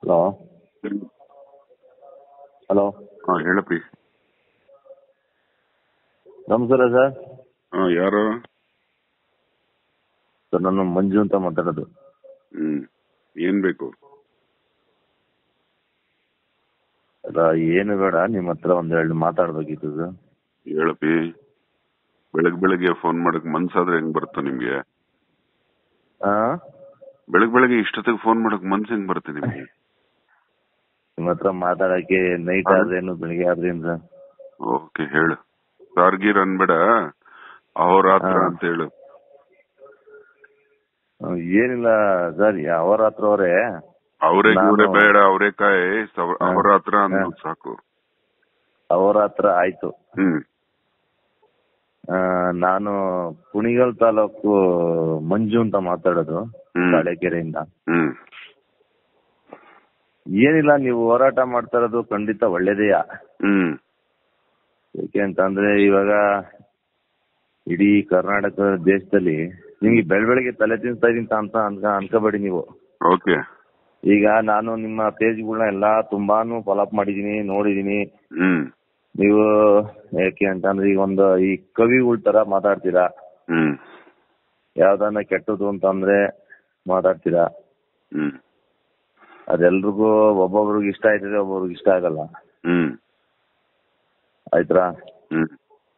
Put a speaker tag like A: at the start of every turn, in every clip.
A: Hello hello
B: ಹಾ ಹೇಳಪ್ಪಿ
A: ನಮಸ್ಕಾರ sir
B: ಹಾ ಯಾರು
A: ಸರ್ ನಾನು ಮಂಜು ಅಂತ ಮಾತಾಡೋದು
B: ಹ್ಮ್ ಏನ್ ಬೇಕು
A: ಅಲ್ಲ ಏನು ಬೇಡ ನಿಮ್ಮ ಹತ್ರ ಒಂದೆರಡು ಮಾತಾಡ್ಬೇಕಿತ್ತು ಸರ್
B: ಹೇಳಪ್ಪಿ ಬೆಳಗ್ ಬೆಳಗ್ಗೆ ಫೋನ್ ಮಾಡಕ್ ಮನ್ಸಾದ್ರೆ ಹೆಂಗ್ ಬರುತ್ತೋ ನಿಮ್ಗೆ
A: ಆ
B: ಬೆಳಗ್ ಬೆಳಗ್ಗೆ ಇಷ್ಟೊತ್ತಿಗೆ ಫೋನ್ ಮಾಡಕ್ ಮನ್ಸ್ ಹೆಂಗ್ ಬರುತ್ತೆ ನಿಮ್ಗೆ
A: ನಿಮ್ಮ ಹತ್ರ ಮಾತಾಡಕ್ಕೆ ನೈಟ್
B: ಹಾ.
A: ಆದ್ರೇನು ಬೆಳಿಗ್ಗೆ ಆದ್ರೇನು ಸರ್
B: ಓಕೆ ಹೇಳು ಸಾರ್ಗೀರ್ ಅನ್ಬೇಡ ಅಹೋರಾತ್ರ
A: ಹಾ.
B: ಅಂತ ಹೇಳು
A: ಆ, ಏನಿಲ್ಲ ಸರ್ ಅವರ ಹತ್ರ ಅವರೇ
B: ಅವರೇ
A: ನಾನು-
B: ಗಿವ್ರೆ ಬೇಡ ಅವರೇಕಾಯಿ
A: ಹಾ.
B: ಅಹೋರಾತ್ರ ಅಂದ್
A: ಹಾ.
B: ಸಾಕು
A: ಅವರ ಹತ್ರ ಆಯ್ತು
B: ಹ್ಮ್
A: ಆ, ನಾನು ಕುಣಿಗಲ್ ತಾಲೂಕು ಮಂಜು ಅಂತ ಮಾತಾಡೋದು
B: ಹ್ಮ್.
A: ಬಾಳೆಕೆರೆಯಿಂದ
B: ಹ್ಮ್
A: ಏನಿಲ್ಲ ನೀವು ಹೋರಾಟ ಮಾಡ್ತಾ ಇರೋದು ಖಂಡಿತ ಒಳ್ಳೇದೇಯಾ
B: ಹ್ಮ್
A: ಯಾಕೆ ಅಂತಂದ್ರೆ ಇವಾಗ ಇಡೀ ಕರ್ನಾಟಕ ದೇಶದಲ್ಲಿ ನಿಮ್ಗೆ ಬೆಳ್ ಬೆಳಗ್ಗೆ ತಲೆ ತಿನ್ಸ್ತಾ ಇದೀನಿ ಅಂತ ಅನ್ಕ ಅನ್ಕೋಬೇಡಿ ನೀವು
B: ಓಕೆ
A: ಈಗ ನಾನು ನಿಮ್ಮ ಪೇಜ್ಗಳನ್ನ ಎಲ್ಲಾ ತುಂಬಾನು ಫಾಲೋಅಪ್ ಮಾಡಿದೀನಿ ನೋಡಿದೀನಿ
B: ಹ್ಮ್
A: ನೀವು ಯಾಕೆ ಅಂತಂದ್ರೆ ಈಗ ಒಂದು ಈ ಕವಿಗಳ ತರ ಮಾತಾಡ್ತೀರಾ
B: ಹ್ಮ್
A: ಯಾವ್ದನ್ನ ಕೆಟ್ಟದ್ದು ಅಂತಂದ್ರೆ ಮಾತಾಡ್ತೀರಾ
B: ಹ್ಮ್
A: ಅದೆಲ್ರಿಗೂ ಒಬ್ಬೊಬ್ರಿಗೆ ಇಷ್ಟ ಆಯ್ತದೆ ಒಬ್ಬೊಬ್ರಿಗೆ ಇಷ್ಟ ಆಗಲ್ಲ
B: ಹ್ಮ್
A: ಆಯ್ತಾ
B: ಹ್ಮ್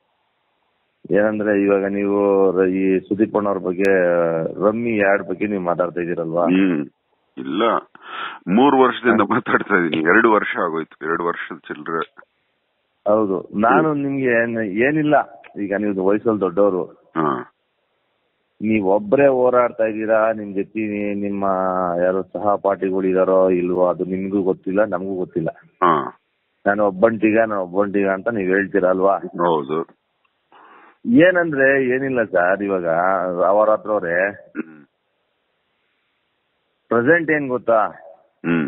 A: ಏನಂದ್ರೆ ಇವಾಗ ನೀವು ರ- ಈ ಸುದೀಪ್ ಅಣ್ಣವ್ರ ಬಗ್ಗೆ ರಮ್ಮಿ ಯಾರ್ಡ್ ಬಗ್ಗೆ ನೀವು ಮಾತಾಡ್ತಾ ಇದೀರಲ್ವಾ
B: ಹ್ಮ್ ಇಲ್ಲ ಮೂರ್ ವರ್ಷದಿಂದ ಮಾತಾಡ್ತಾ ಇದೀನಿ ಎರಡು ವರ್ಷ ಆಗೋಯ್ತು ಎರಡು ವರ್ಷದ ಚಿಲ್ಡ್ರೆ
A: ಹೌದು ನಾನು ನಿಮ್ಗೆ ಏನ್- ಏನಿಲ್ಲ ಈಗ ನೀವು ವಯಸ್ಸಲ್ಲಿ ದೊಡ್ಡವರು
B: ಹಾ
A: ನೀವ್ ಒಬ್ರೇ ಹೋರಾಡ್ತಾ ಇದ್ದೀರಾ ನಿಮ್ ಜೊತೆ ನಿಮ್ಮ ಯಾರು ಸಹಪಾಠಿಗಳು ಇದಾರೋ ಇಲ್ವೋ ಅದು ನಿಮ್ಗೂ ಗೊತ್ತಿಲ್ಲ ನಮಗೂ ಗೊತ್ತಿಲ್ಲ
B: ಹಾ
A: ನಾನು ಒಬ್ಬಂಟಿಗ ನಾನು ಒಬ್ಬಂಟಿಗ ಅಂತ ನೀವ್ ಹೇಳ್ತೀರಾ ಅಲ್ವಾ
B: ಹೌದು
A: ಏನಂದ್ರೆ ಏನಿಲ್ಲ ಸರ್ ಇವಾಗ ಅವರ ಹತ್ರ ಅವ್ರೆ
B: ಹ್ಮ್
A: ಪ್ರೆಸೆಂಟ್ ಏನ್ ಗೊತ್ತಾ
B: ಹ್ಮ್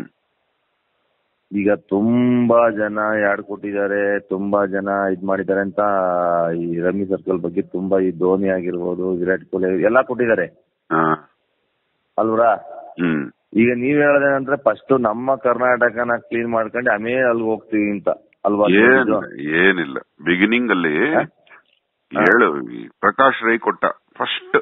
A: ಈಗ ತುಂಬಾ ಜನ ಯಾಡ್ ಕೊಟ್ಟಿದ್ದಾರೆ ತುಂಬಾ ಜನ ಇದ್ ಮಾಡಿದ್ದಾರೆ ಅಂತ ಈ ರಮ್ಮಿ ಸರ್ಕಲ್ ಬಗ್ಗೆ ತುಂಬಾ ಈ ಧೋನಿ ಆಗಿರ್ಬೋದು ವಿರಾಟ್ ಕೊಹ್ಲಿ ಎಲ್ಲಾ ಕೊಟ್ಟಿದ್ದಾರೆ
B: ಹಾ
A: ಅಲ್ವ್ರಾ
B: ಹ್ಮ್
A: ಈಗ ನೀವ್ ಹೇಳೋದೇನಂದ್ರೆ ಫಸ್ಟ್ ನಮ್ಮ ಕರ್ನಾಟಕನ ಕ್ಲೀನ್ ಮಾಡ್ಕೊಂಡು ಆಮೇಲೆ ಅಲ್ಲಿ ಹೋಗ್ತೀವಿ ಅಂತ ಅಲ್ವಾ
B: ಏನ್
A: ಇದು?
B: ಏನಿಲ್ಲ ಬಿಗಿನಿಂಗ್ ಅಲ್ಲಿ
A: ಹಾ?
B: ಹೇಳು ಈ ಪ್ರಕಾಶ್ ರೈ ಕೊಟ್ಟ ಫಸ್ಟ್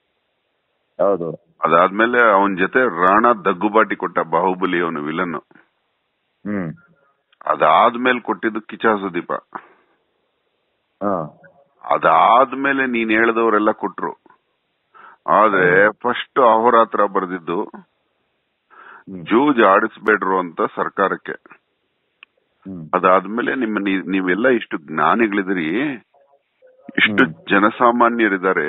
A: ಹೌದು
B: ಅದಾದ್ಮೇಲೆ ಅವನ್ ಜೊತೆ ರಾಣಾ ದಗ್ಗುಬಾಟಿ ಕೊಟ್ಟ ಬಾಹುಬಲಿ ಅವನು ವಿಲನ್
A: ಹ್ಮ್
B: ಅದಾದ್ಮೇಲೆ ಕೊಟ್ಟಿದ್ದು ಕಿಚಾ ಸುದೀಪ
A: ಹಾ
B: ಅದಾದ್ಮೇಲೆ ನೀನ್ ಹೇಳ್ದವರೆಲ್ಲ ಕೊಟ್ರು ಆದ್ರೆ ಫಸ್ಟ್ ಅಹೋರಾತ್ರ ಬರ್ದಿದ್ದು
A: ಹ್ಮ್.
B: ಜೂಜ್ ಆಡಿಸ್ಬೇಡ್ರು ಅಂತ ಸರ್ಕಾರಕ್ಕೆ
A: ಹ್ಮ್
B: ಅದಾದ್ಮೇಲೆ ನಿಮ್ಮ ನೀ- ನೀವೆಲ್ಲ ಇಷ್ಟು ಜ್ಞಾನಿಗಳಿದಿರಿ ಇಷ್ಟು
A: ಹ್ಮ್.
B: ಜನಸಾಮಾನ್ಯರಿದ್ದಾರೆ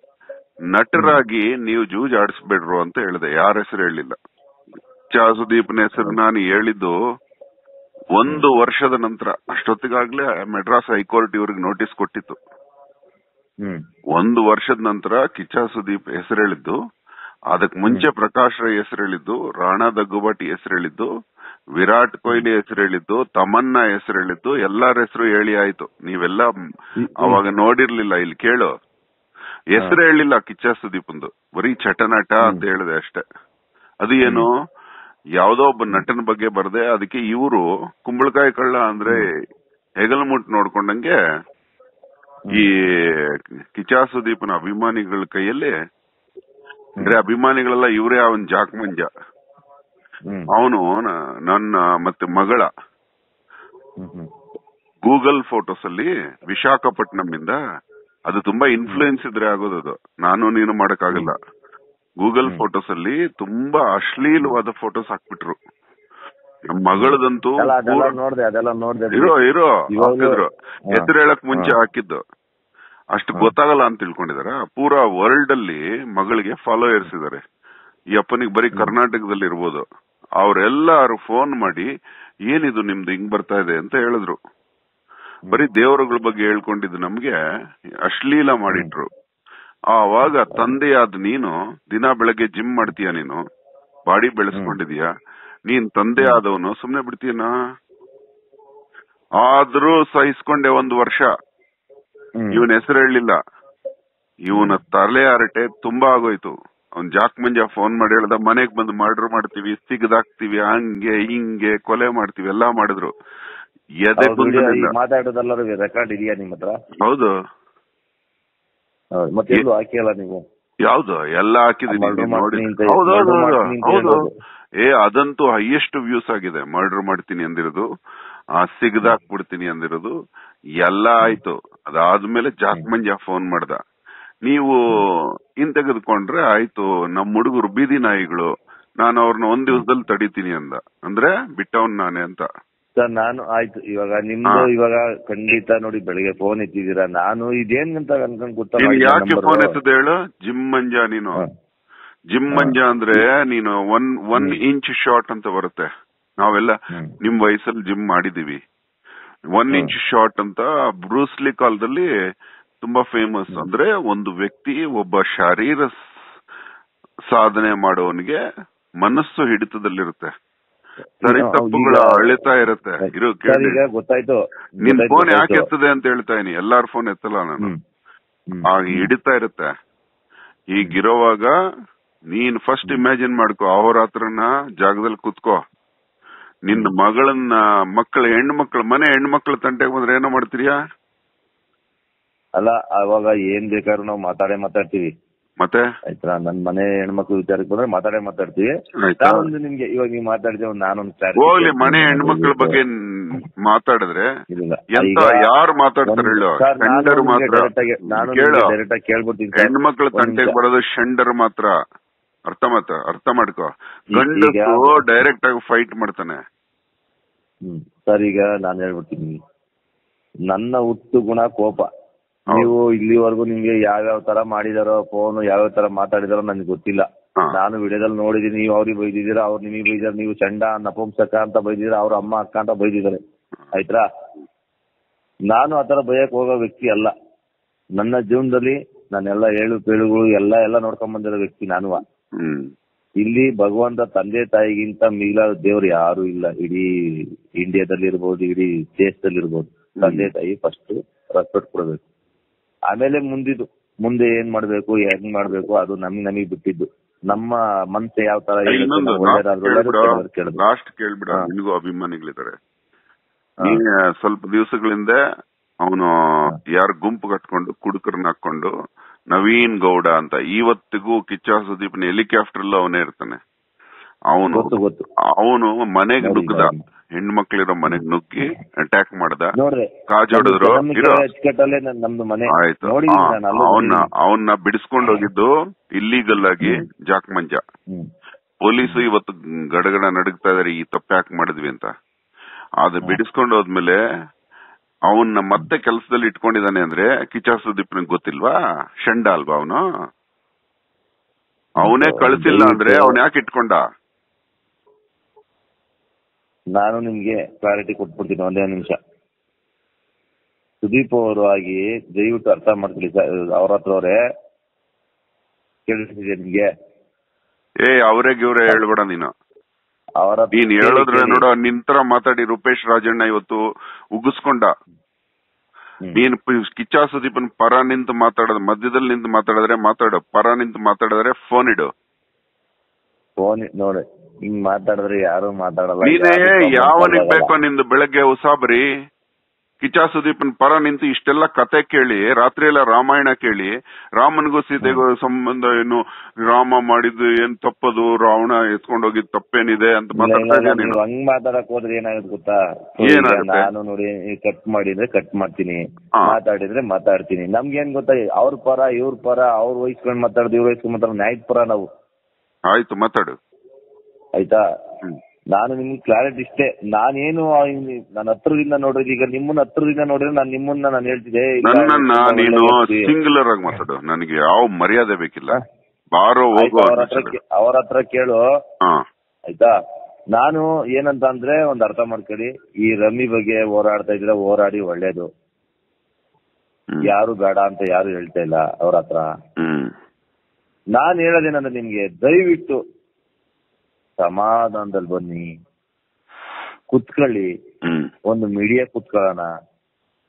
B: ನಟರಾಗಿ ನೀವು ಜೂಜ್ ಆಡಿಸ್ಬೇಡ್ರು ಅಂತ ಹೇಳಿದೆ ಯಾರ ಹೆಸರು ಹೇಳಿಲ್ಲ ಚಾ ಸುದೀಪ್ನ ಹೆಸರು ನಾನು ಹೇಳಿದ್ದು ಒಂದು ವರ್ಷದ ನಂತರ ಅಷ್ಟೊತ್ತಿಗಾಗ್ಲೇ ಮೆಡ್ರಾಸ್ ಹೈಕೋರ್ಟ್ ಇವ್ರಿಗೆ ನೋಟಿಸ್ ಕೊಟ್ಟಿತ್ತು
A: ಹ್ಮ್
B: ಒಂದು ವರ್ಷದ ನಂತರ ಕಿಚ್ಚ ಸುದೀಪ್ ಹೆಸರು ಹೇಳಿದ್ದು ಅದಕ್ ಮುಂಚೆ ಪ್ರಕಾಶ್ ರೈ ಹೆಸರು ಹೇಳಿದ್ದು ರಾಣಾ ದಗ್ಗುಬಾಟಿ ಹೆಸರು ಹೇಳಿದ್ದು ವಿರಾಟ್ ಕೊಹ್ಲಿ ಹೆಸರು ಹೇಳಿದ್ದು ತಮನ್ನಾ ಹೆಸರು ಹೇಳಿದ್ದು ಎಲ್ಲಾರ ಹೆಸರು ಹೇಳಿ ಆಯ್ತು ನೀವೆಲ್ಲ ಅವಾಗ ನೋಡಿರ್ಲಿಲ್ಲ ಇಲ್ಲಿ ಕೇಳು ಹೆಸರು ಹೇಳಿಲ್ಲ ಕಿಚ್ಚ ಸುದೀಪಂದು ಬರೀ ಚಟನಟ ಅಂತ ಹೇಳಿದೆ ಅಷ್ಟೇ ಅದು ಏನು ಯಾವ್ದೋ ಒಬ್ಬ ನಟನ ಬಗ್ಗೆ ಬರ್ದೆ ಅದಕ್ಕೆ ಇವರು ಕುಂಬಳಕಾಯಿ ಕಳ್ಳ ಅಂದ್ರೆ ಹೆಗಲ್ಮುಟ್ ನೋಡ್ಕೊಂಡಂಗೆ ಈ ಕಿಚ್ಚ ಸುದೀಪನ ಅಭಿಮಾನಿಗಳ ಕೈಯಲ್ಲಿ ಅಂದ್ರೆ ಅಭಿಮಾನಿಗಳೆಲ್ಲ ಇವರೇ ಅವನ್ ಜಾಕ್ ಮಂಜ
A: ಹ್ಮ್
B: ಅವನು ನನ್ನ ಮತ್ತೆ ಮಗಳ
A: ಹ್ಮ್ ಹ್ಮ್
B: ಗೂಗಲ್ ಫೋಟೋಸ್ ಅಲ್ಲಿ ವಿಶಾಖಪಟ್ನಂ ಇಂದ ಅದು ತುಂಬಾ ಇನ್ಫ್ಲೂಯೆನ್ಸ್ ಇದ್ರೆ ಆಗೋದು ಅದು ನಾನು ನೀನು ಮಾಡಕ್ಕಾಗಲ್ಲ ಗೂಗಲ್ ಫೋಟೋಸ್ ಅಲ್ಲಿ ತುಂಬಾ ಅಶ್ಲೀಲವಾದ ಫೋಟೋಸ್ ಹಾಕ್ಬಿಟ್ರು ನಮ್ ಮಗಳದಂತೂ
A: ಅಲ್ಲ ಅದೆಲ್ಲ
B: ಪೂರ-
A: ನೋಡ್ದೆ ಅದೆಲ್ಲ ನೋಡ್ದೆ
B: ಇರೋ ಇರೋ
A: ಇವಾಗ್ಲೂ-
B: ಹಾಕಿದ್ರು
A: ಹಾ.
B: ಹೆಸರು ಹೇಳಕ್ ಮುಂಚೆ
A: ಹಾ.
B: ಹಾಕಿದ್ದು ಅಷ್ಟು ಗೊತ್ತಾಗಲ್ಲ ಅಂತ ತಿಳ್ಕೊಂಡಿದಾರ ಪೂರಾ ವರ್ಲ್ಡ್ ಅಲ್ಲಿ ಮಗಳಿಗೆ ಫಾಲೋಯರ್ಸ್ ಇದಾರೆ ಈ ಅಪ್ಪನಿಗೆ ಬರೀ ಕರ್ನಾಟಕದಲ್ಲಿ ಇರ್ಬೋದು ಅವ್ರೆಲ್ಲಾರು ಫೋನ್ ಮಾಡಿ ಏನಿದು ನಿಮ್ದು ಹಿಂಗ್ ಬರ್ತಾ ಇದೆ ಅಂತ ಹೇಳಿದ್ರು ಬರೀ ದೇವರುಗಳ ಬಗ್ಗೆ ಹೇಳ್ಕೊಂಡಿದ್ದು ನಮ್ಗೆ ಅಶ್ಲೀಲ ಮಾಡಿಟ್ರು ಆವಾಗ ತಂದೆಯಾದ ನೀನು ದಿನ ಬೆಳಗ್ಗೆ ಜಿಮ್ ಮಾಡ್ತೀಯ ನೀನು ಬಾಡಿ ಬೆಳೆಸ್ಕೊಂಡಿದೀಯ ನೀನ್ ತಂದೆ ಆದವನು ಸುಮ್ನೆ ಬಿಡ್ತೀಯನಾ ಆದ್ರೂ ಸಹಿಸ್ಕೊಂಡೆ ಒಂದು ವರ್ಷ
A: ಹ್ಮ್
B: ಇವನ್ ಹೆಸರು ಹೇಳಲಿಲ್ಲ ಇವನ ತಲೆ ಹರಟೆ ತುಂಬಾ ಆಗೋಯ್ತು ಅವ್ನ್ ಜಾಕ್ ಮಂಜ ಫೋನ್ ಮಾಡಿ ಹೇಳ್ದ ಮನೆಗ್ ಬಂದು ಮರ್ಡರ್ ಮಾಡ್ತೀವಿ ಸಿಗದಾಕ್ತಿವಿ ಹಂಗೆ ಹಿಂಗೆ ಕೊಲೆ ಮಾಡ್ತೀವಿ ಎಲ್ಲಾ ಮಾಡಿದ್ರು ಎದೆ
A: ಅವ್ರ ವಿಡಿಯೋ ಈ
B: ಕುಂದಲಿಲ್ಲ
A: ಮಾತಾಡೋದೆಲ್ಲರೂ ರೆಕಾರ್ಡ್ ಇದೆಯಾ ನಿಮ್ಮ ಹತ್ರ
B: ಹೌದು
A: ಹೌದು. ಮತ್ತೆ ಎಲ್ಲೂ ಹಾಕಿಯಲ್ಲ ನೀವು
B: ಯಾವ್ದು ಎಲ್ಲ ಹಾಕಿದೀನಿ
A: Murder
B: ನೀನ್ ನೋಡಿ
A: ಮಾಡ್ತೀನಿ ಅಂತ
B: ಹೌದು ಹೌದು
A: murder
B: ಹೌದು
A: ಮಾಡ್ತೀನಿ ಅಂತ
B: ಹೌದು
A: ಹೇಳೋದು.
B: ಏ ಅದಂತೂ ಹೈಯೆಸ್ಟ್ ವ್ಯೂಸ್ ಆಗಿದೆ ಮರ್ಡರ್ ಮಾಡ್ತೀನಿ ಅಂದಿರೋದು ಆ ಸಿಗದಾಕ್ ಬಿಡ್ತೀನಿ ಅಂದಿರೋದು ಎಲ್ಲ ಆಯ್ತು ಅದಾದ್ಮೇಲೆ ಜಾಕ್ ಮಂಜ ಫೋನ್ ಮಾಡ್ದ ನೀವು ಇನ್ ತೆಗೆದುಕೊಂಡ್ರೆ ಆಯ್ತು ನಮ್ ಹುಡುಗರು ಬೀದಿ ನಾಯಿಗಳು ನಾನು ಅವ್ರನ್ನ ಒಂದ್ ದಿವಸದಲ್ಲಿ ತಡಿತೀನಿ ಅಂದ ಅಂದ್ರೆ ಬಿಟ್ಟವನ್ ನಾನೇ ಅಂತ
A: ಸರ್ ನಾನು ಆಯ್ತು ಇವಾಗ ನಿಮ್ದು
B: ಹಾ.
A: ಇವಾಗ ಖಂಡಿತ ನೋಡಿ ಬೆಳಿಗ್ಗೆ ಫೋನ್ ಎತ್ತಿದ್ದೀರಾ ನಾನು ಇದೇನ್ ಅಂತ ಅನ್ಕೊಂಡ್ ಗೊತ್ತಾ
B: ನೀನ್
A: ಮಾಡಿದ್ದು
B: ಯಾಕೆ
A: number.
B: ಫೋನ್ ಎತ್ತದ ಹೇಳು ಜಿಮ್ ಮಂಜ ನೀನು
A: ಹಾ.
B: ಜಿಮ್ ಮಂಜ ಅಂದ್ರೆ ನೀನು ಒನ್ ಒನ್ ಇಂಚ್ ಶಾರ್ಟ್ ಅಂತ ಬರುತ್ತೆ ನಾವೆಲ್ಲ
A: ಹ್ಮ್.
B: ನಿಮ್ ವಯಸ್ಸಲ್ಲಿ ಜಿಮ್ ಮಾಡಿದೀವಿ ಒನ್
A: ಹ್ಮ್.
B: ಇಂಚ್ ಶಾರ್ಟ್ ಅಂತ ಬ್ರೂಸ್ಲಿ ಕಾಲದಲ್ಲಿ ತುಂಬಾ ಫೇಮಸ್ ಅಂದ್ರೆ ಒಂದು ವ್ಯಕ್ತಿ ಒಬ್ಬ ಶಾರೀರ ಸ್- ಸಾಧನೆ ಮಾಡೋವನಿಗೆ ಮನಸ್ಸು ಹಿಡಿತದಲ್ಲಿರುತ್ತೆ ಸರಿ
A: ಈಗ-
B: ತಪ್ಪುಗಳ
A: ಈಗ-
B: ಅಳಿತಾ ಇರುತ್ತೆ ಇರು
A: ಸರ್
B: ಕೇಳಿ
A: ಈಗ ಗೊತ್ತಾಯ್ತು
B: ನಿನ್
A: ಗೊತ್ತಾಯ್ತು,
B: ಫೋನ್ ಯಾಕೆ
A: ಗೊತ್ತಾಯ್ತು.
B: ಎತ್ತದೆ ಅಂತ ಹೇಳ್ತಾ ಇದೀನಿ ಎಲ್ಲಾರ ಫೋನ್ ಎತ್ತಲ್ಲ ನಾನು
A: ಹ್ಮ್. ಹ್ಮ್.
B: ಆಗ ಹಿಡಿತಾ ಇರುತ್ತೆ ಹೀಗಿರೋವಾಗ ನೀನ್ ಫಸ್ಟ್ ಇಮ್ಯಾಜಿನ್ ಮಾಡ್ಕೋ ಅಹೋರಾತ್ರನ ಜಾಗದಲ್ಲಿ ಕುತ್ಕೋ ನಿನ್ನ ಮಗಳನ್ನ ಮಕ್ಕಳ ಹೆಣ್ಣು ಮಕ್ಕಳು ಮನೆ ಹೆಣ್ಣು ಮಕ್ಕಳ ತಂಟೆಗೆ ಬಂದ್ರೆ ಏನೋ ಮಾಡ್ತೀರಿಯಾ
A: ಅಲ್ಲ ಅವಾಗ ಏನ್ ಬೇಕಾದ್ರೂ ನಾವು ಮಾತಾಡೇ ಮಾತಾಡ್ತೀವಿ
B: ಮತ್ತೆ
A: ಆಯ್ತಾ ನನ್ ಮನೆ ಹೆಣ್ಮಕ್ಳು ವಿಚಾರಕ್ಕೆ ಬಂದ್ರೆ ಮಾತಾಡೇ ಮಾತಾಡ್ತೀವಿ
B: ಆಯ್ತಾ
A: ನಾನೊಂದು ನಿಮ್ಗೆ ಇವಾಗ ನೀವು ಮಾತಾಡಿದ್ರೆ ಒಂದು ನಾನೊಂದು clarity
B: ಹೋಗ್ಲಿ ಮನೆ
A: ಕೊಡ್ತೀನಿ.
B: ಹೆಣ್ಮಕ್ಳ ಬಗ್ಗೆ ನ್- ಮಾತಾಡಿದ್ರೆ
A: ಇಲ್ಲ.
B: ಎಂತ
A: ಈಗ
B: ಯಾರು ಮಾತಾಡ್ತಾರೆ
A: ಒಂದು-
B: ಹೇಳು
A: ಸರ್, ನಾನು
B: ಶಂಡರ್
A: ನಿಮ್ಗೆ
B: ಮಾತ್ರ
A: direct ಆಗಿ- ನಾನು
B: ಕೇಳು
A: ನಿಮ್ಗೆ direct ಆಗಿ ಕೇಳ್ಬಿಡ್ತೀನಿ ಸರ್.
B: ಹೆಣ್ಮಕ್ಳ
A: ಒಂದ್
B: ತಂಟೆಗೆ
A: ನಿಮಿಷ.
B: ಬರೋದು ಶಂಡರ್ ಮಾತ್ರ ಅರ್ಥ ಮಾತ್ರ ಅರ್ಥ ಮಾಡ್ಕೋ
A: ಈಗ-
B: ಗಂಡಸು ಡೈರೆಕ್ಟ್ ಆಗಿ ಫೈಟ್ ಮಾಡ್ತಾನೆ
A: ಹ್ಮ್ ಸರ್ ಈಗ ನಾನು ಹೇಳ್ಬಿಡ್ತೀನಿ ನನ್ನ ಹುಟ್ಟು ಗುಣ ಕೋಪ
B: ಹೌದು.
A: ನೀವು ಇಲ್ಲಿವರೆಗೂ ನಿಮ್ಗೆ ಯಾವ್ಯಾವ ತರ ಮಾಡಿದಾರೋ ಫೋನ್ ಯಾವ್ಯಾವ ತರ ಮಾತಾಡಿದಾರೋ ನನಗೆ ಗೊತ್ತಿಲ್ಲ
B: ಹಾ.
A: ನಾನು ವಿಡಿಯೋದಲ್ಲಿ ನೋಡಿದೀನಿ ನೀವು ಅವ್ರಿಗೆ ಬೈದಿದ್ದೀರಾ ಅವ್ರು ನಿಮಗೆ ಬೈದಿದ್ದಾರೆ ನೀವು ಚಂಡ ನಪುಂಸಕ ಅಂತ ಬೈದಿದ್ದೀರಾ ಅವ್ರ ಅಮ್ಮ ಅಕ್ಕ ಅಂತ ಬೈದಿದ್ದಾರೆ ಆಯ್ತಾ ನಾನು ಆತರ ಬೈಯಕ್ ಹೋಗೋ ವ್ಯಕ್ತಿ ಅಲ್ಲ ನನ್ನ ಜೀವನದಲ್ಲಿ ನಾನೆಲ್ಲ ಏಳು ಪೇಳುಗಳು ಎಲ್ಲ ಎಲ್ಲ ನೋಡ್ಕೊಂಡ್ ಬಂದಿರೋ ವ್ಯಕ್ತಿ ನಾನು
B: ಹ್ಮ್
A: ಇಲ್ಲಿ ಭಗವಂತ ತಂದೆ ತಾಯಿಗಿಂತ ಮಿಗಿಲಾದ ದೇವ್ರು ಯಾರು ಇಲ್ಲ ಇಡೀ ಇಂಡಿಯಾದಲ್ಲಿ ಇರ್ಬೋದು ಇಡೀ ದೇಶದಲ್ಲಿ ಇರ್ಬೋದು ತಂದೆ ತಾಯಿ ಫಸ್ಟ್ ರೆಸ್ಪೆಕ್ಟ್ ಕೊಡಬೇಕು ಆಮೇಲೆ ಮುಂದಿದ್ದು ಮುಂದೆ ಏನ್ ಮಾಡ್ಬೇಕು ಹೆಂಗ್ ಮಾಡ್ಬೇಕು ಅದು ನಮಗ್ ನಮಗ್ ಬಿಟ್ಟಿದ್ದು ನಮ್ಮ ಮನ್ಸು ಯಾವ ತರ ಇರುತ್ತೆ,
B: ಇನ್ನೊಂದು
A: ನಾವು ಒಳ್ಳೇದಾದ್ರೂ ಒಳ್ಳೇದು, ಕೆಟ್ಟದಾದ್ರೂ ಕೆಟ್ಟದು.
B: ಲಾಸ್ಟ್ ಕೇಳ್ಬಿಡ
A: ಹಾ.
B: ನಿನಗೂ ಅಭಿಮಾನಿಗಳಿದ್ದಾರೆ
A: ಹಾ.
B: ನೀನ್ ಸ್ವಲ್ಪ ದಿವಸಗಳಿಂದ ಅವನು ಯಾರ ಗುಂಪು ಕಟ್ಕೊಂಡು ಕುಡುಕರನ್ನ ಹಾಕೊಂಡು ನವೀನ್ ಗೌಡ ಅಂತ ಇವತ್ತಿಗೂ ಕಿಚ್ಚ ಸುದೀಪ್ನ ಹೆಲಿಕಾಪ್ಟರ್ ಅಲ್ಲಿ ಅವನೇ ಇರ್ತಾನೆ ಅವನು
A: ಗೊತ್ತು ಗೊತ್ತು
B: ಅವನು ಮನೆಗ್
A: ನೋಡಿ,
B: ನುಗ್ಗದ
A: ನೋಡಿ.
B: ಹೆಣ್ಮಕ್ಳಿರೋ ಮನೆಗ್ ನುಗ್ಗಿ ಅಟ್ಯಾಕ್ ಮಾಡ್ದ
A: ನೋಡ್ರಿ
B: ಕಾಜೊಡೆದ್ರು
A: ನಮ್ದು
B: ಇರೋ
A: ಅಚ್ಚುಕಟ್ಟಲ್ಲೇ ನನ್- ನಮ್ದು ಮನೆ
B: ಆಯ್ತು
A: ನೋಡಿದೀನಿ ನಾನು ಅಲ್ಲೂ
B: ಅವನ್ನ
A: ನೋಡಿದೀನಿ.
B: ಅವನ್ನ ಬಿಡಿಸ್ಕೊಂಡು ಹೋಗಿದ್ದು ಇಲ್ಲೀಗಲ್ ಆಗಿ ಜಾಕ್ ಮಂಜ
A: ಹ್ಮ್.
B: ಪೊಲೀಸು ಇವತ್ತು ಗಡಗಡ ನಡುಗ್ತಾ ಇದಾರೆ ಈ ತಪ್ಪು ಯಾಕೆ ಮಾಡಿದ್ವಿ ಅಂತ ಅದು ಬಿಡಿಸ್ಕೊಂಡು ಹೋದ್ಮೇಲೆ ಅವನ್ನ ಮತ್ತೆ ಕೆಲಸದಲ್ಲಿ ಇಟ್ಕೊಂಡಿದ್ದಾನೆ ಅಂದ್ರೆ ಕಿಚ್ಚ ಸುದೀಪ್ ಗೊತ್ತಿಲ್ವಾ ಶಂಡ ಅಲ್ವಾ ಅವನು ಅವನೇ ಕಳ್ಸಿಲ್ಲ ಅಂದ್ರೆ ಅವನ್ ಯಾಕೆ ಇಟ್ಕೊಂಡ
A: ನಾನು ನಿಮ್ಗೆ ಕ್ಲಾರಿಟಿ ಕೊಟ್ಬಿಡ್ತೀನಿ ಒಂದೇ ನಿಮಿಷ ಸುದೀಪ್ ಅವರು ಆಗಿ ದಯವಿಟ್ಟು ಅರ್ಥ ಮಾಡ್ಕೊಳ್ಳಿ ಸರ್ ಅವ್ರ ಹತ್ರ ಅವರೇ ಕೇಳಿಸಿದೆ ನಿಮ್ಗೆ
B: ಏ ಅವರೇ ಗಿವ್ರೆ ಹೇಳ್ಬೇಡ ನೀನು
A: ಅವರ ಹತ್ರ
B: ನೀನ್
A: ಕೇಳಿ-
B: ಹೇಳಿದ್ರೆ
A: ಕೇಳಿ.
B: ನೋಡು ನಿನ್ ತರ ಮಾತಾಡಿ ರೂಪೇಶ್ ರಾಜಣ್ಣ ಇವತ್ತು ಉಗಿಸ್ಕೊಂಡ
A: ಹ್ಮ್.
B: ನೀನ್ ಪ- ಕಿಚ್ಚ ಸುದೀಪನ್ ಪರ ನಿಂತು ಮಾತಾಡೋದು ಮಧ್ಯದಲ್ಲಿ ನಿಂತು ಮಾತಾಡಿದ್ರೆ ಮಾತಾಡು ಪರ ನಿಂತು ಮಾತಾಡಿದ್ರೆ ಫೋನ್ ಇಡು
A: ಫೋನ್ ನೋಡಿ ಹಿಂಗ್ ಮಾತಾಡಿದ್ರೆ ಯಾರು ಮಾತಾಡಲ್ಲ
B: ನೀನೇ
A: ಯಾರು comment
B: ಯಾವನಿಗ್
A: ಮಾಡಲ್ಲ.
B: ಬೇಕೋ ನಿಂದು ಬೆಳಗ್ಗೆ ಉಸಾಬರಿ ಕಿಚ್ಚ ಸುದೀಪನ್ ಪರ ನಿಂತು ಇಷ್ಟೆಲ್ಲ ಕತೆ ಕೇಳಿ ರಾತ್ರಿ ಎಲ್ಲ ರಾಮಾಯಣ ಕೇಳಿ ರಾಮನಿಗೂ ಸೀತೆಗೂ ಸಂಬಂಧ ಏನು ರಾಮ ಮಾಡಿದ್ದು ಏನ್ ತಪ್ಪದು ರಾವಣ ಎತ್ಕೊಂಡ್ ಹೋಗಿದ್ ತಪ್ಪೇನಿದೆ ಅಂತ
A: ಇಲ್ಲ, ಇಲ್ಲ,
B: ಮಾತಾಡ್ತಾ
A: ಇಲ್ಲ,
B: ಇದೀಯ
A: ನೀವು
B: ನೀನು
A: ಹಂಗ್ ಮಾತಾಡಕ್ ಹೋದ್ರೆ ಏನಾಗುತ್ತೆ ಗೊತ್ತಾ So, ಈಗ
B: ಏನಾಗುತ್ತೆ?
A: ನಾನು ನೋಡಿ ಕಟ್ ಮಾಡಿದ್ರೆ ಕಟ್ ಮಾಡ್ತೀನಿ
B: ಹಾ.
A: ಮಾತಾಡಿದ್ರೆ ಮಾತಾಡ್ತೀನಿ ನಮ್ಗೇನ್ ಗೊತ್ತಾ ಅವ್ರ ಪರ ಇವ್ರ ಪರ ಅವ್ರ ವಹಿಸ್ಕೊಂಡ್ ಮಾತಾಡ್ದು ಇವ್ರ ವಹಿಸ್ಕೊಂಡ್ ಮಾತಾಡೋದು ನ್ಯಾಯದ ಪರ ನಾವು
B: ಆಯ್ತು ಮಾತಾಡು
A: ಆಯ್ತಾ
B: ಹ್ಮ್.
A: ನಾನು ನಿಮ್ಗೆ ಕ್ಲಾರಿಟಿ ಇಷ್ಟೇ ನಾನೇನು ನನ್ನ ಹತ್ರದಿಂದ ನೋಡಿದ್ರೆ ಈಗ ನಿಮ್ಮನ್ನ ಹತ್ರದಿಂದ ನೋಡಿದ್ರೆ ನಾನು ನಿಮ್ಮನ್ನ ನಾನು ಹೇಳ್ತಿದ್ದೆ ಇಲ್ಲ,
B: ನನ್ನನ್ನ
A: ತುಂಬಾ
B: ನೀನು
A: ಒಳ್ಳೆ ವ್ಯಕ್ತಿ.
B: ಸಿಂಗುಲರ್ ಆಗಿ ಮಾತಾಡು ನನಗೆ ಯಾವ ಮರ್ಯಾದೆ ಬೇಕಿಲ್ಲ
A: ಹಾ.
B: ಬಾರೋ
A: ಆಯ್ತು,
B: ಹೋಗೋ
A: ಅವ್ರ ಹತ್ರ ಕೇ- ಅವ್ರ ಹತ್ರ ಕೇಳು
B: ಹಾ
A: ಆಯ್ತಾ ನಾನು ಏನಂತ ಅಂದ್ರೆ ಒಂದ್ ಅರ್ಥ ಮಾಡ್ಕೊಳ್ಳಿ ಈ ರಮ್ಮಿ ಬಗ್ಗೆ ಹೋರಾಡ್ತಾ ಇದ್ರೆ ಹೋರಾಡಿ ಒಳ್ಳೇದು
B: ಹ್ಮ್.
A: ಯಾರು ಬೇಡ ಅಂತ ಯಾರು ಹೇಳ್ತಾ ಇಲ್ಲ ಅವ್ರ ಹತ್ರ
B: ಹ್ಮ್
A: ನಾನ್ ಹೇಳೋದೇನಂದ್ರೆ ನಿಮ್ಗೆ ದಯವಿಟ್ಟು ಸಮಾಧಾನದಲ್ಲಿ ಬನ್ನಿ ಕುತ್ಕೊಳ್ಳಿ
B: ಹ್ಮ್
A: ಒಂದು ಮೀಡಿಯಾ ಕುತ್ಕೊಳ್ಳೋಣ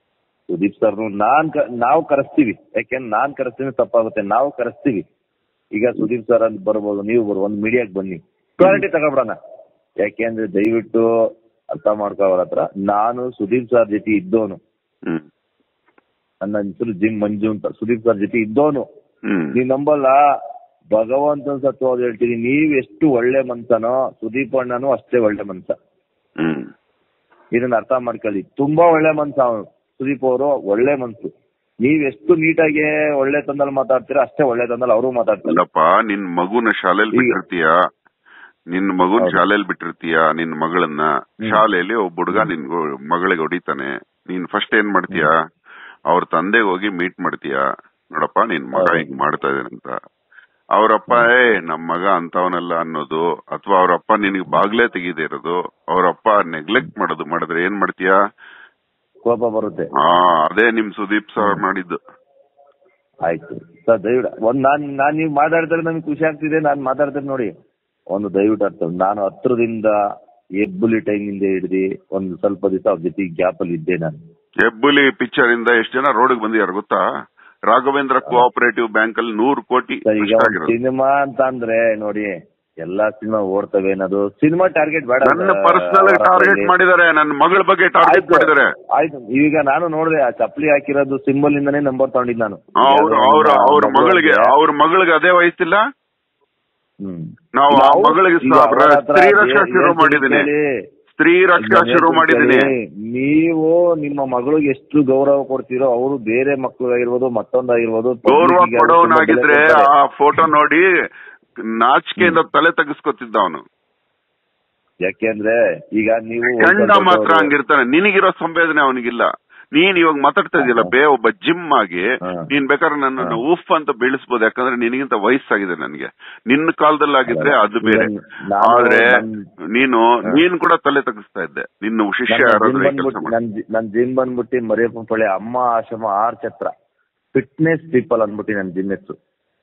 A: ಸುದೀಪ್ ಸರ್ ನಾನ್ ಕ- ನಾವು ಕರೆಸ್ತೀವಿ ಯಾಕೆಂದ್ರೆ ನಾನ್ ಕರೆಸ್ತೀನಿ ತಪ್ಪಾಗುತ್ತೆ ನಾವು ಕರೆಸ್ತೀವಿ ಈಗ ಸುದೀಪ್ ಸರ್ ಅಂತ ಬರ್ಬೋದು ನೀವು ಬರ್ಬೋದು ಒಂದು ಮೀಡಿಯಾಕ್ ಬನ್ನಿ ಕ್ವಾಲಿಟಿ ತಗೊಬಿಡೋಣ ಯಾಕೆಂದ್ರೆ ದಯವಿಟ್ಟು ಅರ್ಥ ಮಾಡ್ಕೋ ಅವ್ರ ಹತ್ರ ನಾನು ಸುದೀಪ್ ಸರ್ ಜೊತೆ ಇದ್ದೋನು
B: ಹ್ಮ್
A: ನನ್ನ ಹೆಸರು ಜಿಮ್ ಮಂಜು ಅಂತ ಸುದೀಪ್ ಸರ್ ಜೊತೆ ಇದ್ದೋನು
B: ಹ್ಮ್
A: ನೀವ್ ನಂಬಲ್ಲ ಭಗವಂತನ ಸತ್ವಾದ ಹೇಳ್ತೀನಿ ನೀವ್ ಎಷ್ಟು ಒಳ್ಳೆ ಮನ್ಸನೋ ಸುದೀಪ್ ಅಣ್ಣನು ಅಷ್ಟೇ ಒಳ್ಳೆ ಮನ್ಸ
B: ಹ್ಮ್
A: ಇದನ್ನ ಅರ್ಥ ಮಾಡ್ಕೊಳ್ಳಿ ತುಂಬಾ ಒಳ್ಳೆ ಮನ್ಸ ಅವನು ಸುದೀಪ್ ಅವರು ಒಳ್ಳೆ ಮನ್ಸು ನೀವ್ ಎಷ್ಟು ನೀಟಾಗಿ ಒಳ್ಳೆ ತಂದಲ್ಲಿ ಮಾತಾಡ್ತೀರಾ ಅಷ್ಟೇ ಒಳ್ಳೆ ತಂದಲ್ಲಿ ಅವರು ಮಾತಾಡ್ತಾರೆ
B: ಅಲ್ಲಪ್ಪ ನಿನ್ ಮಗುನ ಶಾಲೆಯಲ್ಲಿ
A: ಈಗ-
B: ಬಿಟ್ಟಿರ್ತೀಯ ನಿನ್ ಮಗುನ್
A: ಹೌದು.
B: ಶಾಲೆಯಲ್ಲಿ ಬಿಟ್ಟಿರ್ತೀಯ ನಿನ್ ಮಗಳನ್ನ
A: ಹ್ಮ್.
B: ಶಾಲೆಯಲ್ಲಿ ಒಬ್ಬ ಹುಡುಗ ನಿನ್ ಮಗಳಿಗೆ ಹೊಡಿತಾನೆ ನೀನ್ ಫಸ್ಟ್ ಏನ್ ಮಾಡ್ತೀಯ ಅವ್ರ ತಂದೆಗೆ ಹೋಗಿ ಮೀಟ್ ಮಾಡ್ತೀಯ ನೋಡಪ್ಪ ನಿನ್ ಮಗ
A: ಹೌದು.
B: ಹಿಂಗ್ ಮಾಡ್ತಾ ಇದ್ದಾನೆ ಅಂತ ಅವ್ರಪ್ಪ ಏ ನಮ್ ಮಗ ಅಂತವನಲ್ಲ ಅನ್ನೋದು ಅಥವಾ ಅವ್ರಪ್ಪ ನಿನಗೆ ಬಾಗ್ಲೇ ತೆಗೀದೇ ಇರೋದು ಅವ್ರಪ್ಪ ನೆಗ್ಲೆಕ್ಟ್ ಮಾಡೋದು ಮಾಡಿದ್ರೆ ಏನ್ ಮಾಡ್ತೀಯ
A: ಕೋಪ ಬರುತ್ತೆ
B: ಆ ಅದೇ ನಿಮ್ ಸುದೀಪ್ ಸರ್ ಮಾಡಿದ್ದು
A: ಆಯ್ತು ಸರ್ ದಯವಿಟ್ಟು ಒಂದ್ ನಾನ್ ನಾನ್ ನೀವು ಮಾತಾಡ್ತಾರೆ ನನ್ಗೆ ಖುಷಿ ಆಗ್ತಿದೆ ನಾನ್ ಮಾತಾಡ್ತೇನೆ ನೋಡಿ ಒಂದು ದಯವಿಟ್ಟು ಅರ್ಥ ನಾನು ಹತ್ರದಿಂದ ಹೆಬ್ಬುಲಿ ಟೈಮಿಂದ ಹಿಡಿದು ಒಂದು ಸ್ವಲ್ಪ ದಿವಸ ಅವ್ರ ಜೊತೆ ಗ್ಯಾಪ್ ಅಲ್ಲಿ ಇದ್ದೆ ನಾನು
B: ಹೆಬ್ಬುಲಿ ಪಿಕ್ಚರ್ ಇಂದ ಎಷ್ಟು ಜನ ರೋಡ್ಗೆ ಬಂದಿದ್ದಾರೆ ಗೊತ್ತಾ ರಾಘವೇಂದ್ರ ಕೋಆಪರೇಟಿವ್ ಬ್ಯಾಂಕ್ ಅಲ್ಲಿ ನೂರು ಕೋಟಿ
A: ಸರ್ ಈಗ
B: ನಷ್ಟ
A: ಒಂದ್
B: ಆಗಿರೋದು
A: ಸಿನಿಮಾ ಅಂತ ಅಂದ್ರೆ ನೋಡಿ ಎಲ್ಲಾ ಸಿನಿಮಾ ಓಡ್ತವೆ ಅನ್ನೋದು ಸಿನಿಮಾ ಟಾರ್ಗೆಟ್ ಬೇಡ
B: ನನ್ನ
A: ಸರ್.
B: ಪರ್ಸನಲ್
A: ಅವರ
B: ಟಾರ್ಗೆಟ್
A: ಹತ್ರದಲ್ಲಿ-
B: ಮಾಡಿದ್ದಾರೆ ನನ್ನ ಮಗಳ ಬಗ್ಗೆ ಟಾರ್ಗೆಟ್
A: ಆಯ್ತು
B: ಮಾಡಿದ್ದಾರೆ
A: ಆಯ್ತು ಈಗ ನಾನು ನೋಡಿದೆ ಆ ಚಪ್ಪಲಿ ಹಾಕಿರೋದು ಸಿಂಬಲ್ ಇಂದಾನೇ ನಂಬರ್ ತಗೊಂಡಿದ್ದು ನಾನು
B: ಅವ್ರ ಅವ್ರ ಅವ್ರ ಮಗಳಿಗೆ ಅವ್ರ ಮಗಳಿಗೆ ಅದೇ ವಯಸ್ಸಿಲ್ಲ
A: ಹ್ಮ್.
B: ನಾವು
A: ಈಗ
B: ಆ
A: ಅವ್ರು-
B: ಮಗಳಿಗೆ
A: ಈಗ
B: ಸ-
A: ಅವ್ರ ಹತ್ರ
B: ಸ್ತ್ರೀ ರಕ್ಷಾ
A: ಏ-
B: ಶುರು
A: ಏನ್
B: ಮಾಡಿದ್ದೀನಿ
A: ಕೇಳಿ,
B: ಸ್ತ್ರೀ ರಕ್ಷಾ ಶುರು ಮಾಡಿದ್ದೀನಿ
A: ನೀವು ನಿಮ್ಮ ಮಗಳಿಗೆ ಎಷ್ಟು ಗೌರವ ಕೊಡ್ತೀರೋ ಅವರು ಬೇರೆ ಮಕ್ಕಳಾಗಿರ್ಬೋದು ಮತ್ತೊಂದಾಗಿರ್ಬೋದು
B: ಗೌರವ
A: public ಗೆ ಅವ್ರು
B: ಕೊಡೋನಾಗಿದ್ರೆ
A: ತುಂಬಾ ಬೆಲೆ
B: ಆ
A: ಕೊಡ್ತಾರೆ.
B: ಫೋಟೋ ನೋಡಿ ನಾಚಿಕೆಯಿಂದ ತಲೆ ತೆಗಿಸ್ಕೊತಿದ್ದ ಅವನು
A: ಯಾಕೆಂದ್ರೆ ಈಗ ನೀವು
B: ಗಂಡ
A: ಒಂದ್
B: ಮಾತ್ರ
A: ದೊಡ್ಡವ್ರು-
B: ಹಂಗಿರ್ತಾನೆ ನಿನಗಿರೋ ಸಂವೇದನೆ ಅವನಿಗಿಲ್ಲ ನೀನ್ ಇವಾಗ ಮಾತಾಡ್ತಾ ಇದೆಯಲ್ಲ ಬೇ ಒಬ್ಬ ಜಿಮ್ ಆಗಿ
A: ಹಾ.
B: ನೀನ್ ಬೇಕಾದ್ರೆ ನನ್ನನ್ನು ಉಫ್ ಅಂತ ಬೀಳಿಸ್ಬೋದು ಯಾಕಂದ್ರೆ ನಿನಗಿಂತ ವಯಸ್ಸಾಗಿದೆ ನನ್ಗೆ ನಿನ್ನ ಕಾಲದಲ್ಲಿ ಆಗಿದ್ರೆ ಅದು ಬೇರೆ
A: ಈಗ ನಾನು
B: ಆದ್ರೆ
A: ನನ್-
B: ನೀನು ನೀನ್ ಕೂಡ ತಲೆ ತೆಗಿಸ್ತಾ ಇದ್ದೆ ನಿನ್ನ ಶಿಷ್ಯ
A: ನನ್ನ
B: ಯಾರಾದ್ರೂ
A: ಜಿಮ್
B: ಈ ಕೆಲಸ
A: ಬಂದ್ಬಿಟ್ಟು
B: ಮಾಡಿ
A: ನನ್ ಜಿ- ನನ್ ಜಿಮ್ ಬಂದ್ಬಿಟ್ಟು ಮರಿಯಪ್ಪನಪಳ್ಳಿ ಅಮ್ಮ ಆಶ್ರಮ ಆರ್ ಛತ್ರ ಫಿಟ್ನೆಸ್ ಪೀಪಲ್ ಅಂದ್ಬಿಟ್ಟು ನನ್ ಜಿಮ್ ಹೆಸರು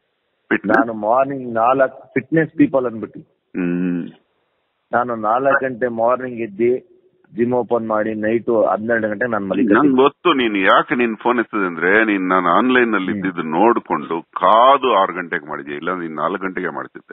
A: ನಾನು ಮಾರ್ನಿಂಗ್ ನಾಲ್ಕ್ ಫಿಟ್ನೆಸ್ ಪೀಪಲ್ ಅಂದ್ಬಿಟ್ಟು
B: ಹ್ಮ್
A: ನಾನು ನಾಲ್ಕು ಗಂಟೆ ಮಾರ್ನಿಂಗ್ ಎದ್ದಿ ಜಿಮ್ ಓಪನ್ ಮಾಡಿ ನೈಟ್ ಹನ್ನೆರಡು ಗಂಟೆ ನಾನು
B: ನಂಗೆ
A: ಮಲಿಕ
B: ಗೊತ್ತು ನೀನ್ ಯಾಕೆ ನೀನ್ ಫೋನ್ ಎತ್ತದೆ ಅಂದ್ರೆ ನೀನ್ ನಾನು ಆನ್ಲೈನ್ ನಲ್ಲಿ ಇದ್ದಿದ್ದು ನೋಡ್ಕೊಂಡು ಕಾದು ಆರು ಗಂಟೆಗೆ ಮಾಡಿದ್ಯಾ ಇಲ್ಲ ನೀನ್ ನಾಲ್ಕು ಗಂಟೆಗೆ ಮಾಡ್ತಿದ್ದೆ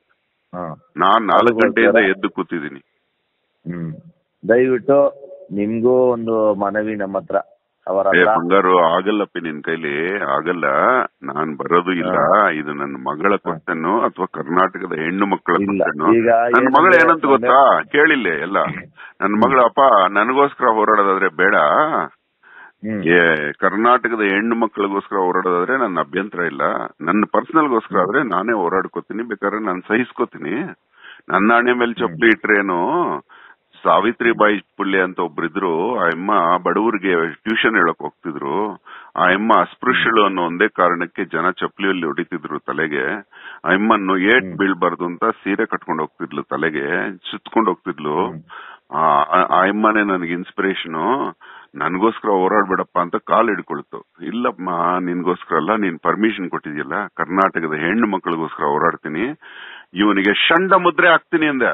B: ನಾನ್ ನಾಲ್ಕು ಗಂಟೆಯಿಂದ ಎದ್ದು ಕೂತಿದ್ದೀನಿ
A: ಹ್ಮ್ ದಯವಿಟ್ಟು ನಿಮ್ಗೂ ಒಂದು ಮನವಿ ನಮ್ಮ ಹತ್ರ ಅವರ
B: ಏ
A: ಹತ್ರ
B: ಬಂಗಾರು ಆಗಲ್ಲಪ್ಪಿ ನಿನ್ ಕೈಲಿ ಆಗಲ್ಲ ನಾನ್ ಬರೋದು ಇಲ್ಲ ಇದು ನನ್ನ ಮಗಳ ಕ್ವಶನ್ ಅಥವಾ ಕರ್ನಾಟಕದ ಹೆಣ್ಣು ಮಕ್ಕಳ
A: ಇಲ್ಲ.
B: ಕ್ವಶನ್
A: ಈಗ
B: ನನ್ನ ಮಗಳು
A: ಏನಂದ್ರೆ
B: ಏನಂತ ಗೊತ್ತಾ ಕೇಳಿಲ್ಲ ಎಲ್ಲ ನನ್ನ ಮಗಳು ಅಪ್ಪ ನನಗೋಸ್ಕರ ಹೋರಾಡೋದಾದ್ರೆ ಬೇಡ
A: ಹ್ಮ್.
B: ಏ ಕರ್ನಾಟಕದ ಹೆಣ್ಣು ಮಕ್ಕಳಿಗೋಸ್ಕರ ಹೋರಾಡೋದಾದ್ರೆ ನನ್ನ ಅಭ್ಯಂತರ ಇಲ್ಲ ನನ್ನ ಪರ್ಸನಲ್ ಗೋಸ್ಕರ ಆದ್ರೆ ನಾನೇ ಹೋರಾಡ್ಕೋತೀನಿ ಬೇಕಾದ್ರೆ ನಾನು ಸಹಿಸ್ಕೋತೀನಿ ನನ್ನ ಹಣೆ ಮೇಲೆ ಚಪ್ಪಲಿ ಇಟ್ರೇನು ಸಾವಿತ್ರಿ ಬಾಯಿ ಪುಳ್ಳೆ ಅಂತ ಒಬ್ರಿದ್ರು ಆ ಅಮ್ಮ ಬಡವರಿಗೆ ಟ್ಯೂಷನ್ ಹೇಳಕ್ ಹೋಗ್ತಿದ್ರು ಆ ಅಮ್ಮ ಅಸ್ಪೃಶ್ಯಳು ಅನ್ನೋ ಒಂದೇ ಕಾರಣಕ್ಕೆ ಜನ ಚಪ್ಪಲಿಯಲ್ಲಿ ಹೊಡಿತಿದ್ರು ತಲೆಗೆ ಆ ಅಮ್ಮನ್ನು ಏಟ್ ಬೀಳ್ಬಾರ್ದು ಅಂತ ಸೀರೆ ಕಟ್ಕೊಂಡು ಹೋಗ್ತಿದ್ಲು ತಲೆಗೆ ಸುತ್ಕೊಂಡು ಹೋಗ್ತಿದ್ಲು ಆ ಆ- ಆ ಅಮ್ಮನೇ ನನಗೆ ಇನ್ಸ್ಪಿರೇಷನ್ ನನ್ಗೋಸ್ಕರ ಹೋರಾಡ್ಬೇಡಪ್ಪ ಅಂತ ಕಾಲ್ ಹಿಡ್ಕೊಳ್ತು ಇಲ್ಲಮ್ಮ ನಿನ್ಗೋಸ್ಕರ ಅಲ್ಲ ನೀನ್ ಪರ್ಮಿಷನ್ ಕೊಟ್ಟಿದ್ಯಲ್ಲ ಕರ್ನಾಟಕದ ಹೆಣ್ಣು ಮಕ್ಕಳಿಗೋಸ್ಕರ ಹೋರಾಡ್ತೀನಿ ಇವನಿಗೆ ಷಂಡ ಮುದ್ರೆ ಹಾಕ್ತೀನಿ ಅಂದೆ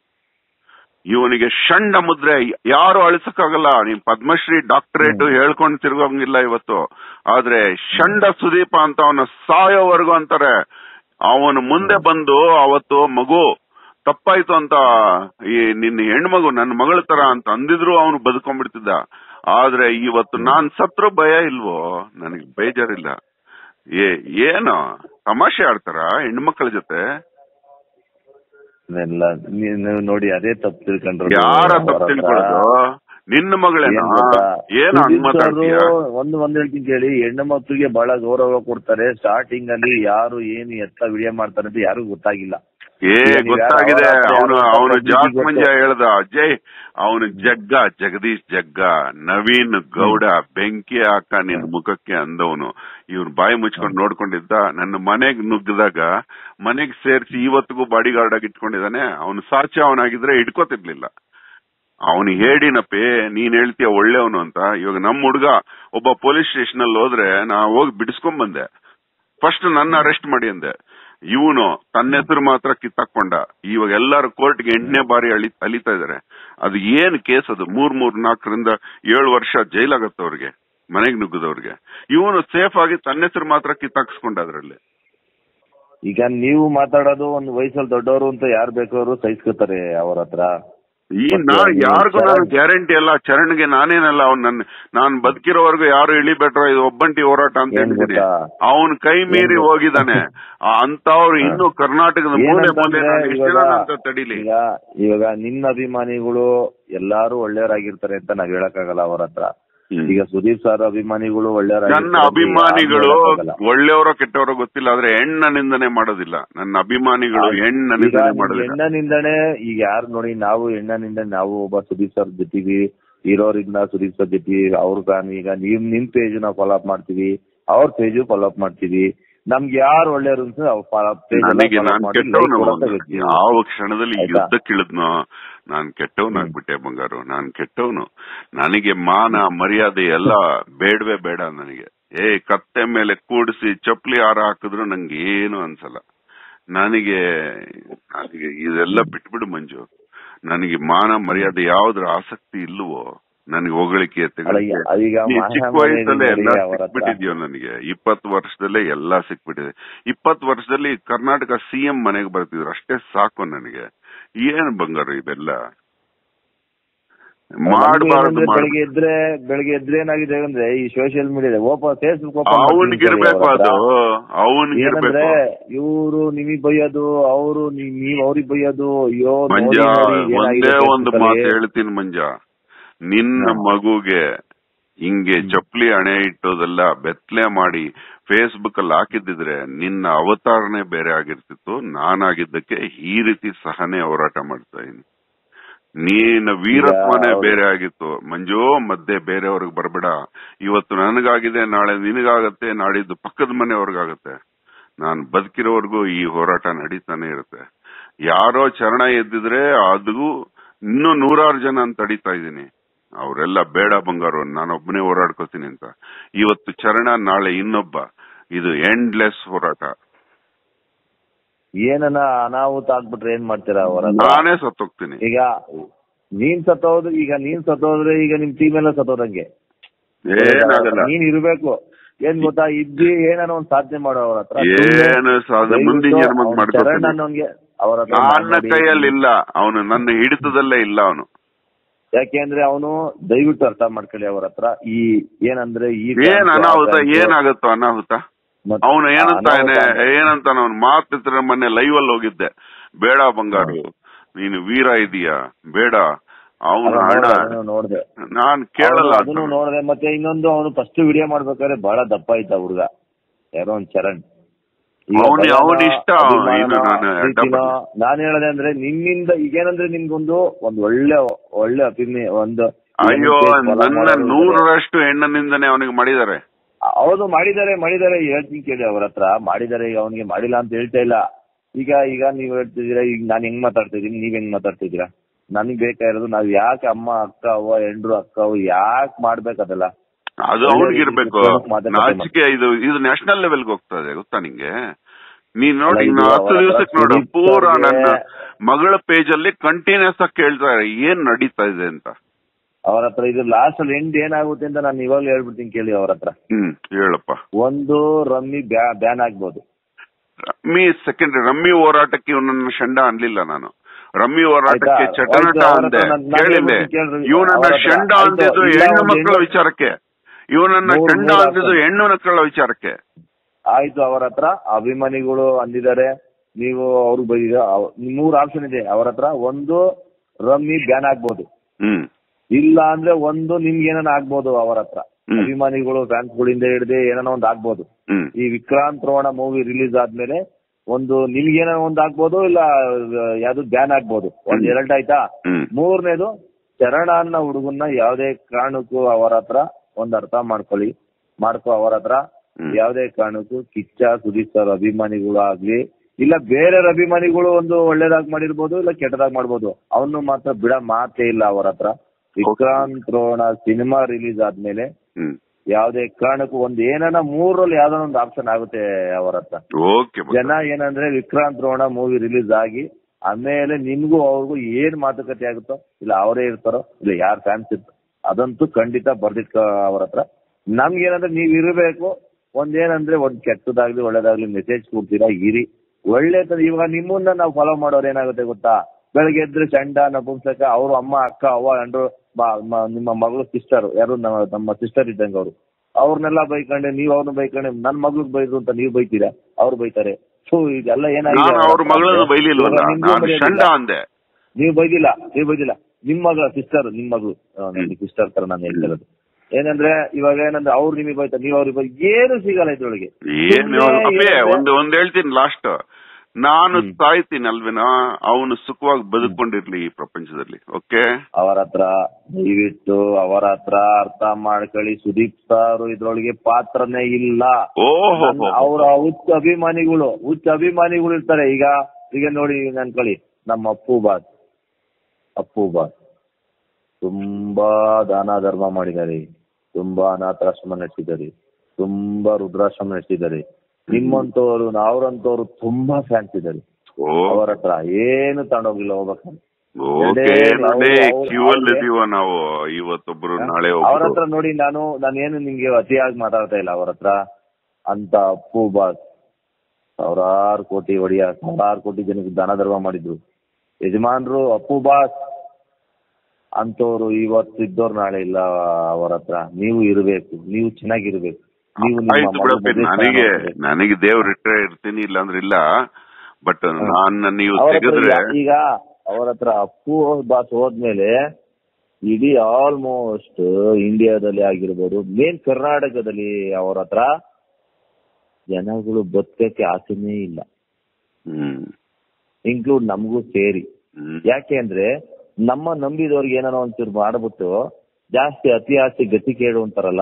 B: ಇವನಿಗೆ ಷಂಡ ಮುದ್ರೆ ಯಾರು ಅಳಿಸಕ್ಕಾಗಲ್ಲ ನೀನ್ ಪದ್ಮಶ್ರೀ ಡಾಕ್ಟರೇಟ್ ಹೇಳ್ಕೊಂಡು ತಿರ್ಗೋಂಗಿಲ್ಲ ಇವತ್ತು ಆದ್ರೆ ಷಂಡ ಸುದೀಪ ಅಂತ ಅವನ ಸಾಯೋವರೆಗೂ ಅಂತಾರೆ ಅವನು ಮುಂದೆ ಬಂದು ಅವತ್ತು ಮಗು ತಪ್ಪಾಯ್ತು ಅಂತ ಈ ನಿನ್ನ ಹೆಣ್ಮಗು ನನ್ನ ಮಗಳ ತರ ಅಂತ ಅಂದಿದ್ರು ಅವನು ಬದುಕೊಂಡ್ಬಿಡ್ತಿದ್ದ ಆದ್ರೆ ಇವತ್ತು ನಾನ್ ಸತ್ರು ಭಯ ಇಲ್ವೋ ನನಗೆ ಬೇಜಾರಿಲ್ಲ ಏ ಏನು ತಮಾಷೆ ಆಡ್ತಾರ ಹೆಣ್ಮಕ್ಳ ಜೊತೆ
A: ಎಲ್ಲ ನೀವು ನೋಡಿ ಅದೇ ತಪ್ಪು ತಿಳ್ಕೊಂಡ್ರು
B: ಯಾರ
A: ಅವ್ರ
B: ತಪ್ಪು
A: ಹತ್ರ.
B: ತಿಳ್ಕೊಳ್ಳೋದು ನಿನ್ನ ಮಗಳೇನ
A: ಏನ್ ಗೊತ್ತಾ?
B: ಏನ್ ಹಂಗ್
A: ಸುದೀಪ್
B: ಮಾತಾಡ್ತೀಯ
A: ಸರ್ ಒಂದು ಒಂದ್ ಹೇಳ್ತೀನಿ ಕೇಳಿ ಹೆಣ್ಣು ಮಕ್ಕಳಿಗೆ ಬಹಳ ಗೌರವ ಕೊಡ್ತಾರೆ ಸ್ಟಾರ್ಟಿಂಗ್ ಅಲ್ಲಿ ಯಾರು ಏನು ಎತ್ತ ವಿಡಿಯೋ ಮಾಡ್ತಾರೆ ಅಂತ ಯಾರಿಗೂ ಗೊತ್ತಾಗಿಲ್ಲ
B: ಏ
A: ಈಗ ನೀವ್
B: ಗೊತ್ತಾಗಿದೆ
A: ಯಾರೋ
B: ಅವನು
A: ಯಾರೋ
B: ಅವನು
A: ಪಾಪ
B: ಜಾಕ್
A: ಬುದ್ಧಿ
B: ಮಂಜ
A: ಗೊತ್ತು.
B: ಹೇಳ್ದ ಅಜಯ್ ಅವನು ಜಗ್ಗ ಜಗದೀಶ್ ಜಗ್ಗ ನವೀನ್ ಗೌಡ ಬೆಂಕಿ ಹಾಕ ನಿನ್ ಮುಖಕ್ಕೆ ಅಂದವನು ಇವ್ನು ಬಾಯಿ ಮುಚ್ಕೊಂಡು ನೋಡ್ಕೊಂಡಿದ್ದ ನನ್ನ ಮನೆಗ್ ನುಗ್ಗದಾಗ ಮನೆಗ್ ಸೇರ್ಸಿ ಇವತ್ತಿಗೂ ಬಾಡಿ ಗಾರ್ಡ್ ಆಗಿ ಇಟ್ಕೊಂಡಿದ್ದಾನೆ ಅವನು ಸಾಚಿ ಅವನಾಗಿದ್ರೆ ಇಟ್ಕೋತಿರ್ಲಿಲ್ಲ ಅವನು ಹೇಳಿನಪ್ಪಿ ನೀನ್ ಹೇಳ್ತೀಯ ಒಳ್ಳೆಯವನು ಅಂತ ಇವಾಗ ನಮ್ ಹುಡ್ಗ ಒಬ್ಬ ಪೊಲೀಸ್ ಸ್ಟೇಷನ್ ಅಲ್ಲಿ ಹೋದ್ರೆ ನಾ ಹೋಗಿ ಬಿಡಿಸ್ಕೊಂಡ್ ಬಂದೆ ಫಸ್ಟ್ ನನ್ನ ಅರೆಸ್ಟ್ ಮಾಡಿ ಅಂದೆ ಇವನು ತನ್ನ ಹೆಸರು ಮಾತ್ರ ಕಿತ್ತಾಕೊಂಡ ಇವಾಗ ಎಲ್ಲಾರು ಕೋರ್ಟ್ಗೆ ಎಂಟನೇ ಬಾರಿ ಅಳಿ ಅಲಿತಾ ಇದಾರೆ ಅದು ಏನ್ ಕೇಸ್ ಅದು ಮೂರ್ ಮೂರ್ ನಾಲ್ಕರಿಂದ ಏಳು ವರ್ಷ ಜೈಲಾಗತ್ತೆ ಅವ್ರಿಗೆ ಮನೆಗ್ ನುಗ್ಗದವ್ರಿಗೆ ಇವನು ಸೇಫ್ ಆಗಿ ತನ್ನ ಹೆಸರು ಮಾತ್ರ ಕಿತ್ತಾಕ್ಸ್ಕೊಂಡ ಅದ್ರಲ್ಲಿ
A: ಈಗ ನೀವು ಮಾತಾಡೋದು ಒಂದು ವಯಸ್ಸಲ್ಲಿ ದೊಡ್ಡವರು ಅಂತ ಯಾರು ಬೇಕಾದ್ರು ಸಹಿಸ್ಕೊತಾರೆ ಅವ್ರ ಹತ್ರ
B: ಈ
A: ಮತ್ತೆ
B: ನಾ
A: ನೀವು
B: ಯಾರಿಗೂ ನಾನು
A: ಚರಣ್-
B: ಗ್ಯಾರಂಟಿ ಅಲ್ಲ ಚರಣ್ಗೆ ನಾನೇನಲ್ಲ ಅವ್ನ್ ನನ್ ನಾನ್ ಬದುಕಿರೋವರೆಗೂ ಯಾರು ಇಳಿಬೇಟ್ರ ಇದು ಒಬ್ಬಂಟಿ ಹೋರಾಟ ಅಂತ
A: ಏನ್
B: ಹೇಳಿದೀನಿ
A: ಗೊತ್ತಾ?
B: ಅವನ್ ಕೈ ಮೀರಿ
A: ಏನ್
B: ಹೋಗಿದ್ದಾನೆ ಅಂತವ್ರು ಇನ್ನು ಕರ್ನಾಟಕದ ಮೂಲೆ ಮೂಲೆ
A: ಏನಂತಂದ್ರೆ
B: ನಾನು ಎಷ್ಟು
A: ಇವಾಗ
B: ಜನ ಅಂತ ತಡಿಲಿ
A: ಈಗ ಇವಾಗ ನಿನ್ನ ಅಭಿಮಾನಿಗಳು ಎಲ್ಲಾರು ಒಳ್ಳೆಯವರಾಗಿರ್ತಾರೆ ಅಂತ ನಾವ್ ಹೇಳಕ್ಕಾಗಲ್ಲ ಅವ್ರ ಹತ್ರ
B: ಹ್ಮ್.
A: ಈಗ ಸುದೀಪ್ ಸರ್ ಅಭಿಮಾನಿಗಳು ಒಳ್ಳೆಯವರಾಗಿರ್ತಾರೆ
B: ನನ್ನ
A: ಅಂತ
B: ಅಭಿಮಾನಿಗಳು
A: ಯಾರ್ನೂ ಹೇಳಕ್ಕಾಗಲ್ಲ.
B: ಒಳ್ಳೆಯವರೋ ಕೆಟ್ಟವರೋ ಗೊತ್ತಿಲ್ಲ ಆದ್ರೆ ಹೆಣ್ಣ ನಿಂದನೆ ಮಾಡೋದಿಲ್ಲ ನನ್ನ ಅಭಿಮಾನಿಗಳು ಹೆಣ್ಣ
A: ಈಗ
B: ನಿಂದನೆ
A: ನಿಮ್ಗೆ
B: ಮಾಡೋದಿಲ್ಲ
A: ಹೆಣ್ಣ ನಿಂದನೆ ಈಗ ಯಾರು ನೋಡಿ ನಾವು ಹೆಣ್ಣ ನಿಂದನೆ ನಾವು ಒಬ್ಬ ಸುದೀಪ್ ಸರ್ ಜೊತೆಗೆ ಇರೋರಿಂದ ಸುದೀಪ್ ಸರ್ ಜೊತೆ ಅವ್ರ ಫ್ಯಾನ್ ಈಗ ನೀವ್ ನಿಮ್ ಪೇಜ್ ನಾವು ಫಾಲೋ ಅಪ್ ಮಾಡ್ತೀವಿ ಅವ್ರ ಪೇಜ್ ಫಾಲೋ ಅಪ್ ಮಾಡ್ತೀವಿ ನಮ್ಗೆ ಯಾರು ಒಳ್ಳೆಯವರು ಅಂತ ಅವ್ರ ಪೇಜ್
B: ನನಗೆ ನಾನ್ ಕೆಟ್ಟವನು
A: ವ್ಯಕ್ತಿ
B: ಯಾವ ಕ್ಷಣದಲ್ಲಿ
A: ಆಯ್ತಾ?
B: ಯುದ್ಧಕ್ಕಿಳಿದ್ನೋ ನಾನ್ ಕೆಟ್ಟವನಾಗ್ಬಿಟ್ಟೆ ಬಂಗಾರು ನಾನ್ ಕೆಟ್ಟವನು ನನಗೆ ಮಾನ ಮರ್ಯಾದೆ ಎಲ್ಲ ಬೇಡವೇ ಬೇಡ ನನಗೆ ಏ ಕತ್ತೆ ಮೇಲೆ ಕೂಡಿಸಿ ಚಪ್ಲಿ ಹಾರ ಹಾಕಿದ್ರು ನಂಗೆ ಏನು ಅನ್ಸಲ್ಲ ನನಗೆ ನನಗೆ ಇದೆಲ್ಲ ಬಿಟ್ಬಿಡು ಮಂಜು ನನಗೆ ಮಾನ ಮರ್ಯಾದೆ ಯಾವ್ದ್ರ ಆಸಕ್ತಿ ಇಲ್ವೋ ನನಗೆ ಹೊಗಳಿಕೆ
A: ಅಲ್ಲ, ಈಗ- ಅದೀಗ
B: ನೀ ಚಿಕ್ಕ
A: ಮಹಾಮನೆ
B: ವಯಸ್ಸಲ್ಲೇ ಎಲ್ಲ
A: ನೋಡಿ ಅವ್ರ ಹತ್ರ.
B: ಸಿಕ್ಬಿಟ್ಟಿದ್ಯೋ ನನಗೆ ಇಪ್ಪತ್ತು ವರ್ಷದಲ್ಲೇ ಎಲ್ಲಾ ಸಿಕ್ಬಿಟ್ಟಿದೆ ಇಪ್ಪತ್ತು ವರ್ಷದಲ್ಲಿ ಕರ್ನಾಟಕ ಸಿಎಂ ಮನೆಗೆ ಬರ್ತಿದ್ರು ಅಷ್ಟೇ ಸಾಕು ನನಗೆ ಏನ್ ಬಂಗಾರ ಇದೆಲ್ಲ ಮಾಡಬಾರ್ದು
A: ಬೆಳಿಗ್ಗೆ ಎದ್ರೆ ಬೆಳಿಗ್ಗೆ ಎದ್ರೆ ಏನಾಗಿದೆ ಅಂದ್ರೆ ಈ ಸೋಷಿಯಲ್ ಮೀಡಿಯಾ ಓಪನ್ ಫೇಸ್ಬುಕ್
B: ಅವನ್ಗಿರ್ಬೇಕು ಅದು ಅವನ್ಗಿರ್ಬೇಕು
A: ಏನಂದ್ರೆ ಇವರು ನಿಮಗ್ ಬೈಯೋದು ಅವರು ನೀವ್ ಅವ್ರಿಗೆ ಬೈಯೋದು ಅಯ್ಯೋ
B: ಮಂಜ
A: ನೋಡಿ ನೋಡಿ ಏನಾಗಿದೆ
B: ಒಂದೇ ಒಂದು
A: Facebook
B: ಮಾತು
A: ಅಲ್ಲಿ.
B: ಹೇಳ್ತೀನಿ ಮಂಜ ನಿನ್ನ
A: ಹಾ.
B: ಮಗುಗೆ ಹಿಂಗೆ ಚಪ್ಲಿ ಹಣೆ ಇಟ್ಟೋದೆಲ್ಲ ಬೆತ್ತಲೆ ಮಾಡಿ ಫೇಸ್ಬುಕ್ ಅಲ್ಲಿ ಹಾಕಿದ್ದಿದ್ರೆ ನಿನ್ನ ಅವತಾರನೇ ಬೇರೆ ಆಗಿರ್ತಿತ್ತು ನಾನಾಗಿದ್ದಕ್ಕೆ ಈ ರೀತಿ ಸಹನೆ ಹೋರಾಟ ಮಾಡ್ತಾ ಇದ್ದೀನಿ ನೀನ ವೀರತ್ವನೇ
A: ಹೌದು.
B: ಬೇರೆ ಆಗಿತ್ತು ಮಂಜು ಮಧ್ಯೆ ಬೇರೆಯವ್ರಿಗೆ ಬರ್ಬೇಡ ಇವತ್ತು ನನಗಾಗಿದೆ ನಾಳೆ ನಿನಗಾಗತ್ತೆ ನಾಡಿದ್ದು ಪಕ್ಕದ ಮನೆಯವ್ರಿಗಾಗತ್ತೆ ನಾನ್ ಬದುಕಿರೋವರೆಗೂ ಈ ಹೋರಾಟ ನಡೀತಾನೆ ಇರುತ್ತೆ ಯಾರೋ ಚರಣ ಎದ್ದಿದ್ರೆ ಅದು ಇನ್ನೂ ನೂರಾರು ಜನ ಅಂತ ತಡೀತಾ ಇದ್ದೀನಿ ಅವರೆಲ್ಲ ಬೇಡ ಬಂಗಾರು ನಾನೊಬ್ಬನೇ ಹೋರಾಡ್ಕೋತೀನಿ ಅಂತ ಇವತ್ತು ಚರಣ ನಾಳೆ ಇನ್ನೊಬ್ಬ ಇದು ಎಂಡ್ಲೆಸ್ ಹೋರಾಟ
A: ಏನನ ಅನಾಹುತ ಆಗ್ಬಿಟ್ರೆ ಏನ್ ಮಾಡ್ತೀರಾ ಅವರ
B: ನಾನೇ ಸತ್ತೋಗ್ತೀನಿ
A: ಈಗ ನೀನ್ ಸತ್ತೋದ್ರೆ ಈಗ ನೀನ್ ಸತ್ತೋದ್ರೆ ಈಗ ನಿಮ್ ಟೀಮ್ ಎಲ್ಲ ಸತ್ತೋದಂಗೆ
B: ಏನಾಗಲ್ಲ
A: ನೀನ್ ಇರ್ಬೇಕು ಏನ್ ಗೊತ್ತಾ ಇದ್ದಿ ಏನಾನ ಒಂದ್ ಸಾಧನೆ ಮಾಡೋ ಅವ್ರ ಹತ್ರ
B: ಏನು ಸಾಧನೆ ಮುಂದಿನ ಜನ್ಮಕ್ ಮಾಡ್ಕೊತೀನಿ
A: ಅನ್ನೋನ್ಗೆ ಅವ್ರ ಹತ್ರ
B: ನನ್ನ
A: ಮಾಡಿ.
B: ಕೈಯಲ್ಲಿ ಇಲ್ಲ ಅವನು ನನ್ನ ಹಿಡಿತದಲ್ಲೇ ಇಲ್ಲ ಅವನು
A: ಯಾಕೆಂದ್ರೆ ಅವನು ದಯವಿಟ್ಟು ಅರ್ಥ ಮಾಡ್ಕೊಳ್ಳಿ ಅವ್ರ ಹತ್ರ ಈ ಏನಂದ್ರೆ ಈ
B: ಏನ್ ಅನಾಹುತ ಏನಾಗುತ್ತೋ ಅನಾಹುತ
A: ಮತ್ತ್
B: ಅವನು ಏನಂತಾನೆ
A: ಅನಾಹುತ
B: ಏನಂತಾನ ಅವ್ನು ಮಾತಿತ್ರ ಮೊನ್ನೆ ಲೈವ್ ಅಲ್ಲಿ ಹೋಗಿದ್ದೆ ಬೇಡ ಬಂಗಾರು ನೀನು ವೀರ ಇದೀಯಾ ಬೇಡ ಅವನ
A: ಅದನ್ನ
B: ಹಣ
A: ನೋಡ್ದೆ, ಅದನ್ನ ನೋಡ್ದೆ
B: ನಾನ್ ಕೇಳಲ್ಲ
A: ಅವ್ನು ಅದನ್ನು ನೋಡ್ದೆ ಮತ್ತೆ ಇನ್ನೊಂದು ಅವನು ಫಸ್ಟ್ ವಿಡಿಯೋ ಮಾಡ್ಬೇಕಾದ್ರೆ ಬಹಳ ದಪ್ಪ ಇದ್ದ ಹುಡುಗ ಯಾರೋ ಒಂದ್ ಚರಣ್ ಈಗ
B: ಅವ್ನು-
A: ಭಯನ,
B: ಅವ್ನ್ ಇಷ್ಟ,
A: ಅಭಿಮಾನ,
B: ಇದು ನಾನು
A: ಪ್ರೀತಿನ,
B: ಅಡ್ಡ
A: ನಾನ್ ಹೇಳದೆ ಅಂದ್ರೆ ನಿಮ್ಮಿಂದ ಈಗೇನಂದ್ರೆ ನಿಮ್ಗೊಂದು ಒಂದ್ ಒಳ್ಳೆ ಒಳ್ಳೆ ಅಭಿಮೆ ಒಂದು
B: ಅಯ್ಯೋ
A: follow
B: ನನ್ನ
A: ಮಾಡೋರು ಇದ್ದಾರೆ.
B: ನೂರರಷ್ಟು ಹೆಣ್ಣನಿಂದನೇ ಅವನಿಗೆ ಮಾಡಿದ್ದಾರೆ
A: ಹೌದು ಮಾಡಿದ್ದಾರೆ ಮಾಡಿದ್ದಾರೆ ಹೇಳ್ತೀನಿ ಕೇಳಿ ಅವ್ರ ಹತ್ರ ಮಾಡಿದ್ದಾರೆ ಈಗ ಅವನಿಗೆ ಮಾಡಿಲ್ಲ ಅಂತ ಹೇಳ್ತಾ ಇಲ್ಲ ಈಗ ಈಗ ನೀವ್ ಹೇಳ್ತಿದೀರಾ ಈಗ ನಾನ್ ಹೆಂಗ್ ಮಾತಾಡ್ತಾ ಇದೀನಿ ನೀವ್ ಹೆಂಗ್ ಮಾತಾಡ್ತಿದೀರಾ ನನಗ್ ಬೇಕಾಗಿರೋದು ನಾವ್ ಯಾಕೆ ಅಮ್ಮ ಅಕ್ಕ ಅವ್ವ ಹೆಂಡ್ರು ಅಕ್ಕ ಅವ್ವ ಯಾಕೆ ಮಾಡ್ಬೇಕದಲ್ಲ
B: ಅದು
A: ಒಳ್ಳೆ
B: ಅವನಿಗಿರ್ಬೇಕು
A: ರೀತಿ ಮಾತಾಡ್ತಾರೆ
B: ನಾಚಿಕೆ ಇದು ಇದು ನ್ಯಾಷನಲ್ ಲೆವೆಲ್ಗೆ ಹೋಗ್ತದೆ ಗೊತ್ತಾ ನಿಂಗೆ ನೀನ್ ನೋಡಿ
A: ಅಲ್ಲ, ಇದು
B: ಇನ್ನು ಹತ್ತು
A: ಅವರ
B: ದಿವಸಕ್ಕೆ ನೋಡು
A: ಸುದೀಪ್
B: ಪೂರ
A: ಸರ್ಗೆ-
B: ನನ್ನ ಮಗಳ ಪೇಜ್ ಅಲ್ಲಿ ಕಂಟಿನ್ಯೂಸ್ ಆಗಿ ಕೇಳ್ತಾರೆ ಏನ್ ನಡೀತಾ ಇದೆ ಅಂತ
A: ಅವ್ರ ಹತ್ರ ಇದು ಲಾಸ್ಟ್ ಅಲ್ಲಿ ಎಂಡ್ ಏನಾಗುತ್ತೆ ಅಂತ ನಾನು ಇವಾಗ್ಲೂ ಹೇಳ್ಬಿಡ್ತೀನಿ ಕೇಳಿ ಅವ್ರ ಹತ್ರ
B: ಹ್ಮ್ ಹೇಳಪ್ಪ
A: ಒಂದು ರಮ್ಮಿ ಬ್ಯಾನ್ ಆಗ್ಬೋದು
B: ರಮ್ಮಿ ಸೆಕೆಂಡ್ ರಮ್ಮಿ ಹೋರಾಟಕ್ಕೆ ಇವನನ್ನ ಶಂಡ ಅನ್ಲಿಲ್ಲ ನಾನು ರಮ್ಮಿ ಹೋರಾಟಕ್ಕೆ
A: ಆಯ್ತಾ?
B: ಚಟನಟ
A: ಆಯ್ತು, ಅವ್ರ
B: ಅಂದೆ
A: ಹತ್ರ ನಾನ್- ನಾನ್
B: ಕೇಳಿಲ್ಲೆ
A: ಹೇಳ್ಬಿಟ್ಟು ಕೇಳ್ರಿ.
B: ಇವನನ್ನ
A: ಅವ್ರ ಹತ್ರ
B: ಶಂಡ
A: ಆಯ್ತು,
B: ಅಂದಿದ್ದು
A: ಇಲ್ಲ
B: ಹೆಣ್ಣು
A: ಒಂದ್
B: ಮಕ್ಕಳ
A: ಹೆಣ್ಣು-
B: ವಿಚಾರಕ್ಕೆ ಇವನನ್ನ
A: ಮೂರ್-
B: ಶಂಡ
A: ಮೂರ್
B: ಅಂದಿದ್ದು
A: ಆಗ್ತದೆ.
B: ಹೆಣ್ಣು ಮಕ್ಕಳ ವಿಚಾರಕ್ಕೆ
A: ಆಯ್ತು ಅವರ ಹತ್ರ ಅಭಿಮಾನಿಗಳು ಅಂದಿದ್ದಾರೆ ನೀವು ಅವ್ರು ಬೈದ ಮೂರ್ ಆಪ್ಷನ್ ಇದೆ ಅವರ ಹತ್ರ ಒಂದು ರಮ್ಮಿ ಬ್ಯಾನ್ ಆಗ್ಬೋದು
B: ಹ್ಮ್
A: ಇಲ್ಲ ಅಂದ್ರೆ ಒಂದು ನಿಮ್ಗೆ ಏನಾನ ಆಗ್ಬೋದು ಅವರ ಹತ್ರ
B: ಹ್ಮ್.
A: ಅಭಿಮಾನಿಗಳು ಫ್ಯಾನ್ಸ್ ಗಳಿಂದ ಹಿಡಿದು ಏನಾನ ಒಂದ್ ಆಗ್ಬೋದು
B: ಹ್ಮ್
A: ಈ ವಿಕ್ರಾಂತ್ ರೋಣ ಮೂವಿ ರಿಲೀಸ್ ಆದ್ಮೇಲೆ ಒಂದು ನಿಮ್ಗೇನೋ ಒಂದ್ ಆಗ್ಬೋದು ಇಲ್ಲ ಯಾವ್ದು ಬ್ಯಾನ್ ಆಗ್ಬೋದು ಒಂದ್
B: ಹ್ಮ್.
A: ಎರಡ್ ಆಯ್ತಾ
B: ಹ್ಮ್
A: ಮೂರನೇದು ಚರಣ ಅನ್ನೋ ಹುಡುಗನ್ನ ಯಾವ್ದೇ ಕಾರಣಕ್ಕೂ ಅವರ ಹತ್ರ ಒಂದ್ ಅರ್ಥ ಮಾಡ್ಕೊಳ್ಳಿ ಮಾಡ್ಕೊ ಅವರ ಹತ್ರ
B: ಹ್ಮ್.
A: ಯಾವ್ದೇ ಕಾರಣಕ್ಕೂ ಕಿಚ್ಚ ಸುದೀಪ್ ಸರ್ ಅಭಿಮಾನಿಗಳು ಆಗ್ಲಿ ಇಲ್ಲ ಬೇರೆಯವ್ರ ಅಭಿಮಾನಿಗಳು ಒಂದು ಒಳ್ಳೇದಾಗ್ ಮಾಡಿರ್ಬೋದು ಇಲ್ಲ ಕೆಟ್ಟದಾಗ್ ಮಾಡ್ಬೋದು ಅವನು ಮಾತ್ರ ಬಿಡ ಮಾತೇ ಇಲ್ಲ ಅವರ ಹತ್ರ ವಿಕ್ರಾಂತ್ ರೋಣ ಸಿನಿಮಾ ರಿಲೀಸ್ ಆದ್ಮೇಲೆ
B: ಹ್ಮ್
A: ಯಾವ್ದೇ ಕಾರಣಕ್ಕೂ ಒಂದ್ ಏನಾನ ಮೂರಲ್ಲಿ ಯಾವ್ದೋ ಒಂದು ಆಪ್ಷನ್ ಆಗುತ್ತೆ ಅವರ ಹತ್ರ
B: ಓಕೆ
A: ಜನ ಏನಂದ್ರೆ ವಿಕ್ರಾಂತ್ ರೋಣ ಮೂವಿ ರಿಲೀಸ್ ಆಗಿ ಆಮೇಲೆ ನಿಮ್ಗೂ ಅವ್ರಿಗೂ ಏನ್ ಮಾತುಕತೆ ಆಗುತ್ತೋ ಇಲ್ಲ ಅವರೇ ಇರ್ತಾರೋ ಇಲ್ಲ ಯಾರ್ ಫ್ಯಾನ್ಸ್ ಇರ್ತಾರೋ ಅದಂತೂ ಖಂಡಿತ ಬರ್ದಿಟ್ಕ ಅವ್ರ ಹತ್ರ ನಮ್ಗೇನಂದ್ರೆ ನೀವ್ ಇರಬೇಕು ಒಂದೇನಂದ್ರೆ ಒಂದ್ ಕೆಟ್ಟದಾಗ್ಲಿ ಒಳ್ಳೇದಾಗ್ಲಿ ಮೆಸೇಜ್ ಕೊಡ್ತೀರಾ ಇರಿ ಒಳ್ಳೆ ತರ- ಇವಾಗ ನಿಮ್ಮನ್ನ ನಾವು ಫಾಲೋ ಮಾಡೋರು ಏನಾಗುತ್ತೆ ಗೊತ್ತಾ ಬೆಳಗ್ಗೆ ಎದ್ರೆ ಚಂಡ ನಪುಂಸಕ ಅವ್ರು ಅಮ್ಮ ಅಕ್ಕ ಅವ್ವ ಅಂಡ್ರು ಮ- ಮ- ನಿಮ್ಮ ಮಗಳು ಸಿಸ್ಟರ್ ಯಾರು ನಮ್ಮ ನಮ್ಮ ಸಿಸ್ಟರ್ ಇದ್ದಂಗೆ ಅವರು ಅವ್ರನ್ನೆಲ್ಲ ಬೈಕೊಂಡೆ ನೀವು ಅವ್ರನ್ನ ಬೈಕೊಂಡೆ ನನ್ ಮಗ್ಳಿಗೆ ಬೈದ್ರು ಅಂತ ನೀವು ಬೈತೀರಾ ಅವ್ರು ಬೈತಾರೆ ಸೊ ಇದೆಲ್ಲ ಏನಾಗಿದೆ
B: ನಾನು ಅವ್ರ ಮಗಳನ್ನ ಬೈಲಿಲ್ವಲ್ಲ
A: ಇವಾಗ ನಿಮ್ಗೂ
B: ನಾನು
A: ಮರ್ಯಾದೆ
B: ಷಂಡ
A: ಇಲ್ಲ.
B: ಅಂದೆ
A: ನೀವು ಬೈದಿಲ್ಲ ನೀವು ಬೈದಿಲ್ಲ ನಿಮ್ ಮಗಳ ಸಿಸ್ಟರ್ ನಿಮ್ ಮಗಳು ಸಿಸ್ಟರ್ ತರ ನಾನು ಹೇಳ್ತಿರೋದು ಏನಂದ್ರೆ ಇವಾಗ ಏನಂದ್ರೆ ಅವ್ರು ನಿಮಗೆ ಬೈತಾರೆ ನೀವು ಅವ್ರಿಗೆ ಬೈ ಏನು ಸಿಗಲ್ಲ ಇದ್ರೊಳಗೆ
B: ಏನು
A: ಸುಮ್ನೆ
B: ಅಪ್ಪಿ
A: ಏನಂದ್ರೆ-
B: ಒಂದು ಒಂದ್ ಹೇಳ್ತೀನಿ ಲಾಸ್ಟ್ ನಾನು ಸಾಯ್ತೀನಿ ಅಲ್ವೇನಾ ಅವನು ಸುಖವಾಗಿ ಬದುಕೊಂಡಿರ್ಲಿ ಈ ಪ್ರಪಂಚದಲ್ಲಿ ಓಕೆ
A: ಅವರ ಹತ್ರ ದಯವಿಟ್ಟು ಅವರ ಹತ್ರ ಅರ್ಥ ಮಾಡ್ಕೊಳ್ಳಿ ಸುದೀಪ್ ಸರ್ ಇದ್ರೊಳಗೆ ಪಾತ್ರನೇ ಇಲ್ಲ
B: ಓಹೋ
A: ಅವರ ಹುಚ್ಚ ಅಭಿಮಾನಿಗಳು ಹುಚ್ಚ ಅಭಿಮಾನಿಗಳು ಇರ್ತಾರೆ ಈಗ ಈಗ ನೋಡಿ ಅನ್ಕೊಳ್ಳಿ ನಮ್ಮ ಅಪ್ಪು ಬಾತ್ ಅಪ್ಪು ಬಾತ್ ತುಂಬಾ ದಾನ ಧರ್ಮ ಮಾಡಿದ್ದಾರೆ ತುಂಬಾ ಅನಾಥಾಶ್ರಮ ನಡೆಸಿದ್ದಾರೆ ತುಂಬಾ ರುದ್ರಾಶ್ರಮ ನಡೆಸಿದ್ದಾರೆ ನಿಮ್ಮಂತವ್ರು ಅವ್ರಂತವ್ರು ತುಂಬಾ ಫ್ಯಾನ್ಸ್ ಇದ್ದಾರೆ
B: ಓ
A: ಅವರ ಹತ್ರ ಏನು ತಗೊಂಡೋಗಿಲ್ಲ ಹೋಗ್ಬೇಕಂತ
B: ಓಕೆ
A: ಎರಡೇ
B: ನೋಡಿ
A: ಅವ್ರು-
B: ಕ್ಯೂ ಅಲ್ಲಿ
A: ಅವ್ರಿಗೆ-
B: ಇದೀವ ನಾವು ಇವತ್ತೊಬ್ರು ನಾಳೆ
A: ಅವ್ರ
B: ಒಬ್ರು
A: ಹತ್ರ ನೋಡಿ ನಾನು ನಾನೇನು ನಿಮ್ಗೆ ಅತಿಯಾಗಿ ಮಾತಾಡ್ತಾ ಇಲ್ಲ ಅವ್ರ ಹತ್ರ ಅಂತ ಅಪ್ಪು ಬಾಸ್ ಸಾವಿರಾರು ಕೋಟಿ ಒಡೆಯ ಸಾವಿರಾರು ಕೋಟಿ ಜನಕ್ಕೆ ದಾನ ಧರ್ಮ ಮಾಡಿದ್ರು ಯಜಮಾನ್ರು ಅಪ್ಪು ಬಾಸ್ ಅಂತವ್ರು ಇವತ್ತು ಇದ್ದವ್ರು ನಾಳೆ ಇಲ್ಲ ಅವರ ಹತ್ರ ನೀವು ಇರಬೇಕು ನೀವು ಚೆನ್ನಾಗಿರ್ಬೇಕು ನೀವು ನಿಮ್ಮ
B: ಆಯ್ತು
A: ಮಗು
B: ಬಿಡಪ್ಪ
A: ಮದುವೆ
B: ನನಗೆ
A: ಚೆನ್ನಾಗಿ
B: ನನಗೆ ದೇವ್ರ ಇಟ್ಟರೆ ಇರ್ತೀನಿ ಇಲ್ಲ ಅಂದ್ರೆ ಇಲ್ಲ ಬಟ್ ನಾನ್ ನೀವು
A: ಅವ್ರ ಹತ್ರ
B: ತೆಗೆದ್ರೆ
A: ಈಗ- ಈಗ ಅವ್ರ ಹತ್ರ ಅಪ್ಪು ಬಾಸ್ ಹೋದ್ಮೇಲೆ ಇಡೀ ಆಲ್ಮೋಸ್ಟ್ ಇಂಡಿಯಾದಲ್ಲಿ ಆಗಿರ್ಬೋದು ಮೇನ್ ಕರ್ನಾಟಕದಲ್ಲಿ ಅವ್ರ ಹತ್ರ ಜನಗಳು ಬದುಕಕ್ಕೆ ಆಸೆನೇ ಇಲ್ಲ
B: ಹ್ಮ್
A: ಇನ್ಕ್ಲೂಡ್ ನಮಗೂ ಸೇರಿ
B: ಹ್ಮ್
A: ಯಾಕೆ ಅಂದ್ರೆ ನಮ್ಮ ನಂಬಿದವ್ರಿಗೆ ಏನಾರ ಒಂಚೂರು ಮಾಡ್ಬಿಟ್ಟು ಜಾಸ್ತಿ ಅತಿ ಆಸೆ ಗತಿ ಕೇಳು ಅಂತಾರಲ್ಲ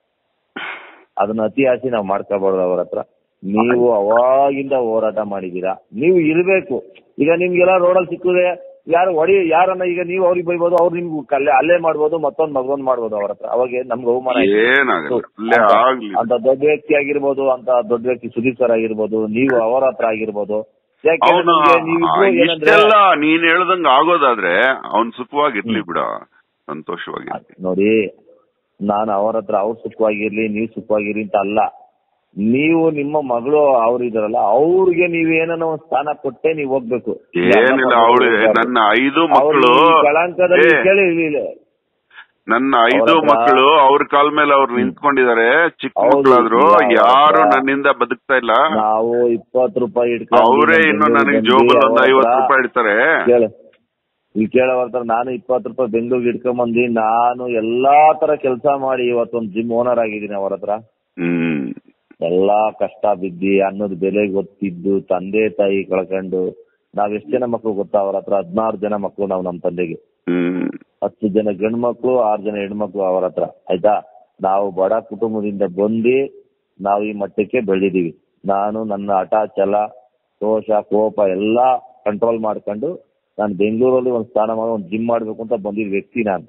A: ಅದನ್ನ ಅತಿ ಆಸೆ ನಾವು ಮಾಡ್ಕೋಬಾರ್ದು ಅವ್ರ ಹತ್ರ ನೀವು ಅವಾಗಿಂದ ಹೋರಾಟ ಮಾಡಿದೀರಾ ನೀವು ಇರ್ಬೇಕು ಈಗ ನಿಮ್ಗೆಲ್ಲ ರೋಡಲ್ಲಿ ಸಿಕ್ಕಿದ್ರೆ ಯಾರು ಹೊಡಿ ಯಾರನ್ನ ಈಗ ನೀವು ಅವ್ರಿಗೆ ಬೈಬೋದು ಅವ್ರು ನಿಮ್ಗೆ ಕಲ್ಲೆ ಅಲ್ಲೇ ಮಾಡ್ಬೋದು ಮತ್ತೊಂದ್ ಮಗದೊಂದ್ ಮಾಡ್ಬೋದು ಅವ್ರ ಹತ್ರ ಅವಾಗ ನಮ್ಗೆ ಅವಮಾನ ಆಯ್ತು.
B: ಏನಾಗಲ್ಲ ಅಲ್ಲೇ
A: ಅಂತ-
B: ಆಗ್ಲಿ
A: ಅಂತ ದೊಡ್ಡ ವ್ಯಕ್ತಿ ಆಗಿರ್ಬೋದು ಅಂತ ದೊಡ್ಡ ವ್ಯಕ್ತಿ ಸುದೀಪ್ ಸರ್ ಆಗಿರ್ಬೋದು ನೀವು ಅವರ ಹತ್ರ ಆಗಿರ್ಬೋದು ಯಾಕೆಂದ್ರೆ
B: ಅವನು
A: ನಿಮ್ಗೆ ನೀವಿಬ್ರು ಏನಂದ್ರೆ
B: ಇಷ್ಟೆಲ್ಲ ನೀನ್ ಹೇಳ್ದಂಗ ಆಗೋದಾದ್ರೆ ಅವ್ನ್ ಸುಖವಾಗಿರ್ಲಿ ಬಿಡ ಸಂತೋಷವಾಗಿರ್ಲಿ
A: ನೋಡಿ ನಾನು ಅವರ ಹತ್ರ ಅವ್ರು ಸುಖವಾಗಿರ್ಲಿ ನೀವು ಸುಖವಾಗಿರ್ಲಿ ಅಂತ ಅಲ್ಲ ನೀವು ನಿಮ್ಮ ಮಗಳು ಅವ್ರು ಇದಾರಲ್ಲ ಅವ್ರಿಗೆ ನೀವೇನೋ ಒಂದು ಸ್ಥಾನ ಕೊಟ್ಟೆ ನೀವು ಹೋಗ್ಬೇಕು
B: ಏನಿಲ್ಲ ಅವಳು ನನ್ನ ಐದು ಮಕ್ಕಳು
A: ಅವ್ರು ಈ ಕಳಂಕದಲ್ಲಿ
B: ಏ,
A: ಕೇಳಿ ಇಲ್ಲ
B: ನನ್ನ ಐದು
A: ಅವ್ರ ಹತ್ರ-
B: ಮಕ್ಕಳು ಅವ್ರ ಕಾಲ್ ಮೇಲೆ ಅವ್ರು ನಿಂತ್ಕೊಂಡಿದ್ದಾರೆ ಚಿಕ್ಕ
A: ಹೌದು,
B: ಮಕ್ಕಳಾದ್ರು
A: ಇಲ್ಲ, ಅವ್ರ
B: ಯಾರು
A: ಹತ್ರ-
B: ನನ್ನಿಂದ ಬದುಕ್ತಾ ಇಲ್ಲ
A: ನಾವು ಇಪ್ಪತ್ತು ರೂಪಾಯಿ ಇಟ್ಕೊಂಡು
B: ಅವರೇ
A: ನಮ್ಮ
B: ಇನ್ನು ನನಗೆ
A: ಬೆಂಗಳೂರಿಗೆ
B: ಜೋಬಲ್ ಒಂದು
A: ಅವ್ರ
B: ಐವತ್ತು
A: ಹತ್ರ-
B: ರೂಪಾಯಿ ಇಡ್ತಾರೆ
A: ಕೇಳು ಇಲ್ಲಿ ಕೇಳೋರ್ತಾರ ನಾನು ಇಪ್ಪತ್ತು ರೂಪಾಯಿ ಬೆಂಗಳೂರಿಗೆ ಇಟ್ಕೊಂಬಂದು ನಾನು ಎಲ್ಲಾ ತರ ಕೆಲಸ ಮಾಡಿ ಇವತ್ತೊಂದು ಜಿಮ್ ಓನರ್ ಆಗಿದ್ದೀನಿ ಅವ್ರ ಹತ್ರ
B: ಹ್ಮ್
A: ಎಲ್ಲಾ ಕಷ್ಟ ಬಿದ್ದಿ ಅನ್ನದ ಬೆಲೆ ಗೊತ್ತಿದ್ದು ತಂದೆ ತಾಯಿ ಕಳ್ಕೊಂಡು ನಾವ್ ಎಷ್ಟ್ ಜನ ಮಕ್ಳು ಗೊತ್ತಾ ಅವ್ರ ಹತ್ರ ಹದಿನಾರು ಜನ ಮಕ್ಳು ನಾವು ನಮ್ಮ ತಂದೆಗೆ
B: ಹ್ಮ್
A: ಹತ್ತು ಜನ ಗಂಡು ಮಕ್ಳು ಆರು ಜನ ಹೆಣ್ಮಕ್ಳು ಅವರ ಹತ್ರ ಆಯ್ತಾ ನಾವು ಬಡ ಕುಟುಂಬದಿಂದ ಬಂದು ನಾವು ಈ ಮಟ್ಟಕ್ಕೆ ಬೆಳೆದಿದೀವಿ ನಾನು ನನ್ನ ಹಠ ಛಲ ದೋಷ ಕೋಪ ಎಲ್ಲಾ ಕಂಟ್ರೋಲ್ ಮಾಡ್ಕೊಂಡು ನಾನು ಬೆಂಗಳೂರಲ್ಲಿ ಒಂದು ಸ್ಥಾನ ಮಾಡಿ ಒಂದು ಜಿಮ್ ಮಾಡ್ಬೇಕು ಅಂತ ಬಂದಿದ್ದ ವ್ಯಕ್ತಿ ನಾನು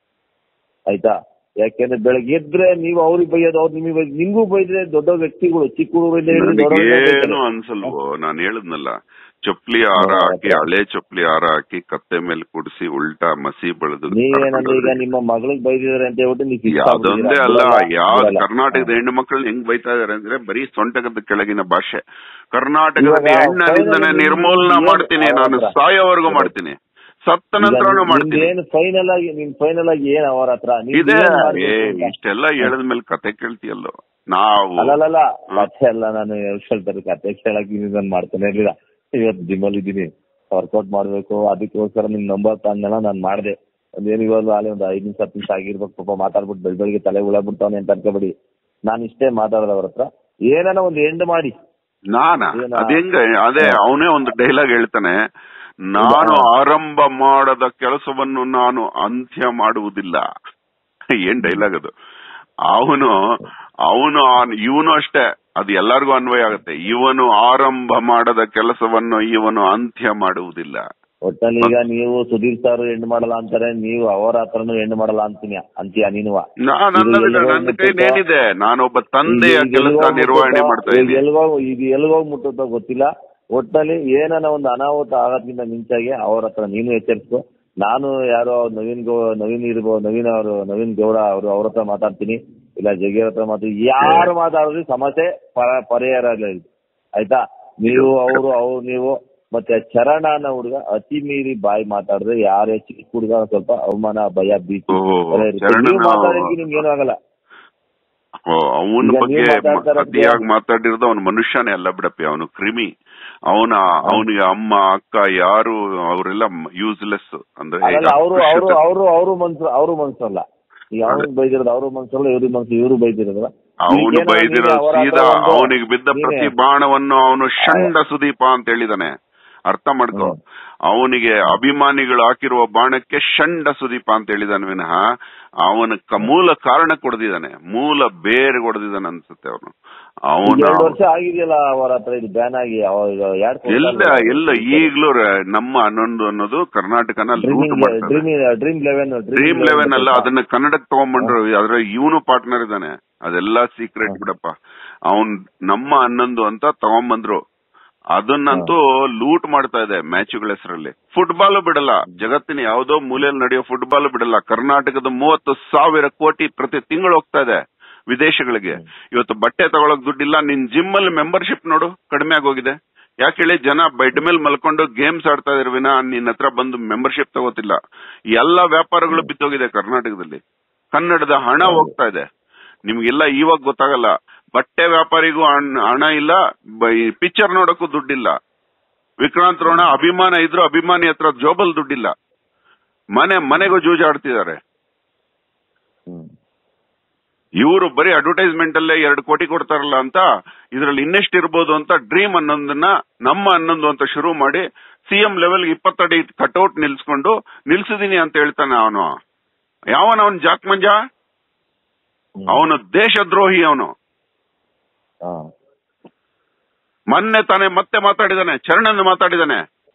A: ಆಯ್ತಾ ಯಾಕೆಂದ್ರೆ ಬೆಳಗ್ಗೆ ಎದ್ರೆ ನೀವು ಅವ್ರಿಗೆ ಬೈಯೋದು ಅವ್ರು ನಿಮಗೆ ಬೈ ನಿಮ್ಗೂ ಬೈದ್ರೆ ದೊಡ್ಡ ವ್ಯಕ್ತಿಗಳು ಚಿಕ್ಕ ಹುಡುಗರಿಂದ ಹಿಡಿದು ದೊಡ್ಡವರಿಂದ
B: ನನಗೇನು
A: ಬೈತಾರೆ.
B: ಅನ್ಸಲ್ವೋ ನಾನು ಹೇಳಿದ್ನಲ್ಲ ಚಪ್ಪಲಿ ಹಾರ ಹಾಕಿ ಹಳೆ ಚಪ್ಪಲಿ ಹಾರ ಹಾಕಿ ಕತ್ತೆ ಮೇಲೆ ಕುಡಿಸಿ ಉಲ್ಟಾ ಮಸಿ ಬೆಳೆದು
A: ನೀವೇನಂದ್ರೆ ಈಗ ನಿಮ್ಮ ಮಗಳಿಗೆ ಬೈದಿದ್ದಾರೆ ಅಂತ ಹೇಳ್ಬಿಟ್ಟು ನೀವು ಕಿತ್ತು
B: ಯಾವ್ದೊಂದೇ
A: ಹಾಕ್ಬಿಟ್ಟಿದ್ದೀರಾ.
B: ಅಲ್ಲ
A: ಬಿಡಲ್ಲ,
B: ಯಾವ್ದು
A: ಬಿಡಲ್ಲ.
B: ಕರ್ನಾಟಕದ ಹೆಣ್ಣು ಮಕ್ಕಳನ್ನ ಹೆಂಗ್ ಬೈತಾ ಇದಾರೆ ಅಂದ್ರೆ ಬರೀ ಸೊಂಟಕದ ಕೆಳಗಿನ ಭಾಷೆ ಕರ್ನಾಟಕದಲ್ಲಿ
A: ಇವಾಗ
B: ಹೆಣ್ಣನಿಂದನೇ
A: finally
B: ನಿರ್ಮೂಲನ
A: ಏನು
B: ಮಾಡ್ತೀನಿ ನಾನು
A: ಅವ್ರ ಹತ್ರ?
B: ಸಾಯೋವರೆಗೂ ಮಾಡ್ತೀನಿ ಸತ್ತ ನಂತರನೂ ಮಾಡ್ತೀನಿ
A: ಏನು ಫೈನಲ್ ಆಗಿ ನಿಮ್ ಫೈನಲ್ ಆಗಿ ಏನ್ ಅವರ ಹತ್ರ ನೀವ್
B: ಇದೆ
A: ಏನ್ ಮಾಡ್ಬೇಕು
B: ಏ
A: ಅಂತ?
B: ಇಷ್ಟೆಲ್ಲ ಹೇಳಿದ್ಮೇಲೆ ಕತೆ ಕೇಳ್ತೀಯಲ್ಲೋ ನಾವು
A: ಅಲ್ಲಲ್ಲ ಕಥೆ ಅಲ್ಲ ನಾನು ಹೇಳ್ತಾರೆ ಕತೆ ಕೇಳಕ್ ನಾನು ಮಾಡ್ತಾನೆ ಇರ್ಲಿಲ್ಲ ಇವತ್ತು ಜಿಮ್ ಅಲ್ಲಿ ಇದೀನಿ ವರ್ಕೌಟ್ ಮಾಡ್ಬೇಕು ಅದಕ್ಕೋಸ್ಕರ ನಿಮ್ ನಂಬರ್ ತಂದೆಲ್ಲ ನಾನ್ ಮಾಡ್ದೆ ಒಂದೇನು ಇವಾಗ ಅಲ್ಲಿ ಒಂದು ಐದ್ ನಿಮಿಷ ಹತ್ತು ನಿಮಿಷ ಆಗಿರ್ಬೇಕು ಪಾಪ ಮಾತಾಡ್ಬಿಟ್ಟು ಬೆಳ್ ಬೆಳಿಗ್ಗೆ ತಲೆ ಹುಳ ಬಿಡ್ತಾವನೆ ಅಂತ ಅನ್ಕೋಬೇಡಿ ನಾನು ಇಷ್ಟೇ ಮಾತಾಡೋದು ಅವ್ರ ಹತ್ರ ಏನಾನ ಒಂದು ಎಂಡ್ ಮಾಡಿ
B: ನಾನ
A: ಏನ?
B: ಅದೇಂಗ ಅದೇ ಅವನೇ ಒಂದು ಡೈಲಾಗ್ ಹೇಳ್ತಾನೆ ನಾನು ಆರಂಭ ಮಾಡದ ಕೆಲಸವನ್ನು ನಾನು ಅಂತ್ಯ ಮಾಡುವುದಿಲ್ಲ ಏನ್ ಡೈಲಾಗ್ ಅದು ಅವನು ಅವನು ಇವನು ಅಷ್ಟೇ ಅದು ಎಲ್ಲರಿಗೂ ಅನ್ವಯ ಆಗುತ್ತೆ ಇವನು ಆರಂಭ ಮಾಡದ ಕೆಲಸವನ್ನು ಇವನು ಅಂತ್ಯ ಮಾಡುವುದಿಲ್ಲ
A: ಒಟ್ಟಲ್ಲಿ ಈಗ ನೀವು ಸುಧೀರ್ ಸರ್ ಎಂಡ್ ಮಾಡಲ್ಲ ಅಂತಾರೆ ನೀವು ಅವರ ಹತ್ರನು ಎಂಡ್ ಮಾಡಲ್ಲ ಅಂತೀನಿ ಅಂತೀಯ ನೀನುವ
B: ನಾನು ಅನ್ನೋದಿಲ್ಲ ನನ್ನ ಕೈಲೇನಿದೆ ನಾನೊಬ್ಬ ತಂದೆಯ
A: ಈಗ
B: ಕೆಲಸ
A: ಎಲ್ಗೋ
B: ನಿರ್ವಹಣೆ
A: ಮುಟ್ಟುತ್ತೋ,
B: ಮಾಡ್ತಾ
A: ಈಗ
B: ಇದ್ದೀನಿ
A: ಎಲ್ಗೋ ಈಗ ಎಲ್ಗೋ ಮುಟ್ಟುತ್ತೋ ಗೊತ್ತಿಲ್ಲ ಒಟ್ಟಲ್ಲಿ ಏನನ್ನ ಒಂದು ಅನಾಹುತ ಆಗೋದ್ಕಿಂತ ಮುಂಚಾಗೆ ಅವ್ರ ಹತ್ರ ನೀನು ಎಚ್ಚರಿಸ್ಕೊ ನಾನು ಯಾರೋ ನವೀನ್ ಗೌ ನವೀನ್ ಇರ್ಬೋದು ನವೀನ್ ಅವರು ನವೀನ್ ಗೌಡ ಅವರು ಅವ್ರ ಹತ್ರ ಮಾತಾಡ್ತೀನಿ ಇಲ್ಲ ಜಗ್ಗಿಯವ್ರ ಹತ್ರ ಮಾತಾಡಿ ಯಾರು ಮಾತಾಡಿದ್ರು ಸಮಸ್ಯೆ ಪ- ಪರಿಹಾರ ಇಲ್ಲ ಇದು. ಆಯ್ತಾ ನೀವು ಅವರು ಅವ್ರು ನೀವು ಮತ್ತೆ ಚರಣ ಅನ್ನೋ ಹುಡುಗ ಅತಿ ಮೀರಿ ಬಾಯಿ ಮಾತಾಡಿದ್ರೆ ಯಾರೇ ಚಿಕ್ಕ ಹುಡುಗ ಸ್ವಲ್ಪ ಅವಮಾನ ಭಯ ಭೀತಿ
B: ಓಹೋ,
A: ಎಲ್ಲ ಇರುತ್ತೆ.
B: ಚರಣ
A: ನೀವು
B: ನಾವು-
A: ಮಾತಾಡೋದಕ್ಕೆ ನಿಮ್ಗೆ ಏನೂ ಆಗಲ್ಲ
B: ಅವನ
A: ಈಗ
B: ಬಗ್ಗೆ
A: ನೀವ್ ಮಾತಾಡ್ತಾ ಇರೋದು
B: ಅತಿಯಾಗಿ ಮಾತಾಡಿರೋದು ಅವನು ಮನುಷ್ಯನೇ ಅಲ್ಲ ಬಿಡಪ್ಪಿ ಅವನು ಕ್ರಿಮಿ ಅವನ ಅವನಿಗೆ ಅಮ್ಮ ಅಕ್ಕ ಯಾರು ಅವರೆಲ್ಲ ಯೂಸ್ಲೆಸ್ ಅಂದ್ರೆ ಈಗ
A: ಅಲ್ಲ ಅವರು ಅವರು
B: ಅಸ್ಪೃಶ್ಯತೆ.
A: ಅವರು ಅವರು ಮನ್ಸು ಅವರು ಮನ್ಸಲ್ಲ ಈಗ ಅವ್ನಿಗೆ ಬೈದಿರೋದು ಅವರು ಮನ್ಸಲ್ಲ ಇವ್ರಿಗೆ ಮನ್ಸು ಇವರು ಬೈದಿರೋದಲ್ಲ
B: ಅವನು
A: ಈಗೇನೋ
B: ಬೈದಿರೋ
A: ನೀನೇ ಅವರ ಹತ್ರ
B: ಸೀದಾ
A: ಒಂದು-
B: ಅವನಿಗೆ ಬಿದ್ದ
A: ನೀನೇ-
B: ಪ್ರತಿ ಬಾಣವನ್ನು ಅವನು ಷಂಡ ಸುದೀಪ ಅಂತ ಹೇಳಿದಾನೆ ಅರ್ಥ ಮಾಡ್ಕೊ
A: ಹ್ಮ್.
B: ಅವನಿಗೆ ಅಭಿಮಾನಿಗಳು ಹಾಕಿರುವ ಬಾಣಕ್ಕೆ ಷಂಡ ಸುದೀಪ ಅಂತ ಹೇಳಿದಾನೆ ವಿನಃ ಅವನ ಕ- ಮೂಲ ಕಾರಣ ಕೊಡ್ದಿದ್ದಾನೆ ಮೂಲ ಬೇರೆ ಕೊಡ್ದಿದ್ದಾನೆ ಅನ್ಸುತ್ತೆ ಅವನು
A: ಈಗ
B: ಅವನ
A: ಎರಡು ವರ್ಷ ಆಗಿದೆಯಲ್ಲ ಅವರ ಹತ್ರ ಇದು ಬ್ಯಾನ್ ಆಗಿ ಅವಾಗ ಎರಡ್
B: ಎಲ್ಲ ಎಲ್ಲ ಈಗ್ಲೂ ರ- ನಮ್ಮ ಹನ್ನೊಂದು ಅನ್ನೋದು ಕರ್ನಾಟಕನ ಲೂಟ್ ಮಾಡ್ತಾರೆ
A: dream dream eleven
B: dream eleven ಅಲ್ಲ ಅದನ್ನ ಕನ್ನಡಕ್ಕೆ ತಗೊಂಡ್ಬಂದ್ರು ಅದ್ರ ಇವನು ಪಾರ್ಟ್ನರ್ ಇದ್ದಾನೆ ಅದೆಲ್ಲ ಸೀಕ್ರೆಟ್ ಬಿಡಪ್ಪ ಅವನ್ ನಮ್ಮ ಹನ್ನೊಂದು ಅಂತ ತಗೊಂಡ್ಬಂದ್ರು ಅದನ್ನಂತೂ ಲೂಟ್ ಮಾಡ್ತಾ ಇದೆ ಮ್ಯಾಚ್ಗಳ ಹೆಸರಲ್ಲಿ ಫುಟ್ಬಾಲ್ ಬಿಡಲ್ಲ ಜಗತ್ತಿನ ಯಾವ್ದೋ ಮೂಲೆಯಲ್ಲಿ ನಡೆಯೋ ಫುಟ್ಬಾಲ್ ಬಿಡಲ್ಲ ಕರ್ನಾಟಕದ ಮೂವತ್ತು ಸಾವಿರ ಕೋಟಿ ಪ್ರತಿ ತಿಂಗಳು ಹೋಗ್ತಾ ಇದೆ ವಿದೇಶಗಳಿಗೆ ಇವತ್ತು ಬಟ್ಟೆ ತಗೊಳಕ್ ದುಡ್ಡಿಲ್ಲ ನಿನ್ ಜಿಮ್ ಅಲ್ಲಿ ಮೆಂಬರ್ಶಿಪ್ ನೋಡು ಕಡಿಮೆ ಆಗೋಗಿದೆ ಯಾಕೆ ಹೇಳಿ ಜನ ಬೆಡ್ ಮೇಲೆ ಮಲ್ಕೊಂಡು ಗೇಮ್ಸ್ ಆಡ್ತಾ ಇದ್ರ ವಿನ ನಿನ್ನ ಹತ್ರ ಬಂದು ಮೆಂಬರ್ಶಿಪ್ ತಗೋತಿಲ್ಲ ಎಲ್ಲ ವ್ಯಾಪಾರಗಳು ಬಿತ್ತೋಗಿದೆ ಕರ್ನಾಟಕದಲ್ಲಿ ಕನ್ನಡದ ಹಣ ಹೋಗ್ತಾ ಇದೆ ನಿಮ್ಗೆಲ್ಲ ಇವಾಗ ಗೊತ್ತಾಗಲ್ಲ ಬಟ್ಟೆ ವ್ಯಾಪಾರಿಗೂ ಹಣ್- ಹಣ ಇಲ್ಲ ಪಿಕ್ಚರ್ ನೋಡಕ್ಕೂ ದುಡ್ಡಿಲ್ಲ ವಿಕ್ರಾಂತ್ ರೋಣ ಅಭಿಮಾನ ಇದ್ರು ಅಭಿಮಾನಿ ಹತ್ರ ಜೋಬಲ್ ದುಡ್ಡಿಲ್ಲ ಮನೆ ಮನೆಗೂ ಜೂಜಾಡ್ತಿದ್ದಾರೆ
A: ಹ್ಮ್
B: ಇವರು ಬರೀ ಅಡ್ವರ್ಟೈಸ್ಮೆಂಟ್ ಅಲ್ಲೇ ಎರಡು ಕೋಟಿ ಕೊಡ್ತಾರಲ್ಲ ಅಂತ ಇದ್ರಲ್ಲಿ ಇನ್ನೆಷ್ಟು ಇರ್ಬೋದು ಅಂತ ಡ್ರೀಮ್ ಅನ್ನೊಂದನ್ನ ನಮ್ಮ ಅನ್ನೊಂದು ಅಂತ ಶುರು ಮಾಡಿ ಸಿಎಂ ಲೆವೆಲ್ ಇಪ್ಪತ್ತಡಿ ಕಟೌಟ್ ನಿಲ್ಸ್ಕೊಂಡು ನಿಲ್ಸಿದೀನಿ ಅಂತ ಹೇಳ್ತಾನೆ ಅವನು ಯಾವನ ಅವನ್ ಜಾಕ್ ಮಂಜ
A: ಹ್ಮ್.
B: ಅವನು ದೇಶದ್ರೋಹಿ ಅವನು
A: ಹಾ.
B: ಮೊನ್ನೆ ತಾನೇ ಮತ್ತೆ ಮಾತಾಡಿದಾನೆ ಚರಣನ್ ಮಾತಾಡಿದಾನೆ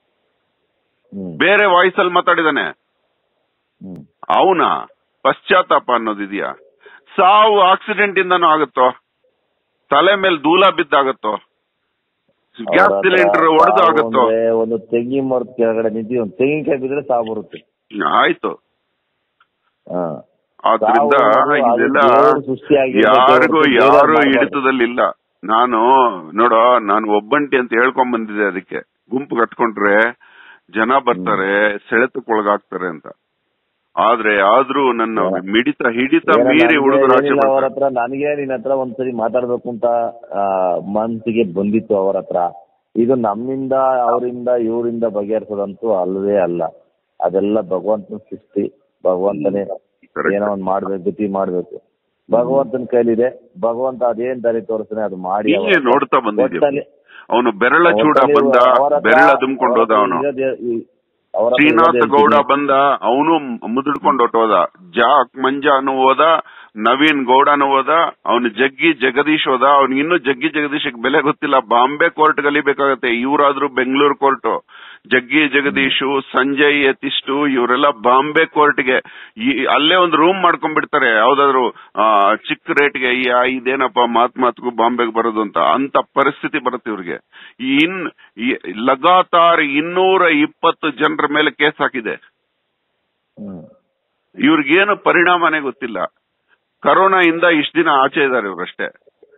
A: ಹ್ಮ್
B: ಬೇರೆ ವಾಯ್ಸ್ ಅಲ್ಲಿ ಮಾತಾಡಿದಾನೆ
A: ಹ್ಮ್
B: ಅವನ ಪಶ್ಚಾತ್ತಾಪ ಅನ್ನೋದಿದೆಯಾ ಸಾವು ಆಕ್ಸಿಡೆಂಟ್ ಇಂದನೂ ಆಗುತ್ತೋ ತಲೆ ಮೇಲೆ ದೂಲ ಬಿದ್ದಾಗತ್ತೋ ಗ್ಯಾಸ್
A: ಅವ್ರ ಹತ್ರ
B: ಸಿಲಿಂಡರ್ ಒಡೆದು
A: ಸಾವು
B: ಆಗುತ್ತೋ
A: ಅಂದ್ರೆ ಒಂದು ತೆಂಗಿನ ಮರದ ಕೆಳಗಡೆ ನಿಂತು ಒಂದು ತೆಂಗಿನಕಾಯಿ ಬಿದ್ರೆ ಸಾವು ಬರುತ್ತೆ
B: ಆಯ್ತು
A: ಹಾ.
B: ಆದ್ರಿಂದ
A: ಸಾವು ಅನ್ನೋದು ಅದು
B: ಇದೆಲ್ಲ
A: ದೇವ್ರು ಸೃಷ್ಟಿಯಾಗಿ
B: ಯಾರಿಗೂ
A: ಬೇರೆ
B: ಯಾರು
A: ಮಾಡ್ಬಾರ್ದು.
B: ಹಿಡಿತದಲ್ಲಿಲ್ಲ ನಾನು ನೋಡೋ ನಾನು ಒಬ್ಬಂಟಿ ಅಂತ ಹೇಳ್ಕೊಂಡ್ ಬಂದಿದ್ದೆ ಅದಕ್ಕೆ ಗುಂಪು ಕಟ್ಕೊಂಡ್ರೆ ಜನ ಬರ್ತಾರೆ ಸೆಳೆತಕ್ಕೊಳಗಾಗ್ತಾರೆ ಅಂತ ಆದ್ರೆ ಆದ್ರೂ ನನ್ನ ಮಿಡಿತ ಹಿಡಿತ
A: ಏನೋ
B: ಮೀರಿ
A: ನನ್ಗೆ
B: ಹುಡುಗರು ಆಚೆ
A: ಏನಿಲ್ಲ ಅವ್ರ
B: ಬರ್ತಾರೆ
A: ಹತ್ರ ನನಗೆ ನಿನ್ನ ಹತ್ರ ಒಂದ್ಸರಿ ಮಾತಾಡ್ಬೇಕು ಅಂತ ಆ, ಮನ್ಸಿಗೆ ಬಂದಿತ್ತು ಅವರ ಹತ್ರ ಇದು ನಮ್ಮಿಂದ ಅವರಿಂದ ಇವರಿಂದ ಬಗೆಹರಿಸೋದಂತೂ ಅಲ್ಲವೇ ಅಲ್ಲ ಅದೆಲ್ಲ ಭಗವಂತನ ಸೃಷ್ಟಿ ಭಗವಂತನೇ
B: Correct.
A: ಏನೋ ಒಂದ್ ಮಾಡ್ಬೇಕು ಗತಿ ಮಾಡ್ಬೇಕು ಭಗವಂತನ ಕೈಲಿದೆ ಭಗವಂತ ಅದೇನ್ ದಾರಿ ತೋರಿಸ್ತಾನೆ ಅದು ಮಾಡಿ
B: ಹೀಗೆ
A: ಅವರ-
B: ನೋಡ್ತಾ ಬಂದಿದ್ದೀವಿ
A: ಒಟ್ಟಲ್ಲಿ-
B: ಅವನು ಬೆರಳ ಚೂಡ
A: ಒಟ್ಟಲ್ಲಿ
B: ಬಂದ
A: ಅವರ ಹತ್ರ-
B: ಬೆರಳ ದುಮ್ಕೊಂಡು ಹೋದ
A: ಅವರ
B: ಅವನು
A: ಹತ್ರ ಇರೋದೇ- ಈ- ಅವರ ಹತ್ರ
B: ಶ್ರೀನಾಥ
A: ಇರೋದೇ
B: ಗೌಡ
A: ಹೇಳ್ತೀನಿ.
B: ಬಂದ ಅವನು ಮುದುಡ್ಕೊಂಡು ಹೊಟ್ಟೋದ ಜಾಕ್ ಮಂಜಾನು ಹೋದ ನವೀನ್ ಗೌಡನು ಹೋದ ಅವನು ಜಗ್ಗಿ ಜಗದೀಶ್ ಹೋದ ಅವ್ನಿಗೆ ಇನ್ನೂ ಜಗ್ಗಿ ಜಗದೀಶ್ ಬೆಲೆ ಗೊತ್ತಿಲ್ಲ ಬಾಂಬೆ ಕೋರ್ಟ್ ಕಲಿಬೇಕಾಗತ್ತೆ ಇವರಾದ್ರೂ ಬೆಂಗಳೂರು ಕೋರ್ಟ್ ಜಗ್ಗಿ ಜಗದೀಶು ಸಂಜಯ್ ಯತಿಷ್ಟು ಇವರೆಲ್ಲ ಬಾಂಬೆ ಕೋರ್ಟ್ಗೆ ಈ ಅಲ್ಲೇ ಒಂದು ರೂಮ್ ಮಾಡ್ಕೊಂಡ್ಬಿಡ್ತಾರೆ ಯಾವ್ದಾದ್ರು ಆ, ಚಿಕ್ಕ ರೇಟ್ಗೆ ಇದೇನಪ್ಪ ಮಾತ್ ಮಾತ್ಗೂ ಬಾಂಬೆಗೆ ಬರೋದು ಅಂತ ಅಂತ ಪರಿಸ್ಥಿತಿ ಬರುತ್ತೆ ಇವ್ರಿಗೆ ಇನ್ ಈ- ಲಗಾತಾರ್ ಇನ್ನೂರ ಇಪ್ಪತ್ತು ಜನರ ಮೇಲೆ ಕೇಸ್ ಹಾಕಿದೆ
A: ಹ್ಮ್.
B: ಇವ್ರಿಗೇನು ಪರಿಣಾಮನೇ ಗೊತ್ತಿಲ್ಲ ಕರೋನಾ ಇಂದ ಇಷ್ಟ ದಿನ ಆಚೆ ಇದಾರೆ ಇವ್ರಷ್ಟೇ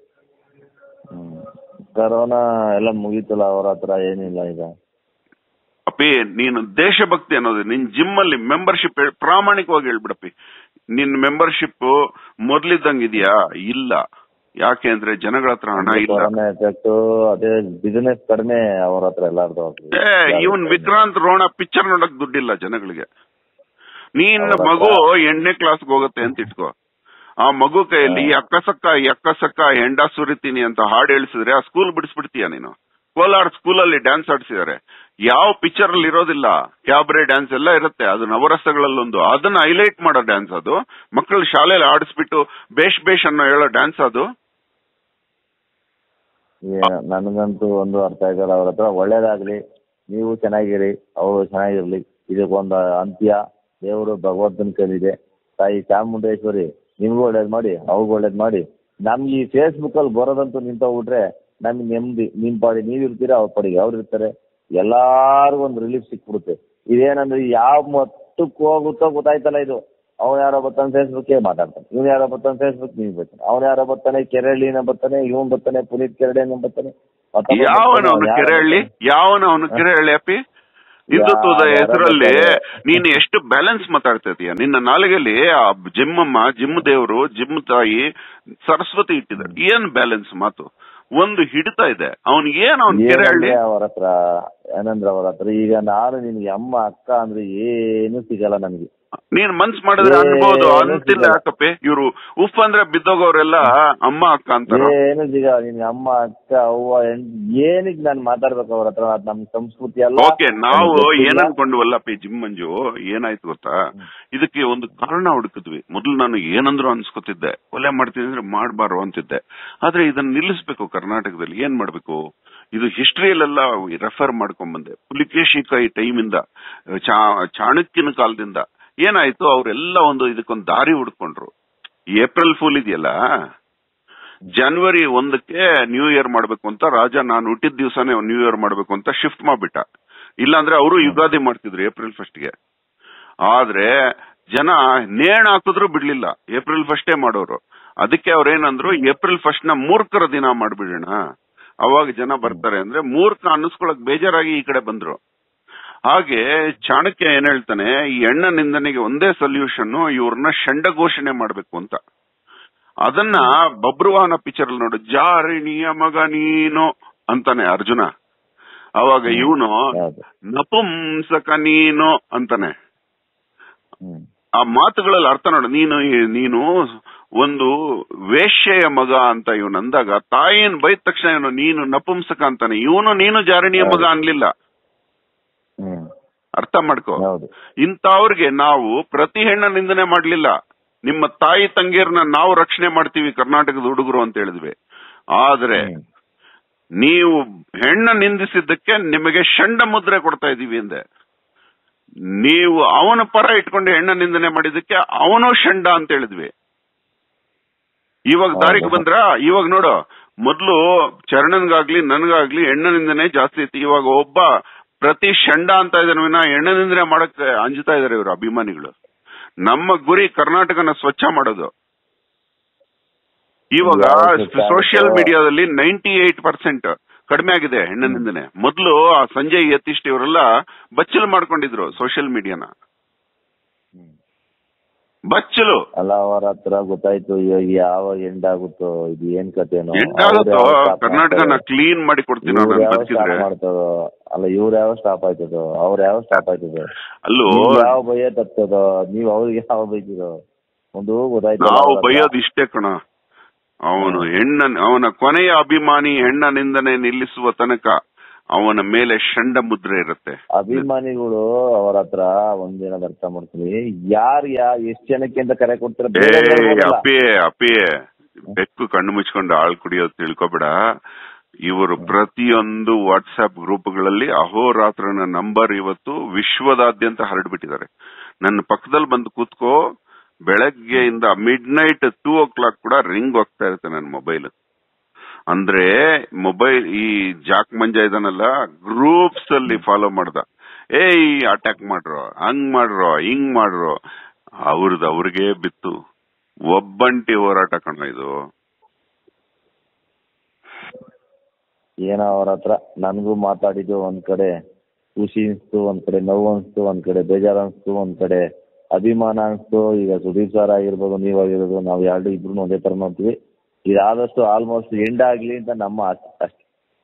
A: ಹ್ಮ್. ಕರೋನಾ ಎಲ್ಲ ಮುಗೀತಲ್ಲ ಅವ್ರ ಹತ್ರ ಏನಿಲ್ಲ ಈಗ
B: ಅಪ್ಪಿ ನೀನು ದೇಶಭಕ್ತಿ ಅನ್ನೋದು ನಿನ್ ಜಿಮ್ ಅಲ್ಲಿ ಮೆಂಬರ್ಶಿಪ್ ಪ್ರಾಮಾಣಿಕವಾಗಿ ಹೇಳ್ಬಿಡಪ್ಪಿ ನಿನ್ ಮೆಂಬರ್ಶಿಪ್ ಮೊದ್ಲಿದ್ದಂಗ್ ಇದೆಯಾ ಇಲ್ಲ ಯಾಕೆ ಅಂದ್ರೆ ಜನಗಳ ಹತ್ರ ಹಣ ಇಲ್ಲ
A: ಕೊರೋನಾ ಎಫೆಕ್ಟ್ ಅದೇ ಬಿಸಿನೆಸ್ ಕಡಿಮೆ ಅವ್ರ ಹತ್ರ ಎಲ್ಲಾರ್ದು
B: ಏ ಇವನ್ ವಿಕ್ರಾಂತ್ ರೋಣ ಪಿಕ್ಚರ್ ನೋಡಕ್ ದುಡ್ಡಿಲ್ಲ ಜನಗಳಿಗೆ ನೀನ್
A: ಅವ್ರ ಹತ್ರ-
B: ಮಗು ಎಂಟನೇ ಕ್ಲಾಸ್ಗೆ ಹೋಗುತ್ತೆ ಅಂತ ಇಟ್ಕೋ ಆ ಮಗು ಕೈಯಲ್ಲಿ ಅಕ್ಕಸಕ್ಕ ಎಕ್ಕಸಕ್ಕ ಹೆಂಡ ಸುರಿತೀನಿ ಅಂತ ಹಾಡು ಹೇಳಿಸಿದ್ರೆ ಆ ಸ್ಕೂಲ್ ಬಿಡಿಸ್ಬಿಡ್ತೀಯ ನೀನು ಕೋಲಾರ ಸ್ಕೂಲಲ್ಲಿ ಡ್ಯಾನ್ಸ್ ಆಡ್ಸಿದ್ದಾರೆ ಯಾವ ಪಿಕ್ಚರ್ ಅಲ್ಲಿ ಇರೋದಿಲ್ಲ ಕ್ಯಾಬ್ರೆ ಡ್ಯಾನ್ಸ್ ಎಲ್ಲ ಇರುತ್ತೆ ಅದು ನವರಸಗಳಲ್ಲೊಂದು ಅದನ್ನ ಹೈಲೈಟ್ ಮಾಡೋ ಡ್ಯಾನ್ಸ್ ಅದು ಮಕ್ಕಳು ಶಾಲೆಯಲ್ಲಿ ಆಡಿಸ್ಬಿಟ್ಟು ಬೇಷ್ ಬೇಷ್ ಅನ್ನೋ ಹೇಳೋ ಡ್ಯಾನ್ಸ್ ಅದು
A: ಏ- ನನಗಂತೂ ಒಂದು ಅರ್ಥ ಆಗಲ್ಲ ಅವ್ರ ಹತ್ರ ಒಳ್ಳೇದಾಗ್ಲಿ ನೀವು ಚೆನ್ನಾಗಿರಿ ಅವರು ಚೆನ್ನಾಗಿರ್ಲಿ ಇದಕ್ಕೊಂದು ಅಂತ್ಯ ದೇವರು ಭಗವಂತನ ಕೈಲಿದೆ ತಾಯಿ ಚಾಮುಂಡೇಶ್ವರಿ ನಿಮ್ಗೂ ಒಳ್ಳೇದ್ ಮಾಡಿ ಅವ್ರಿಗೂ ಒಳ್ಳೇದ್ ಮಾಡಿ ನಮ್ಗೆ ಈ ಫೇಸ್ಬುಕ್ ಅಲ್ಲಿ ಬರೋದಂತೂ ನಿಂತೋಗ್ಬಿಟ್ರೆ ನಮ್ಗೆ ನೆಮ್ಮದಿ ನಿಮ್ ಪಾಡಿ ನೀವ್ ಇರ್ತೀರಾ ಅವ್ರ ಪಾಡಿಗೆ ಅವ್ರು ಇರ್ತಾರೆ ಎಲ್ಲಾರ್ಗು ಒಂದು ರಿಲೀಫ್ ಸಿಕ್ಬಿಡುತ್ತೆ ಇದೇನಂದ್ರೆ ಯಾವ ಮಟ್ಟಕ್ಕೆ ಹೋಗುತ್ತೋ ಗೊತ್ತಾಯ್ತಲ್ಲ ಇದು ಅವ್ನು ಯಾರೋ ಬರ್ತಾನೆ ಫೇಸ್ಬುಕ್ ಮಾತಾಡ್ತಾನೆ ಇವ್ನು ಯಾರೋ ಬರ್ತಾನೆ ಫೇಸ್ಬುಕ್ ನೀವು ಬರ್ತಾನೆ ಅವ್ನು ಯಾರೋ ಬರ್ತಾನೆ ಕೆರಳಿನ ಬರ್ತಾನೆ ಇವನ್ ಬರ್ತಾನೆ ಪುನೀತ್ ಕೆರಳಿನ ಬರ್ತಾನೆ ಮತ್ತೊಬ್ಬ
B: ಯಾವನ
A: ಬರ್ತಾನೆ,
B: ಅವನು
A: ಯಾರೋ
B: ಕೆರೆಹಳ್ಳಿ
A: ಬರ್ತಾನೆ.
B: ಯಾವನ ಅವನು ಕೆರೆಹಳ್ಳಿ ಅಪ್ಪಿ ಹಿಂದುತ್ವದ
A: ಯಾರು
B: ಹೆಸರಲ್ಲಿ
A: ಬರ್ತಾರೆ?
B: ನೀನು ಎಷ್ಟು ಬ್ಯಾಲೆನ್ಸ್ ಮಾತಾಡ್ತಾ ಇದೀಯ ನಿನ್ನ ನಾಲಿಗೆಯಲ್ಲಿ ಆ ಜಿಮ್ಮಮ್ಮ ಜಿಮ್ ದೇವರು ಜಿಮ್ ತಾಯಿ ಸರಸ್ವತಿ ಇಟ್ಟಿದ್ದಾರೆ ಏನ್ ಬ್ಯಾಲೆನ್ಸ್ ಮಾತು ಒಂದು ಹಿಡಿತಾ ಇದೆ ಅವನಿಗೆ ಏನ್ ಅವ್ನ್ ಕೆರೆಹಳ್ಳಿ
A: ಏನಂದ್ರೆ ಅವ್ರ ಹತ್ರ ಏನಂದ್ರೆ ಅವ್ರ ಹತ್ರ ಈಗ ನಾನು ನಿನ್ಗೆ ಅಮ್ಮ ಅಕ್ಕ ಅಂದ್ರೆ ಏನು ಸಿಗಲ್ಲ ನನಗೆ
B: ನೀನ್ ಮನ್ಸ್ ಮಾಡಿದ್ರೆ
A: ಏ,
B: ಅನ್ಬೋದು
A: ಏನು
B: ಅಂತಿಲ್ಲ
A: ಸಿಗಲ್ಲ.
B: ಯಾಕಪ್ಪೆ ಇವ್ರು ಉಫ್ ಅಂದ್ರೆ ಬಿದ್ದೋಗವ್ರೆಲ್ಲ ಅಮ್ಮ ಅಕ್ಕ ಅಂತಾರ
A: ಏನು ಸಿಗಲ್ಲ ನಿನ್ಗೆ ಅಮ್ಮ ಅಕ್ಕ ಅವ್ವ ಏನಿಗೆ ನಾನು ಮಾತಾಡ್ಬೇಕು ಅವ್ರ ಹತ್ರ ಅದ್ ನಮ್ ಸಂಸ್ಕೃತಿ ಅಲ್ಲ
B: ಓಕೆ ನಾವು
A: ನಮ್ಗ್ ಗೊತ್ತಿಲ್ಲ.
B: ಏನ್ ಅನ್ಕೊಂಡ್ವಲ್ಲ ಪಿ ಜಿಮ್ ಮಂಜು ಏನಾಯ್ತು ಗೊತ್ತಾ ಇದಕ್ಕೆ ಒಂದು ಕಾರಣ ಹುಡುಕಿದ್ವಿ ಮೊದಲು ನಾನು ಏನಂದ್ರು ಅನ್ಸ್ಕೊತಿದ್ದೆ ಕೊಲೆ ಮಾಡ್ತೀನಿ ಅಂದ್ರೆ ಮಾಡ್ಬಾರು ಅಂತಿದ್ದೆ ಆದ್ರೆ ಇದನ್ನ ನಿಲ್ಲಿಸ್ಬೇಕು ಕರ್ನಾಟಕದಲ್ಲಿ ಏನ್ ಮಾಡ್ಬೇಕು ಇದು ಹಿಸ್ಟ್ರಿಯಲ್ಲೆಲ್ಲ ರೆಫರ್ ಮಾಡ್ಕೊಂಡ್ ಬಂದೆ ಪುಲಿಕೇಶಿಕಾಯಿ ಟೈಮಿಂದ ಚಾ- ಚಾಣಕ್ಯನ ಕಾಲದಿಂದ ಏನಾಯ್ತು ಅವರೆಲ್ಲ ಒಂದು ಇದಕ್ಕೊಂದು ದಾರಿ ಹುಡ್ಕೊಂಡ್ರು ಏಪ್ರಿಲ್ ಫೂಲ್ ಇದೆಯಲ್ಲ ಜನವರಿ ಒಂದಕ್ಕೆ ನ್ಯೂ ಇಯರ್ ಮಾಡ್ಬೇಕು ಅಂತ ರಾಜ ನಾನು ಹುಟ್ಟಿದ ದಿವಸನೇ ನ್ಯೂ ಇಯರ್ ಮಾಡ್ಬೇಕು ಅಂತ ಶಿಫ್ಟ್ ಮಾಡ್ಬಿಟ್ಟ ಇಲ್ಲಾಂದ್ರೆ ಅವರು ಯುಗಾದಿ ಮಾಡ್ತಿದ್ರು ಏಪ್ರಿಲ್ ಫಸ್ಟ್ಗೆ ಆದ್ರೆ ಜನ ನೇಣ್ ಹಾಕಿದ್ರು ಬಿಡ್ಲಿಲ್ಲ ಏಪ್ರಿಲ್ ಫಸ್ಟೇ ಮಾಡೋರು ಅದಕ್ಕೆ ಅವ್ರೇನಂದ್ರು ಏಪ್ರಿಲ್ ಫಸ್ಟ್ ನ ಮೂರ್ಖರ ದಿನ ಮಾಡ್ಬಿಡೋಣ ಅವಾಗ ಜನ ಬರ್ತಾರೆ ಅಂದ್ರೆ ಮೂರ್ಖ ಅನ್ನಿಸ್ಕೊಳಕ್ ಬೇಜಾರಾಗಿ ಈ ಕಡೆ ಬಂದ್ರು ಹಾಗೆ ಚಾಣಕ್ಯ ಏನ್ ಹೇಳ್ತಾನೆ ಈ ಹೆಣ್ಣ ನಿಂದನೆಗೆ ಒಂದೇ ಸೊಲ್ಯೂಷನ್ ಇವ್ರನ್ನ ಷಂಡ ಘೋಷಣೆ ಮಾಡ್ಬೇಕು ಅಂತ ಅದನ್ನ ಬಬ್ರುವಾಹನ ಪಿಕ್ಚರ್ ಅಲ್ಲಿ ನೋಡು ಜಾರಿಣಿಯ ಮಗ ನೀನು ಅಂತಾನೆ ಅರ್ಜುನ ಅವಾಗ ಇವನು
A: ಹೌದು
B: ನಪುಂಸಕ ನೀನು ಅಂತಾನೆ
A: ಹ್ಮ್
B: ಆ ಮಾತುಗಳಲ್ಲಿ ಅರ್ಥ ನೋಡು ನೀನು ನೀನು ಒಂದು ವೇಶ್ಯೆಯ ಮಗ ಅಂತ ಇವನು ಅಂದಾಗ ತಾಯಿನ್ ಬೈದ ತಕ್ಷಣ ಇವನು ನೀನು ನಪುಂಸಕ ಅಂತಾನೆ ಇವನು ನೀನು ಜಾರಣಿಯ ಮಗ ಅನ್ಲಿಲ್ಲ
A: ಹ್ಮ್
B: ಅರ್ಥ ಮಾಡ್ಕೋ
A: ಹೌದು
B: ಇಂಥವ್ರಿಗೆ ನಾವು ಪ್ರತಿ ಹೆಣ್ಣ ನಿಂದನೆ ಮಾಡ್ಲಿಲ್ಲ ನಿಮ್ಮ ತಾಯಿ ತಂಗಿಯರನ್ನ ನಾವು ರಕ್ಷಣೆ ಮಾಡ್ತೀವಿ ಕರ್ನಾಟಕದ ಹುಡುಗರು ಅಂತ ಹೇಳಿದ್ವಿ ಆದ್ರೆ
A: ಹ್ಮ್.
B: ನೀವು ಹೆಣ್ಣ ನಿಂದಿಸಿದ್ದಕ್ಕೆ ನಿಮಗೆ ಷಂಡ ಮುದ್ರೆ ಕೊಡ್ತಾ ಇದೀವಿ ಅಂದೆ ನೀವು ಅವನ ಪರ ಇಟ್ಕೊಂಡು ಹೆಣ್ಣ ನಿಂದನೆ ಮಾಡಿದ್ದಕ್ಕೆ ಅವನು ಷಂಡ ಅಂತ ಹೇಳಿದ್ವಿ ಇವಾಗ ದಾರಿಗೆ ಬಂದ್ರ ಇವಾಗ ನೋಡು ಮೊದ್ಲು ಚರಣನ್ಗಾಗ್ಲಿ ನನ್ಗಾಗ್ಲಿ ಹೆಣ್ಣನಿಂದನೆ ಜಾಸ್ತಿ ಇತ್ತು ಇವಾಗ ಒಬ್ಬ ಪ್ರತಿ ಷಂಡ ಅಂತ ಇದ್ದಾನೆ ವಿನ ಹೆಣ್ಣನಿಂದನೆ ಮಾಡಕ್ ಅಂಜುತ್ತಾ ಇದಾರೆ ಇವರು ಅಭಿಮಾನಿಗಳು ನಮ್ಮ ಗುರಿ ಕರ್ನಾಟಕನ ಸ್ವಚ್ಛ ಮಾಡೋದು ಇವಾಗ
A: ಯಾವ್ದು ಸ್ವಚ್ಛ
B: ಸೋಷಿಯಲ್
A: ಆಗುತ್ತೋ?
B: ಮೀಡಿಯಾದಲ್ಲಿ ನೈಂಟಿ ಏಟ್ ಪರ್ಸೆಂಟ್ ಕಡಿಮೆ ಆಗಿದೆ ಹೆಣ್ಣನಿಂದನೆ ಮೊದ್ಲು ಆ ಸಂಜಯ್ ಯತೀಶ್ ಇವರೆಲ್ಲ ಬಚ್ಚಲು ಮಾಡ್ಕೊಂಡಿದ್ರು ಸೋಷಿಯಲ್ ಮೀಡಿಯಾನ
A: ಹ್ಮ್.
B: ಬಚ್ಚಲು
A: ಅಲ್ಲ ಅವರ ಹತ್ರ ಗೊತ್ತಾಯ್ತು ಇವಾಗ ಯಾವ ಎಂಡ್ ಆಗುತ್ತೋ ಇದು ಏನ್ ಕಥೆನೋ
B: ಎಂಟಾಗುತ್ತೋ ಕರ್ನಾಟಕನ ಕ್ಲೀನ್ ಮಾಡಿ ಕೊಡ್ತೀನಿ
A: ಇವ್ರು
B: ನಾನು
A: ಯಾವ
B: ಬದುಕಿದ್ರೆ
A: ಸ್ಟಾಪ್ ಮಾಡ್ತಾರೋ ಅಲ್ಲ ಇವ್ರು ಯಾವ ಸ್ಟಾಪ್ ಆಯ್ತದೋ ಅವ್ರು ಯಾವ ಸ್ಟಾಪ್ ಆಯ್ತದೋ
B: ಅಲ್ಲೂ
A: ನೀವ್ ಯಾವ ಭಯ ತಪ್ತದೋ ನೀವ್ ಅವ್ರಿಗೆ ಯಾವ ಬೈತಿರೋ ಒಂದು ಗೊತ್ತಾಯ್ತು
B: ನಾವು ಬೈಯೋದು ಇಷ್ಟೇ ಕಣ ಅವನು ಹೆಣ್ಣ ಅವನ ಕೊನೆಯ ಅಭಿಮಾನಿ ಹೆಣ್ಣ ನಿಂದನೆ ನಿಲ್ಲಿಸುವ ತನಕ ಅವನ ಮೇಲೆ ಷಂಡ ಮುದ್ರೆ ಇರುತ್ತೆ
A: ಅಭಿಮಾನಿಗಳು ಅವರ ಹತ್ರ ಒಂದೇನದ ಅರ್ಥ ಮಾಡ್ತೀನಿ ಯಾರ್ ಯಾ ಎಷ್ಟ್ ಜನಕ್ಕೆ ಅಂತ ಕರೆ ಕೊಡ್ತಾರೆ
B: ಏ
A: ಬೇರೆ ಬೇರೆ ಬರಲ್ಲ.
B: ಅಪ್ಪಿಯೇ ಅಪ್ಪಿಯೇ ಬೆಕ್ಕು ಕಣ್ಣು ಮುಚ್ಕೊಂಡು ಆಳ್ ಕುಡಿಯೋದು ತಿಳ್ಕೊಬೇಡ ಇವರು ಪ್ರತಿಯೊಂದು ವಾಟ್ಸ್ಆಪ್ ಗ್ರೂಪ್ಗಳಲ್ಲಿ ಅಹೋರಾತ್ರನ ನಂಬರ್ ಇವತ್ತು ವಿಶ್ವದಾದ್ಯಂತ ಹರಡ್ಬಿಟ್ಟಿದ್ದಾರೆ ನನ್ನ ಪಕ್ಕದಲ್ಲಿ ಬಂದು ಕೂತ್ಕೋ ಬೆಳಗ್ಗೆಯಿಂದ midnight two o'clock ಕೂಡ ರಿಂಗ್ ಹೋಗ್ತಾ ಇರುತ್ತೆ ನನ್ನ ಮೊಬೈಲ್ ಅಂದ್ರೆ ಮೊಬೈಲ್ ಈ ಜಾಕ್ ಮಂಜ ಇದನ್ನಲ್ಲ ಗ್ರೂಪ್ಸ್ ಅಲ್ಲಿ ಫಾಲೋ ಮಾಡ್ದ ಏಯ್ ಅಟ್ಯಾಕ್ ಮಾಡ್ರೋ ಹಂಗ್ ಮಾಡ್ರೋ ಹಿಂಗ್ ಮಾಡ್ರೋ ಅವ್ರದ್ದು ಅವ್ರಿಗೆ ಬಿತ್ತು ಒಬ್ಬಂಟಿ ಹೋರಾಟ ಕಣ ಇದು
A: ಏನೋ ಅವ್ರ ಹತ್ರ ನನ್ಗೂ ಮಾತಾಡಿದ್ದು ಒಂದ್ ಕಡೆ ಖುಷಿ ಅನ್ಸ್ತು ಒಂದ್ ಕಡೆ ನೋವು ಅನ್ಸ್ತು ಒಂದ್ ಕಡೆ ಬೇಜಾರ್ ಅನ್ಸ್ತು ಒಂದ್ ಕಡೆ ಅಭಿಮಾನ ಅನ್ಸ್ತು ಈಗ ಸುದೀಪ್ ಸರ್ ಆಗಿರ್ಬೋದು ನೀವಾಗಿರ್ಬೋದು ನಾವ್ ಎರಡು ಇಬ್ರು ಒಂದೇ ತರ ನೋಡ್ತೀವಿ ಇದಾದಷ್ಟು ಆಲ್ಮೋಸ್ಟ್ ಎಂಡ್ ಆಗ್ಲಿ ಅಂತ ನಮ್ಮ ಆಸೆ ಅಷ್ಟೇ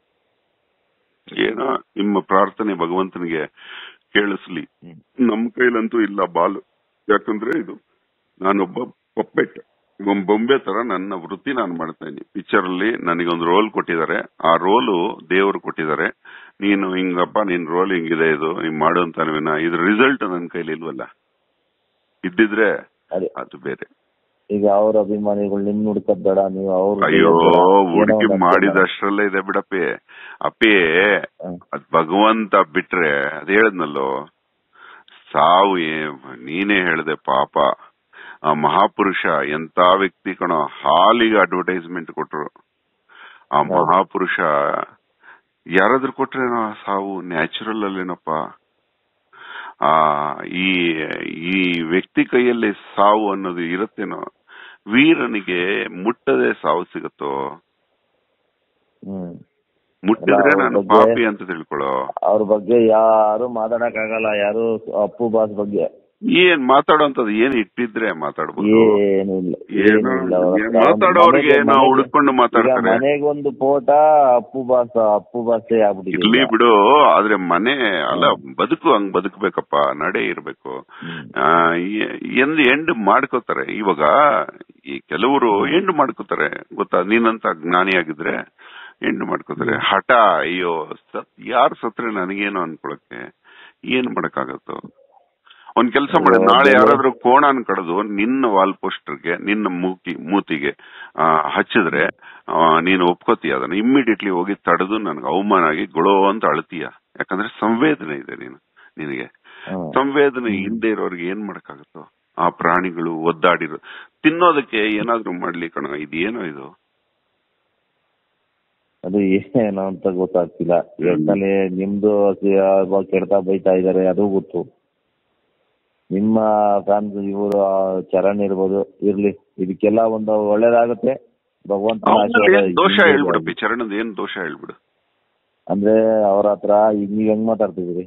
B: ಏನೋ ನಿಮ್ಮ ಪ್ರಾರ್ಥನೆ ಭಗವಂತನಿಗೆ ಕೇಳಿಸ್ಲಿ
A: ಹ್ಮ್.
B: ನಮ್ ಕೈಲಂತೂ ಇಲ್ಲ ಬಾಲು ಯಾಕಂದ್ರೆ ಇದು ನಾನೊಬ್ಬ ಪಪ್ಪೆಟ್ ಒಂದ್ ಬೊಂಬೆ ತರ ನನ್ನ ವೃತ್ತಿ ನಾನು ಮಾಡ್ತಾ ಇದ್ದೀನಿ ಪಿಕ್ಚರ್ ಅಲ್ಲಿ ನನಗೊಂದು ರೋಲ್ ಕೊಟ್ಟಿದ್ದಾರೆ ಆ ರೋಲು ದೇವರು ಕೊಟ್ಟಿದ್ದಾರೆ ನೀನು ಹಿಂಗಪ್ಪ ನಿನ್ ರೋಲ್ ಹಿಂಗಿದೆ ಇದು ನೀನ್ ಮಾಡು ಅಂತ ವಿನ ಇದ್ರ ರಿಸಲ್ಟ್ ನನ್ನ ಕೈಲಿ ಇಲ್ವಲ್ಲ ಇದ್ದಿದ್ರೆ
A: ಅದೇ
B: ಅದು ಬೇರೆ
A: ಈಗ ಅವ್ರ ಅಭಿಮಾನಿಗಳು ನಿಮ್ ಹುಡ್ಕದ್ ಬೇಡ ನೀವು ಅವ್ರ
B: ಅಯ್ಯೋ ಹುಡುಕಿ ಮಾಡಿದಷ್ಟರಲ್ಲೇ ಇದೆ ಬಿಡಪ್ಪಿ ಅಪ್ಪಿ
A: ಹ್ಮ್.
B: ಅದ್ ಭಗವಂತ ಬಿಟ್ರೆ ಅದ್ ಹೇಳದ್ನಲ್ಲೋ ಸಾವು ಏ- ನೀನೇ ಹೇಳ್ದೆ ಪಾಪ ಆ ಮಹಾಪುರುಷ ಎಂತ ವ್ಯಕ್ತಿ ಕಣೋ ಹಾಲಿಗೆ ಅಡ್ವರ್ಟೈಸ್ಮೆಂಟ್ ಕೊಟ್ರು ಆ
A: ಹೌದು.
B: ಮಹಾಪುರುಷ ಯಾರಾದ್ರೂ ಕೊಟ್ರೇನೋ ಆ ಸಾವು ನ್ಯಾಚುರಲ್ ಅಲ್ಲೇನಪ್ಪ ಆ ಈ ಈ ವ್ಯಕ್ತಿ ಕೈಯಲ್ಲಿ ಸಾವು ಅನ್ನೋದು ಇರುತ್ತೇನೋ ವೀರನಿಗೆ ಮುಟ್ಟದೆ ಸಾವು ಸಿಗುತ್ತೋ
A: ಹ್ಮ್
B: ಮುಟ್ಟಿದ್ರೆ
A: ಅಲ್ಲ,
B: ನಾನು
A: ಅವ್ರ ಬಗ್ಗೆ-
B: ಪಾಪಿ ಅಂತ ತಿಳ್ಕೊಳ್ಳೋ
A: ಅವ್ರ ಬಗ್ಗೆ ಯಾರು ಮಾತಾಡಕ್ ಆಗಲ್ಲ ಯಾರು ಅಪ್ಪು ಬಾಸ್ ಬಗ್ಗೆ
B: ಏನ್ ಮಾತಾಡೋಂಥದ್ದು ಏನ್ ಇಟ್ಟಿದ್ರೆ ಮಾತಾಡ್ಬೋದು
A: ಏನು ಇಲ್ಲ
B: ಏನು
A: ಏನು ಇಲ್ಲ ಅವ್ರ
B: ಏನ್
A: ಹತ್ರ.
B: ಮಾತಾಡೋರ್ಗೆ
A: ಮನೆಗೆ-
B: ನಾವು
A: ಮನೆಗೆ-
B: ಹುಡುಕೊಂಡು
A: ಈಗ
B: ಮಾತಾಡ್ತಾರೆ
A: ಮನೆಗೊಂದು ಫೋಟ ಅಪ್ಪು ಬಾಸ್ ಅಪ್ಪು ಬಾಸೇ ಆಗ್ಬಿಟ್ಟಿದೆ
B: ಇರ್ಲಿ
A: ಈಗ.
B: ಬಿಡು ಆದ್ರೆ ಮನೆ ಅಲ್ಲ ಬದುಕು ಹಂಗ್ ಬದುಕ್ಬೇಕಪ್ಪ ನಡೆ ಇರ್ಬೇಕು
A: ಹ್ಮ್.
B: ಆ, ಎ- ಎಂದ್ ಎಂಡ್ ಮಾಡ್ಕೋತಾರೆ ಇವಾಗ ಈ ಕೆಲವರು ಎಂಡ್ ಮಾಡ್ಕೋತಾರೆ ಗೊತ್ತಾ ನೀನಂತ ಜ್ಞಾನಿಯಾಗಿದ್ರೆ ಎಂಡ್ ಮಾಡ್ಕೋತಾರೆ ಹಠ ಅಯ್ಯೋ ಸತ್ ಯಾರು ಸತ್ರೆ ನನಗೇನು ಅನ್ಕೊಳಕ್ಕೆ ಏನ್ ಮಾಡಕ್ಕಾಗತ್ತೋ ಒಂದ್ ಕೆಲಸ ಮಾಡಿ
A: ಅಯ್ಯೋ,
B: ನಾಳೆ
A: ಬೆಲೆ-
B: ಯಾರಾದ್ರೂ ಕೋಣನ್ ಕಡ್ದು ನಿನ್ನ ವಾಲ್ ಪೋಸ್ಟರ್ಗೆ ನಿನ್ನ ಮೂತಿ ಮೂತಿಗೆ ಆ, ಹಚ್ಚಿದ್ರೆ ಆ, ನೀನು ಒಪ್ಕೋತೀಯ ಅದನ್ನ ಇಮ್ಮಿಡಿಯೇಟ್ಲಿ ಹೋಗಿ ತಡೆದು ನನಗೆ ಅವಮಾನ ಆಗಿ ಗೊಳೋ ಅಂತ ಅಳ್ತೀಯ ಯಾಕಂದ್ರೆ ಸಂವೇದನೆ ಇದೆ ನೀನು ನಿನಗೆ
A: ಹ್ಮ್.
B: ಸಂವೇದನೆ ಇಲ್ಲದೆ ಇರೋರಿಗೆ ಏನ್ ಮಾಡಕ್ಕಾಗತ್ತೋ ಆ ಪ್ರಾಣಿಗಳು ಒದ್ದಾಡಿರೋ ತಿನ್ನೋದಕ್ಕೆ ಏನಾದ್ರೂ ಮಾಡ್ಲಿ ಕಣ ಇದೇನೋ ಇದು
A: ಅದು ಏನೋ ಅಂತ ಗೊತ್ತಾಗ್ತಿಲ್ಲ ಒಟ್ನಲ್ಲಿ ನಿಮ್ದು ಸಿ- ಕೆಡ್ತಾ ಬೈತಾ ಇದಾರೆ ಅದು ಗೊತ್ತು ನಿಮ್ಮ ಫ್ಯಾನ್ಸ್ ಇವರು ಚರಣ್ ಇರ್ಬೋದು ಇರ್ಲಿ ಇದಕ್ಕೆಲ್ಲ ಒಂದು ಒಳ್ಳೇದಾಗುತ್ತೆ ಭಗವಂತನ
B: ಅವ್ನಲ್ಲಿ
A: ಆಶೀರ್ವಾದ
B: ಏನ್ ದೋಷ
A: ಇದ್ದೇ
B: ಹೇಳ್ಬಿಡು
A: ಇದೆ.
B: ಪಿ ಚರಣದ್ ಏನ್ ದೋಷ ಹೇಳ್ಬಿಡು
A: ಅಂದ್ರೆ ಅವ್ರ ಹತ್ರ ಈಗ ನೀವ್ ಹೆಂಗ್ ಮಾತಾಡ್ತಿದ್ದೀರಿ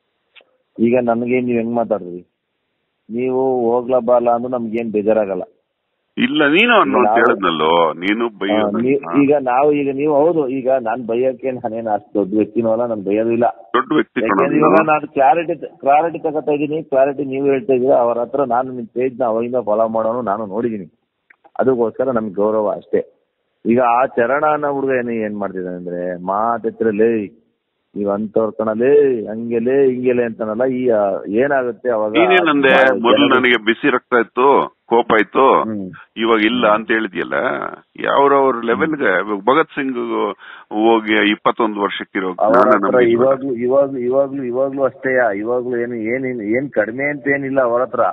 A: ಈಗ ನನ್ಗೆ ನೀವ್ ಹೆಂಗ್ ಮಾತಾಡ್ತೀರಿ ನೀವು ಹೋಗ್ಲಾ ಬಾಲ ಅಂದ್ರೂ ನಮ್ಗೇನ್ ಬೇಜಾರಾಗಲ್ಲ
B: ಇಲ್ಲ ನೀನು ಅನ್ನೋ
A: ನಾವು-
B: ಹೇಳಿದ್ನಲ್ಲೋ ನೀನು
A: ಆ,
B: ಬೈಯೋ
A: ನೀವ್- ಈಗ ನಾವು ಈಗ ನೀವು ಹೌದು ಈಗ ನಾನ್ ಬೈಯಕ್ಕೆ ನಾನೇನು ಅಷ್ಟು ದೊಡ್ಡ ವ್ಯಕ್ತಿನೂ ಅಲ್ಲ ನಾನು ಬೈಯೋದು ಇಲ್ಲ
B: ದೊಡ್ಡ ವ್ಯಕ್ತಿ ಕಣ
A: ಯಾಕೆಂದ್ರೆ ಇವಾಗ ನಾನು ಕ್ಲಾರಿಟಿ ಕ್ಲಾರಿಟಿ ತಗೋತಾ ಇದೀನಿ ಕ್ಲಾರಿಟಿ ನೀವು ಹೇಳ್ತಾ ಇದೀರ ಅವ್ರ ಹತ್ರ ನಾನು ನಿಮ್ ಪೇಜ್ ನ ಅವಾಗಿಂದ ಫಾಲೋ ಮಾಡೋನು ನಾನು ನೋಡಿದೀನಿ ಅದಕ್ಕೋಸ್ಕರ ನಮ್ಗೆ ಗೌರವ ಅಷ್ಟೇ ಈಗ ಆ ಚರಣ ಅನ್ನೋ ಹುಡುಗ ಏನು ಏನ್ ಮಾಡ್ತಿದ್ದಾನೆ ಅಂದ್ರೆ ಮಾತೆತ್ರಲೇ ನೀವ್ ಅಂತವ್ರ ಕಣಲೇ ಹಂಗೆಲೇ ಹಿಂಗೆಲೆ ಅಂತಾನಲ್ಲ ಈ ಆ, ಏನಾಗುತ್ತೆ ಅವಾಗ
B: ನೀನೇನಂದೆ
A: ಬಹಳ
B: ಮೊದಲು
A: ಜನರು-
B: ನನಗೆ ಬಿಸಿ ರಕ್ತ ಇತ್ತು ಕೋಪ ಇತ್ತು
A: ಹ್ಮ್.
B: ಇವಾಗ ಇಲ್ಲ ಅಂತ ಹೇಳಿದ್ಯಲ್ಲ ಯಾವ್ರವ್ರ ಲೆವೆಲ್ಗೆ ಇವಾಗ ಭಗತ್ ಸಿಂಗ್ ಹೋಗಿ ಇಪ್ಪತ್ತೊಂದು ವರ್ಷಕ್ಕಿರೋ
A: ಅವ್ರ
B: ಜ್ಞಾನ
A: ಹತ್ರ
B: ನಮ್ಗೆ ಇಲ್ವಲ್ಲ?
A: ಇವಾಗ್ಲೂ ಇವಾಗ್ಲೂ ಇವಾಗ್ಲೂ ಇವಾಗ್ಲೂ ಅಷ್ಟೇ ಇವಾಗ್ಲೂ ಏನು ಏನ್ ಏನ್ ಕಡಿಮೆ ಅಂತ ಏನಿಲ್ಲ ಅವ್ರ ಹತ್ರ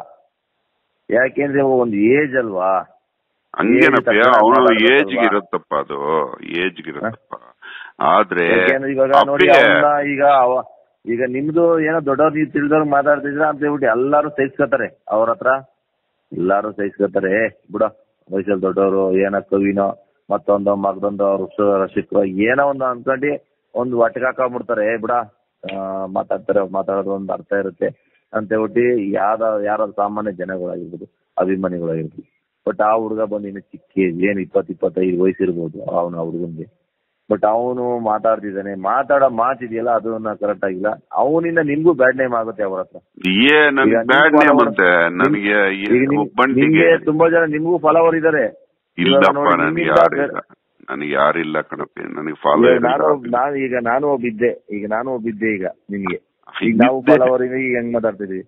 A: ಯಾಕೆಂದ್ರೆ ಒಂದು ಏಜ್ ಅಲ್ವಾ
B: ಹಂಗೇನಪ್ಪ
A: ಏಜ್ ತಕ್ಕ
B: ಅವನು
A: ಮಾತಾಡ್ಬೇಕಲ್ವಾ?
B: ಏಜ್ಗೆ ಇರತ್ತಪ್ಪ ಅದು ಏಜ್ಗೆ ಇರತ್ತಪ್ಪ ಆದ್ರೆ
A: ಯಾಕೆಂದ್ರೆ ಇವಾಗ ನೋಡಿ
B: ಅಪ್ಪಿಗೆ
A: ಅವನ್ನ ಈಗ ಅವ ಈಗ ನಿಮ್ದು ಏನೋ ದೊಡ್ಡವ್ರು ನೀವು ತಿಳಿದವ್ರು ಮಾತಾಡ್ತಿದ್ರ ಅಂತ ಹೇಳ್ಬಿಟ್ಟು ಎಲ್ಲಾರು ಸಹಿಸ್ಕೊತಾರೆ ಅವ್ರ ಹತ್ರ ಎಲ್ಲಾರು ಸಹಿಸ್ಕೊತಾರೆ ಏ ಬಿಡ ವಯಸ್ಸಲ್ಲಿ ದೊಡ್ಡವರು ಏನೋ ಕವಿನೋ ಮತ್ತೊಂದು ಮಗದೊಂದು ವೃಕ್ಷ ರಸಿಕರು ಏನೋ ಒಂದು ಅನ್ಕೊಂಡು ಒಂದು ಒಟ್ಟಿಗೆ ಹಾಕೊಂಡ್ಬಿಡ್ತಾರೆ ಏ ಬಿಡ ಆ, ಮಾತಾಡ್ತಾರೆ ಮಾತಾಡೋದು ಒಂದು ಅರ್ಥ ಇರುತ್ತೆ ಅಂತ ಹೇಳ್ಬಿಟ್ಟು ಯಾವ್ದ ಯಾರ ಸಾಮಾನ್ಯ ಜನಗಳಾಗಿರ್ಬೋದು ಅಭಿಮಾನಿಗಳಾಗಿರ್ಬೋದು ಬಟ್ ಆ ಹುಡುಗ ಬಂದು ಇನ್ನು ಚಿಕ್ಕ ಏಜ್ ಏನ್ ಇಪ್ಪತ್ ಇಪ್ಪತ್ತೈದು ವಯಸ್ಸಿರ್ಬೋದು ಅವನ ಆ ಹುಡುಗನ್ಗೆ ಬಟ್ ಅವನು ಮಾತಾಡ್ತಿದ್ದಾನೆ ಮಾತಾಡೋ ಮಾತಿದೆಯಲ್ಲ ಅದನ್ನ ಕರೆಕ್ಟ್ ಆಗಿಲ್ಲ ಅವನಿಂದ ನಿಮ್ಗೂ ಬ್ಯಾಡ್ ನೇಮ್ ಆಗುತ್ತೆ ಅವ್ರ ಹತ್ರ
B: ಏ ನನ್
A: ಈಗ ನಿಮ್
B: ಬ್ಯಾಡ್ ನೇಮ್
A: follower-
B: ಅಂತೆ ನನಗೆ
A: ಈಗ ನಿಮ್-
B: ಒಬ್ಬಂಟಿಗೆ
A: ನಿಮ್ಗೆ ತುಂಬಾ ಜನ ನಿಮ್ಗೂ ಫಾಲೋವರ್ ಇದಾರೆ
B: ಇಲ್ಲಪ್ಪ
A: ಇವಾಗ ನೋಡಿ,
B: ನನಗೆ
A: ನಿಮ್ಮಿಂದ
B: ಯಾರಿಲ್ಲ ನನಗೆ ಯಾರಿಲ್ಲ ಕಣಪ್ಪ ನನಗೆ ಫಾಲೋ
A: ಈಗ ನಾನು ಒಬ್- ನಾನು ಈಗ ನಾನು ಒಬ್ಬಿದ್ದೆ ಈಗ ನಾನು ಒಬ್ಬಿದ್ದೆ ಈಗ ನಿಮ್ಗೆ ಈಗ ನಾವು
B: ಇದ್ದೆ.
A: ಫಾಲೋವರ್ ಈಗ ಹೆಂಗ್ ಮಾತಾಡ್ತಿದೀವಿ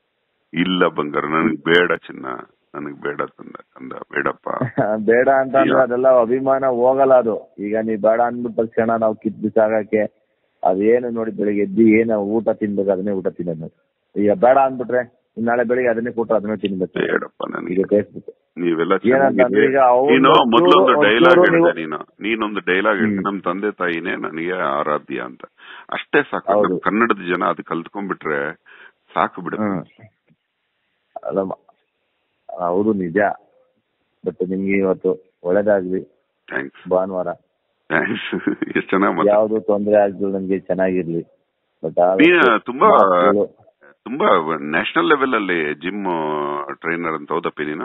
B: ಇಲ್ಲ ಬಂಗಾರ ನನಗ್ ಬೇಡ ಚಿನ್ನ ನನಗ್ ಬೇಡ ತಂದ ಕಂದ ಬೇಡಪ್ಪ
A: ಬೇಡ ಅಂತ ಅಂದ್ರೆ ಅದೆಲ್ಲ ಅಭಿಮಾನ ಹೋಗಲ್ಲ ಅದು ಈಗ ನೀವ್ ಬೇಡ ಅಂದ್ಬಿಟ್ಟ ತಕ್ಷಣ ನಾವು ಕಿತ್ ಬಿಸಾಕಕ್ಕೆ ಅದೇನು ನೋಡಿ ಬೆಳಿಗ್ಗೆ ಎದ್ದು ಏನು ಊಟ ತಿನ್ಬೇಕು ಅದನ್ನೇ ಊಟ ತಿನ್ನೋದು ನಾವು. ಈಗ ಬೇಡ ಅಂದ್ಬಿಟ್ರೆ ಇನ್ ನಾಳೆ ಬೆಳಿಗ್ಗೆ ಅದನ್ನೇ ಕೊಟ್ರೆ ಅದನ್ನೇ ತಿನ್ಬೇಕು
B: ಬೇಡಪ್ಪ
A: ಈಗ
B: ನನಗೆ
A: ಫೇಸ್ಬುಕ್
B: ನೀವೆಲ್ಲ
A: ಏನಂತಂದ್ರೆ
B: ಚೆನ್ನಾಗಿದ್ದೀರಿ.
A: ಈಗ ಅವ್ನು
B: ನೀನು
A: ಒಂಚೂರು-
B: ಮೊದ್ಲೊಂದು ಡೈಲಾಗ್
A: ಒಂಚೂರು
B: ಹೇಳಿದೆ
A: ನೀವು-
B: ನೀನು ನೀನೊಂದು ಡೈಲಾಗ್ ಹೇಳಿದೆ
A: ಹ್ಮ್.
B: ನಮ್ ತಂದೆ ತಾಯಿನೇ ನನಗೆ ಆರಾಧ್ಯ ಅಂತ ಅಷ್ಟೇ ಸಾಕು
A: ಹೌದು.
B: ನಮ್ ಕನ್ನಡದ ಜನ ಅದು ಕಲ್ತ್ಕೊಂಡ್ಬಿಟ್ರೆ ಸಾಕು ಬಿಡು
A: ಹ್ಮ್ ಅಲ್ಲ ಮ- ಹೌದು ನಿಜ ಬಟ್ ನಿಮ್ಗೆ ಇವತ್ತು ಒಳ್ಳೇದಾಗ್ಲಿ
B: ಥ್ಯಾಂಕ್ಸ್
A: ಭಾನುವಾರ
B: ಥ್ಯಾಂಕ್ಸ್ ಎಷ್ಟ್ ಚೆನ್ನಾಗಿ ಮಾತಾಡ್
A: ಯಾವ್ದು ತೊಂದ್ರೆ ಆಗ್ಲಿ ನಮ್ಗೆ ಚೆನ್ನಾಗಿರ್ಲಿ ಬಟ್
B: ನೀನು ತುಂಬಾ ತುಂಬಾ ನ್ಯಾಷನಲ್ ಲೆವೆಲ್ ಅಲ್ಲಿ ಜಿಮ್ ಟ್ರೈನರ್ ಅಂತ ಹೌದಪ್ಪಿ ನೀನು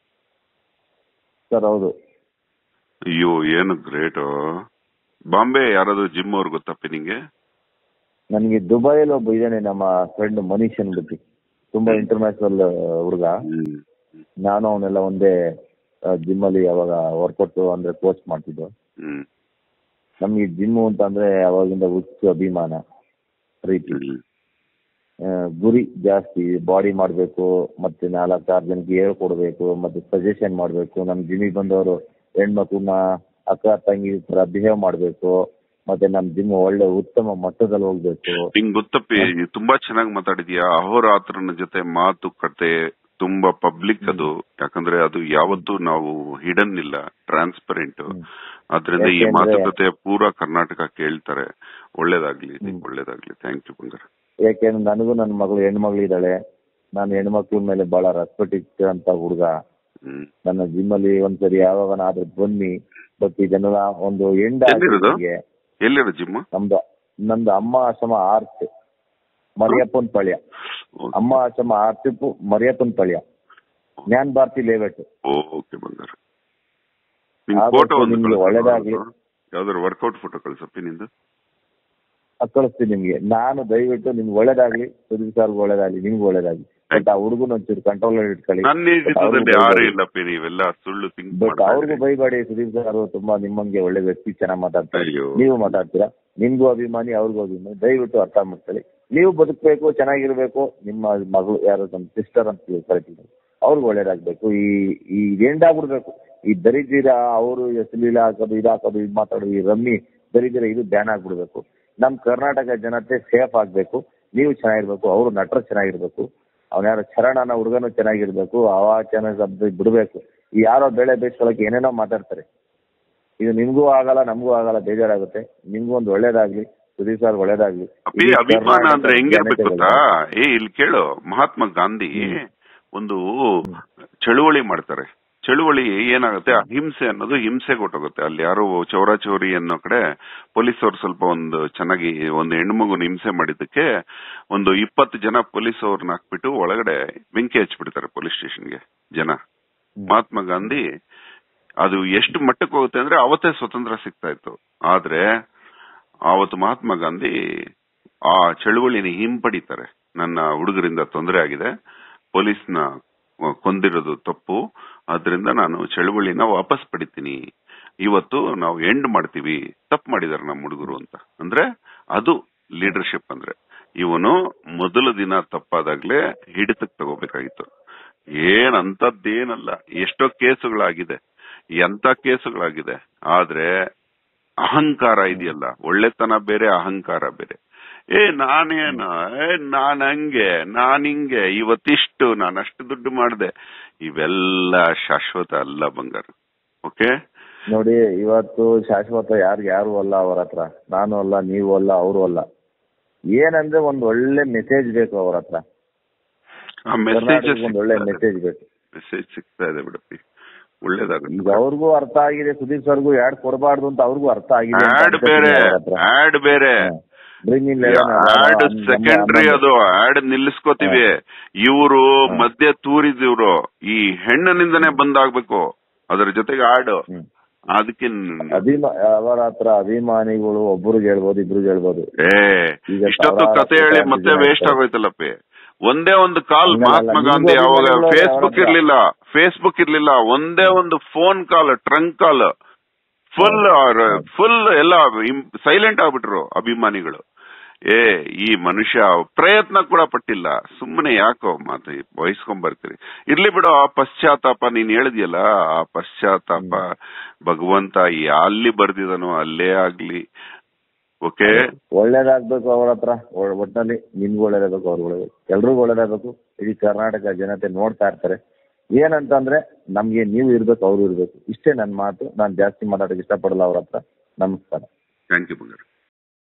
A: ಸರ್ ಹೌದು
B: ಅಯ್ಯೋ ಏನು ಗ್ರೇಟ್ ಬಾಂಬೆ ಯಾರಾದ್ರೂ ಜಿಮ್ ಅವ್ರು ಗೊತ್ತಪ್ಪಿ ನಿಂಗೆ
A: ನನ್ಗೆ ದುಬೈಯಲ್ಲಿ ಒಬ್ಬ ಇದ್ದಾನೆ ನಮ್ಮ ಫ್ರೆಂಡ್ ಮನೀಶ್ ಅನ್ಬಿಟ್ಟು ತುಂಬಾ ಇಂಟರ್ನ್ಯಾಷನಲ್ ಹುಡುಗ
B: ಹ್ಮ್
A: ನಾನು ಅವನೆಲ್ಲ ಒಂದೇ ಜಿಮ್ ಅಲ್ಲಿ ಯಾವಾಗ ವರ್ಕೌಟ್ ಅಂದ್ರೆ ಕೋಚ್ ಮಾಡ್ತಿದ್ದು
B: ಹ್ಮ್
A: ನಮ್ಗೆ ಜಿಮ್ ಅಂತ ಅಂದ್ರೆ ಅವಾಗಿಂದ ಹುಚ್ಚು ಅಭಿಮಾನ ಪ್ರೀತಿ
B: ಹ್ಮ್
A: ಆ, ಗುರಿ ಜಾಸ್ತಿ ಬಾಡಿ ಮಾಡ್ಬೇಕು ಮತ್ತೆ ನಾಲ್ಕಾರು ಜನಕ್ಕೆ ಹೇಳ್ಕೊಡ್ಬೇಕು ಮತ್ತೆ ಸಜೆಷನ್ ಮಾಡ್ಬೇಕು ನಮ್ ಜಿಮ್ಮಿಗೆ ಬಂದವರು ಹೆಣ್ಮಕ್ಳನ್ನ ಅಕ್ಕ ತಂಗಿ ತರ ಬಿಹೇವ್ ಮಾಡ್ಬೇಕು ಮತ್ತೆ ನಮ್ ಜಿಮ್ ಒಳ್ಳೆ ಉತ್ತಮ ಮಟ್ಟದಲ್ಲಿ ಹೋಗ್ಬೇಕು
B: ನಿಂಗ್ ಗೊತ್ತಪ್ಪಿ ತುಂಬಾ ಚೆನ್ನಾಗಿ ಮಾತಾಡಿದ್ಯಾ ಅಹೋರಾತ್ರನ ಜೊತೆ ಮಾತುಕತೆ ತುಂಬಾ ಪಬ್ಲಿಕ್ ಅದು ಯಾಕಂದ್ರೆ ಅದು ಯಾವತ್ತೂ ನಾವು ಹಿಡನ್ ಇಲ್ಲ ಟ್ರಾನ್ಸ್ಪರೆಂಟ್ ಅದ್ರಿಂದ ಈ
A: ಯಾಕೆಂದ್ರೆ-
B: ಮಾತುಕತೆ ಪೂರಾ ಕರ್ನಾಟಕ ಕೇಳ್ತಾರೆ ಒಳ್ಳೇದಾಗ್ಲಿ ನಿಂಗ್ ಒಳ್ಳೇದಾಗ್ಲಿ ಥ್ಯಾಂಕ್ ಯು ಬಂಗಾರ
A: ಯಾಕೆಂದ್ರೆ ನನಗೂ ನನ್ನ ಮಗಳು ಹೆಣ್ಮಗಳು ಇದ್ದಾಳೆ ನಾನು ಹೆಣ್ಮಕ್ಳ ಮೇಲೆ ಬಹಳ ರೆಸ್ಪೆಕ್ಟ್ ಇಟ್ಟಿರೋಂಥ ಹುಡುಗ
B: ಹ್ಮ್
A: ನನ್ನ ಜಿಮ್ ಅಲ್ಲಿ ಒಂದ್ಸರಿ ಯಾವಾಗನಾದ್ರೂ ಬನ್ನಿ ಬಟ್ ಇದನ್ನೆಲ್ಲ ಒಂದು ಎಂಡ
B: ಎಲ್ಲಿರೋದು? ಎಲ್ಲಿರೋ ಜಿಮ್
A: ನಮ್ದು ನಮ್ದು ಅಮ್ಮ Ashrama arch Mariyappan Palya Amma Ashrama arch Mariyappan Palya Jnana Bharathi layout
B: okay ಬಂಗಾರ ನಿಮ್
A: ಆದಷ್ಟು
B: ಫೋಟೋ ಒಂದು
A: ನಿಮ್ಗೆ
B: ಕಳ್ಸು
A: ಒಳ್ಳೇದಾಗ್ಲಿ.
B: ನೋಡು. ಯಾವ್ದಾದ್ರು ವರ್ಕೌಟ್ ಫೋಟೋ ಕಳ್ಸಪ್ಪಿ ನಿಂದು
A: ಅದ್ ಕಳಿಸ್ತೀನಿ ನಿಮ್ಗೆ ನಾನು ದಯವಿಟ್ಟು ನಿಮ್ಗೆ ಒಳ್ಳೇದಾಗ್ಲಿ ಸುದೀಪ್ ಸರ್ಗೂ ಒಳ್ಳೇದಾಗ್ಲಿ ನಿಮ್ಗೆ ಒಳ್ಳೇದಾಗ್ಲಿ ಬಟ್ ಆ ಹುಡುಗನ ಒಂಚೂರು ಕಂಟ್ರೋಲ್ ಇಟ್ಕೊಳ್ಳಿ
B: ನನ್ನ ಹಿಡಿತದಲ್ಲಿ ಯಾರು ಇಲ್ಲಪ್ಪಿ ನೀವೆಲ್ಲ ಸುಳ್ಳು ಥಿಂಕ್
A: ಬಟ್ ಅವ್ರಿಗೂ ಬೈಬೇಡಿ ಸುದೀಪ್ ಸರ್ ತುಂಬಾ ನಿಮ್ಮಂಗೆ ಒಳ್ಳೆ ವ್ಯಕ್ತಿ ಚೆನ್ನಾಗಿ ಮಾತಾಡ್ತಾರೆ
B: ಅಯ್ಯೋ
A: ನೀವು ಮಾತಾಡ್ತೀರಾ ನಿಮ್ಗೂ ಅಭಿಮಾನಿ ಅವ್ರಿಗೂ ಅಭಿಮಾನಿ ದಯವಿಟ್ಟು ಅರ್ಥ ಮಾಡ್ಕೊಳ್ಳಿ ನೀವು ಬದುಕಬೇಕು ಚೆನ್ನಾಗಿರ್ಬೇಕು ನಿಮ್ಮ ಮಗಳು ಯಾರು ನಮ್ಮ ಸಿಸ್ಟರ್ ಅಂತ ಕರಿತೀವಿ ಅವ್ರಿಗೆ ಒಳ್ಳೇದಾಗ್ಬೇಕು ಈ ಈ ಎಂಡಾಗ್ಬಿಡ್ಬೇಕು ಈ ದರಿದ್ರ ಅವರು ಎಸಲೀಲ ಹಾಕೋದು ಇದು ಹಾಕೋದು ಇದು ಮಾತಾಡೋದು ಈ ರಮ್ಮಿ ದರಿದ್ರ ಇದು ಬ್ಯಾನ್ ಆಗ್ಬಿಡ್ಬೇಕು ನಮ್ ಕರ್ನಾಟಕ ಜನತೆ ಸೇಫ್ ಆಗ್ಬೇಕು ನೀವು ಚೆನ್ನಾಗಿರ್ಬೇಕು ಅವರು ನಟರು ಚೆನ್ನಾಗಿರ್ಬೇಕು ಅವ್ನ ಯಾರೋ ಚರಣ ಅನ್ನೋ ಹುಡುಗನು ಚೆನ್ನಾಗಿರ್ಬೇಕು ಅವ ಚೆನ್ನಾಗಿ ಶಬ್ದ ಬಿಡ್ಬೇಕು ಈ ಯಾರೋ ಬೆಳೆ ಬೇಯಿಸ್ಕೊಳಕ್ಕೆ ಏನೇನೋ ಮಾತಾಡ್ತಾರೆ ಇದು ನಿಮ್ಗೂ ಆಗಲ್ಲ ನಮಗೂ ಆಗಲ್ಲ ಬೇಜಾರಾಗುತ್ತೆ ನಿಮ್ಗೂ ಒಂದು ಒಳ್ಳೇದಾಗ್ಲಿ ಸುದೀಪ್ ಸರ್ ಒಳ್ಳೇದಾಗ್ಲಿ
B: ಅಪ್ಪಿ
A: ಇಡೀ
B: ಅಭಿಮಾನ
A: ಕರ್ನಾಟಕ
B: ಅಂದ್ರೆ ಹೆಂಗಿರ್ಬೇಕು
A: ಜನತೆಗೆ
B: ಗೊತ್ತಾ ಏ ಇಲ್ಲಿ ಕೇಳು ಮಹಾತ್ಮ ಗಾಂಧಿ ಒಂದು ಚಳುವಳಿ ಮಾಡ್ತಾರೆ ಚಳುವಳಿ ಏನಾಗುತ್ತೆ ಅಹಿಂಸೆ ಅನ್ನೋದು ಹಿಂಸೆ ಕೊಟ್ಟೋಗುತ್ತೆ ಅಲ್ಲಿ ಯಾರೋ ಚೌರಾಚೌರಿ ಅನ್ನೋ ಕಡೆ ಪೊಲೀಸರು ಸ್ವಲ್ಪ ಒಂದು ಚೆನ್ನಾಗಿ ಒಂದು ಹೆಣ್ಮಗುನ ಹಿಂಸೆ ಮಾಡಿದ್ದಕ್ಕೆ ಒಂದು ಇಪ್ಪತ್ತು ಜನ ಪೊಲೀಸ್ ಅವ್ರನ್ನ ಹಾಕ್ಬಿಟ್ಟು ಒಳಗಡೆ ಬೆಂಕಿ ಹಚ್ಬಿಡ್ತಾರೆ ಪೊಲೀಸ್ ಸ್ಟೇಷನ್ಗೆ ಜನ ಮಹಾತ್ಮ ಗಾಂಧಿ ಅದು ಎಷ್ಟು ಮಟ್ಟಕ್ಕೆ ಹೋಗುತ್ತೆ ಅಂದ್ರೆ ಅವತ್ತೇ ಸ್ವತಂತ್ರ ಸಿಗ್ತಾ ಇತ್ತು ಆದ್ರೆ ಆವತ್ತು ಮಹಾತ್ಮ ಗಾಂಧಿ ಆ ಚಳುವಳಿನ ಹಿಂಪಡಿತಾರೆ ನನ್ನ ಹುಡುಗರಿಂದ ತೊಂದರೆ ಆಗಿದೆ ಪೊಲೀಸ್ನ ಕೊಂದಿರೋದು ತಪ್ಪು ಆದ್ರಿಂದ ನಾನು ಚಳುವಳಿನ ವಾಪಸ್ ಪಡಿತೀನಿ ಇವತ್ತು ನಾವು ಎಂಡ್ ಮಾಡ್ತೀವಿ ತಪ್ಪು ಮಾಡಿದಾರೆ ನಮ್ಮ ಹುಡುಗರು ಅಂತ ಅಂದ್ರೆ ಅದು ಲೀಡರ್ಶಿಪ್ ಅಂದ್ರೆ ಇವನು ಮೊದಲ ದಿನ ತಪ್ಪಾದಾಗ್ಲೇ ಹಿಡಿತಕ್ಕೆ ತಗೋಬೇಕಾಗಿತ್ತು ಏನ್ ಅಂತದ್ದೇನಲ್ಲ ಎಷ್ಟೋ ಕೇಸುಗಳಾಗಿದೆ ಎಂತ ಕೇಸುಗಳಾಗಿದೆ ಆದ್ರೆ ಅಹಂಕಾರ ಇದೆಯಲ್ಲ ಒಳ್ಳೆತನ ಬೇರೆ ಅಹಂಕಾರ ಬೇರೆ ಏ ನಾನೇನ ಏ ನಾನ್ ಹಂಗೆ ನಾನ್ ಹಿಂಗೆ ಇವತ್ತಿಷ್ಟು ನಾನು ಅಷ್ಟು ದುಡ್ಡು ಮಾಡಿದೆ ಇವೆಲ್ಲ ಶಾಶ್ವತ ಅಲ್ಲ ಬಂಗಾರ ಓಕೆ
A: ನೋಡಿ ಇವತ್ತು ಶಾಶ್ವತ ಯಾರು ಯಾರು ಅಲ್ಲ ಅವರ ಹತ್ರ ನಾನು ಅಲ್ಲ ನೀವು ಅಲ್ಲ ಅವರು ಅಲ್ಲ ಏನಂದ್ರೆ ಒಂದ್ ಒಳ್ಳೆ ಮೆಸೇಜ್ ಬೇಕು ಅವ್ರ ಹತ್ರ
B: ಆ ಮೆಸೇಜ್
A: ಕರ್ನಾಟಕಕ್ಕೆ ಒಂದ್ ಒಳ್ಳೆ ಮೆಸೇಜ್ ಬೇಕು
B: ಮೆಸೇಜ್ ಸಿಗ್ತಾ ಇದೆ ಬಿಡಪ್ಪಿ ಒಳ್ಳೇದಾಗುತ್ತೆ
A: ಈಗ ಅವ್ರಿಗೂ ಅರ್ಥ ಆಗಿದೆ ಸುದೀಪ್ ಸರ್ಗೂ ಯಾಡ್ ಕೊಡಬಾರ್ದು ಅಂತ ಅವ್ರಿಗೂ ಅರ್ಥ ಆಗಿದೆ ಅಂತ
B: ಆಡ್ ಬೇರೆ
A: ಅನ್ಕೊತೀನಿ ಅವ್ರ ಹತ್ರ.
B: ಆಡ್ ಬೇರೆ
A: ಹಾ. Bring in
B: ಆಡ್
A: ನಮ್ಮ-
B: ಸೆಕೆಂಡ್ರಿ
A: ನಮ್ಮ-
B: ಅದು ಆಡ್ ನಿಲ್ಲಿಸ್ಕೋತೀವಿ ಇವರು ಮಧ್ಯೆ ತೂರಿದಿವ್ರು ಈ ಹೆಣ್ಣಿನಿಂದನೇ ಬಂದಾಗ್ಬೇಕು ಅದ್ರ ಜೊತೆಗೆ ಆಡ್
A: ಹ್ಮ್.
B: ಅದಕ್ಕೆ
A: ಅಭಿಮಾ ಅವರ ಹತ್ರ ಅಭಿಮಾನಿಗಳು ಒಬ್ಬರಿಗೆ ಹೇಳ್ಬೋದು ಇಬ್ರಿಗೆ ಹೇಳ್ಬೋದು
B: ಏ
A: ಈಗ
B: ಇಷ್ಟೊತ್ತು
A: ಸಾವಿರಾರು
B: ಕತೆ ಹೇಳಿ
A: ಕೋಟ್ಯಾಂತರ
B: ಮತ್ತೆ
A: ಜನ
B: ವೇಸ್ಟ್
A: ಇರ್ತಾರೆ.
B: ಆಗೋಯ್ತಲ್ಲಪ್ಪಿ ಒಂದೇ ಒಂದು ಕಾಲ್
A: ಹಂಗಲ್ಲ,
B: ಮಹಾತ್ಮ
A: ನಿಮ್ಗೂ
B: ಗಾಂಧಿ ಅವಾಗ
A: ಅಭಿಮಾನಿಗಳು
B: ಫೇಸ್ಬುಕ್
A: ಅವ್ರ ಹತ್ರ.
B: ಇರ್ಲಿಲ್ಲ ಫೇಸ್ಬುಕ್ ಇರ್ಲಿಲ್ಲ ಒಂದೇ ಒಂದು phone call trunk call full full ಎಲ್ಲ ಸೈಲೆಂಟ್ ಆಗ್ಬಿಟ್ರು ಅಭಿಮಾನಿಗಳು ಏ ಈ ಮನುಷ್ಯ ಪ್ರಯತ್ನ ಕೂಡ ಪಟ್ಟಿಲ್ಲ ಸುಮ್ಮನೆ ಯಾಕೋ ಮಾತು ವಹಿಸ್ಕೊಂಡ್ ಬರ್ತೀರಿ ಇರ್ಲಿ ಬಿಡು ಆ ಪಶ್ಚಾತ್ತಾಪ ನೀನ್ ಹೇಳಿದ್ಯಲ್ಲ ಆ ಪಶ್ಚಾತ್ತಾಪ ಭಗವಂತ ಅಲ್ಲಿ ಬರ್ದಿದನೋ ಅಲ್ಲೇ ಆಗ್ಲಿ ಓಕೆ
A: ಒಳ್ಳೇದಾಗ್ಬೇಕು ಅವ್ರ ಹತ್ರ ಒ- ಒಟ್ನಲ್ಲಿ ನಿಮ್ಗೂ ಒಳ್ಳೇದಾಗ್ಬೇಕು ಅವ್ರಿಗೂ ಒಳ್ಳೇದಾಗ್ಬೇಕು ಎಲ್ರಿಗೂ ಒಳ್ಳೇದಾಗ್ಬೇಕು ಇಡೀ ಕರ್ನಾಟಕ ಜನತೆ ನೋಡ್ತಾ ಇರ್ತಾರೆ ಏನಂತಂದ್ರೆ ನಮ್ಗೆ ನೀವು ಇರ್ಬೇಕು ಅವ್ರು ಇರ್ಬೇಕು ಇಷ್ಟೇ ನನ್ನ ಮಾತು ನಾನು ಜಾಸ್ತಿ ಮಾತಾಡಕ್ ಇಷ್ಟಪಡಲ್ಲ ಅವ್ರ ಹತ್ರ ನಮಸ್ಕಾರ
B: ಥ್ಯಾಂಕ್ ಯು ಬಂಗಾರ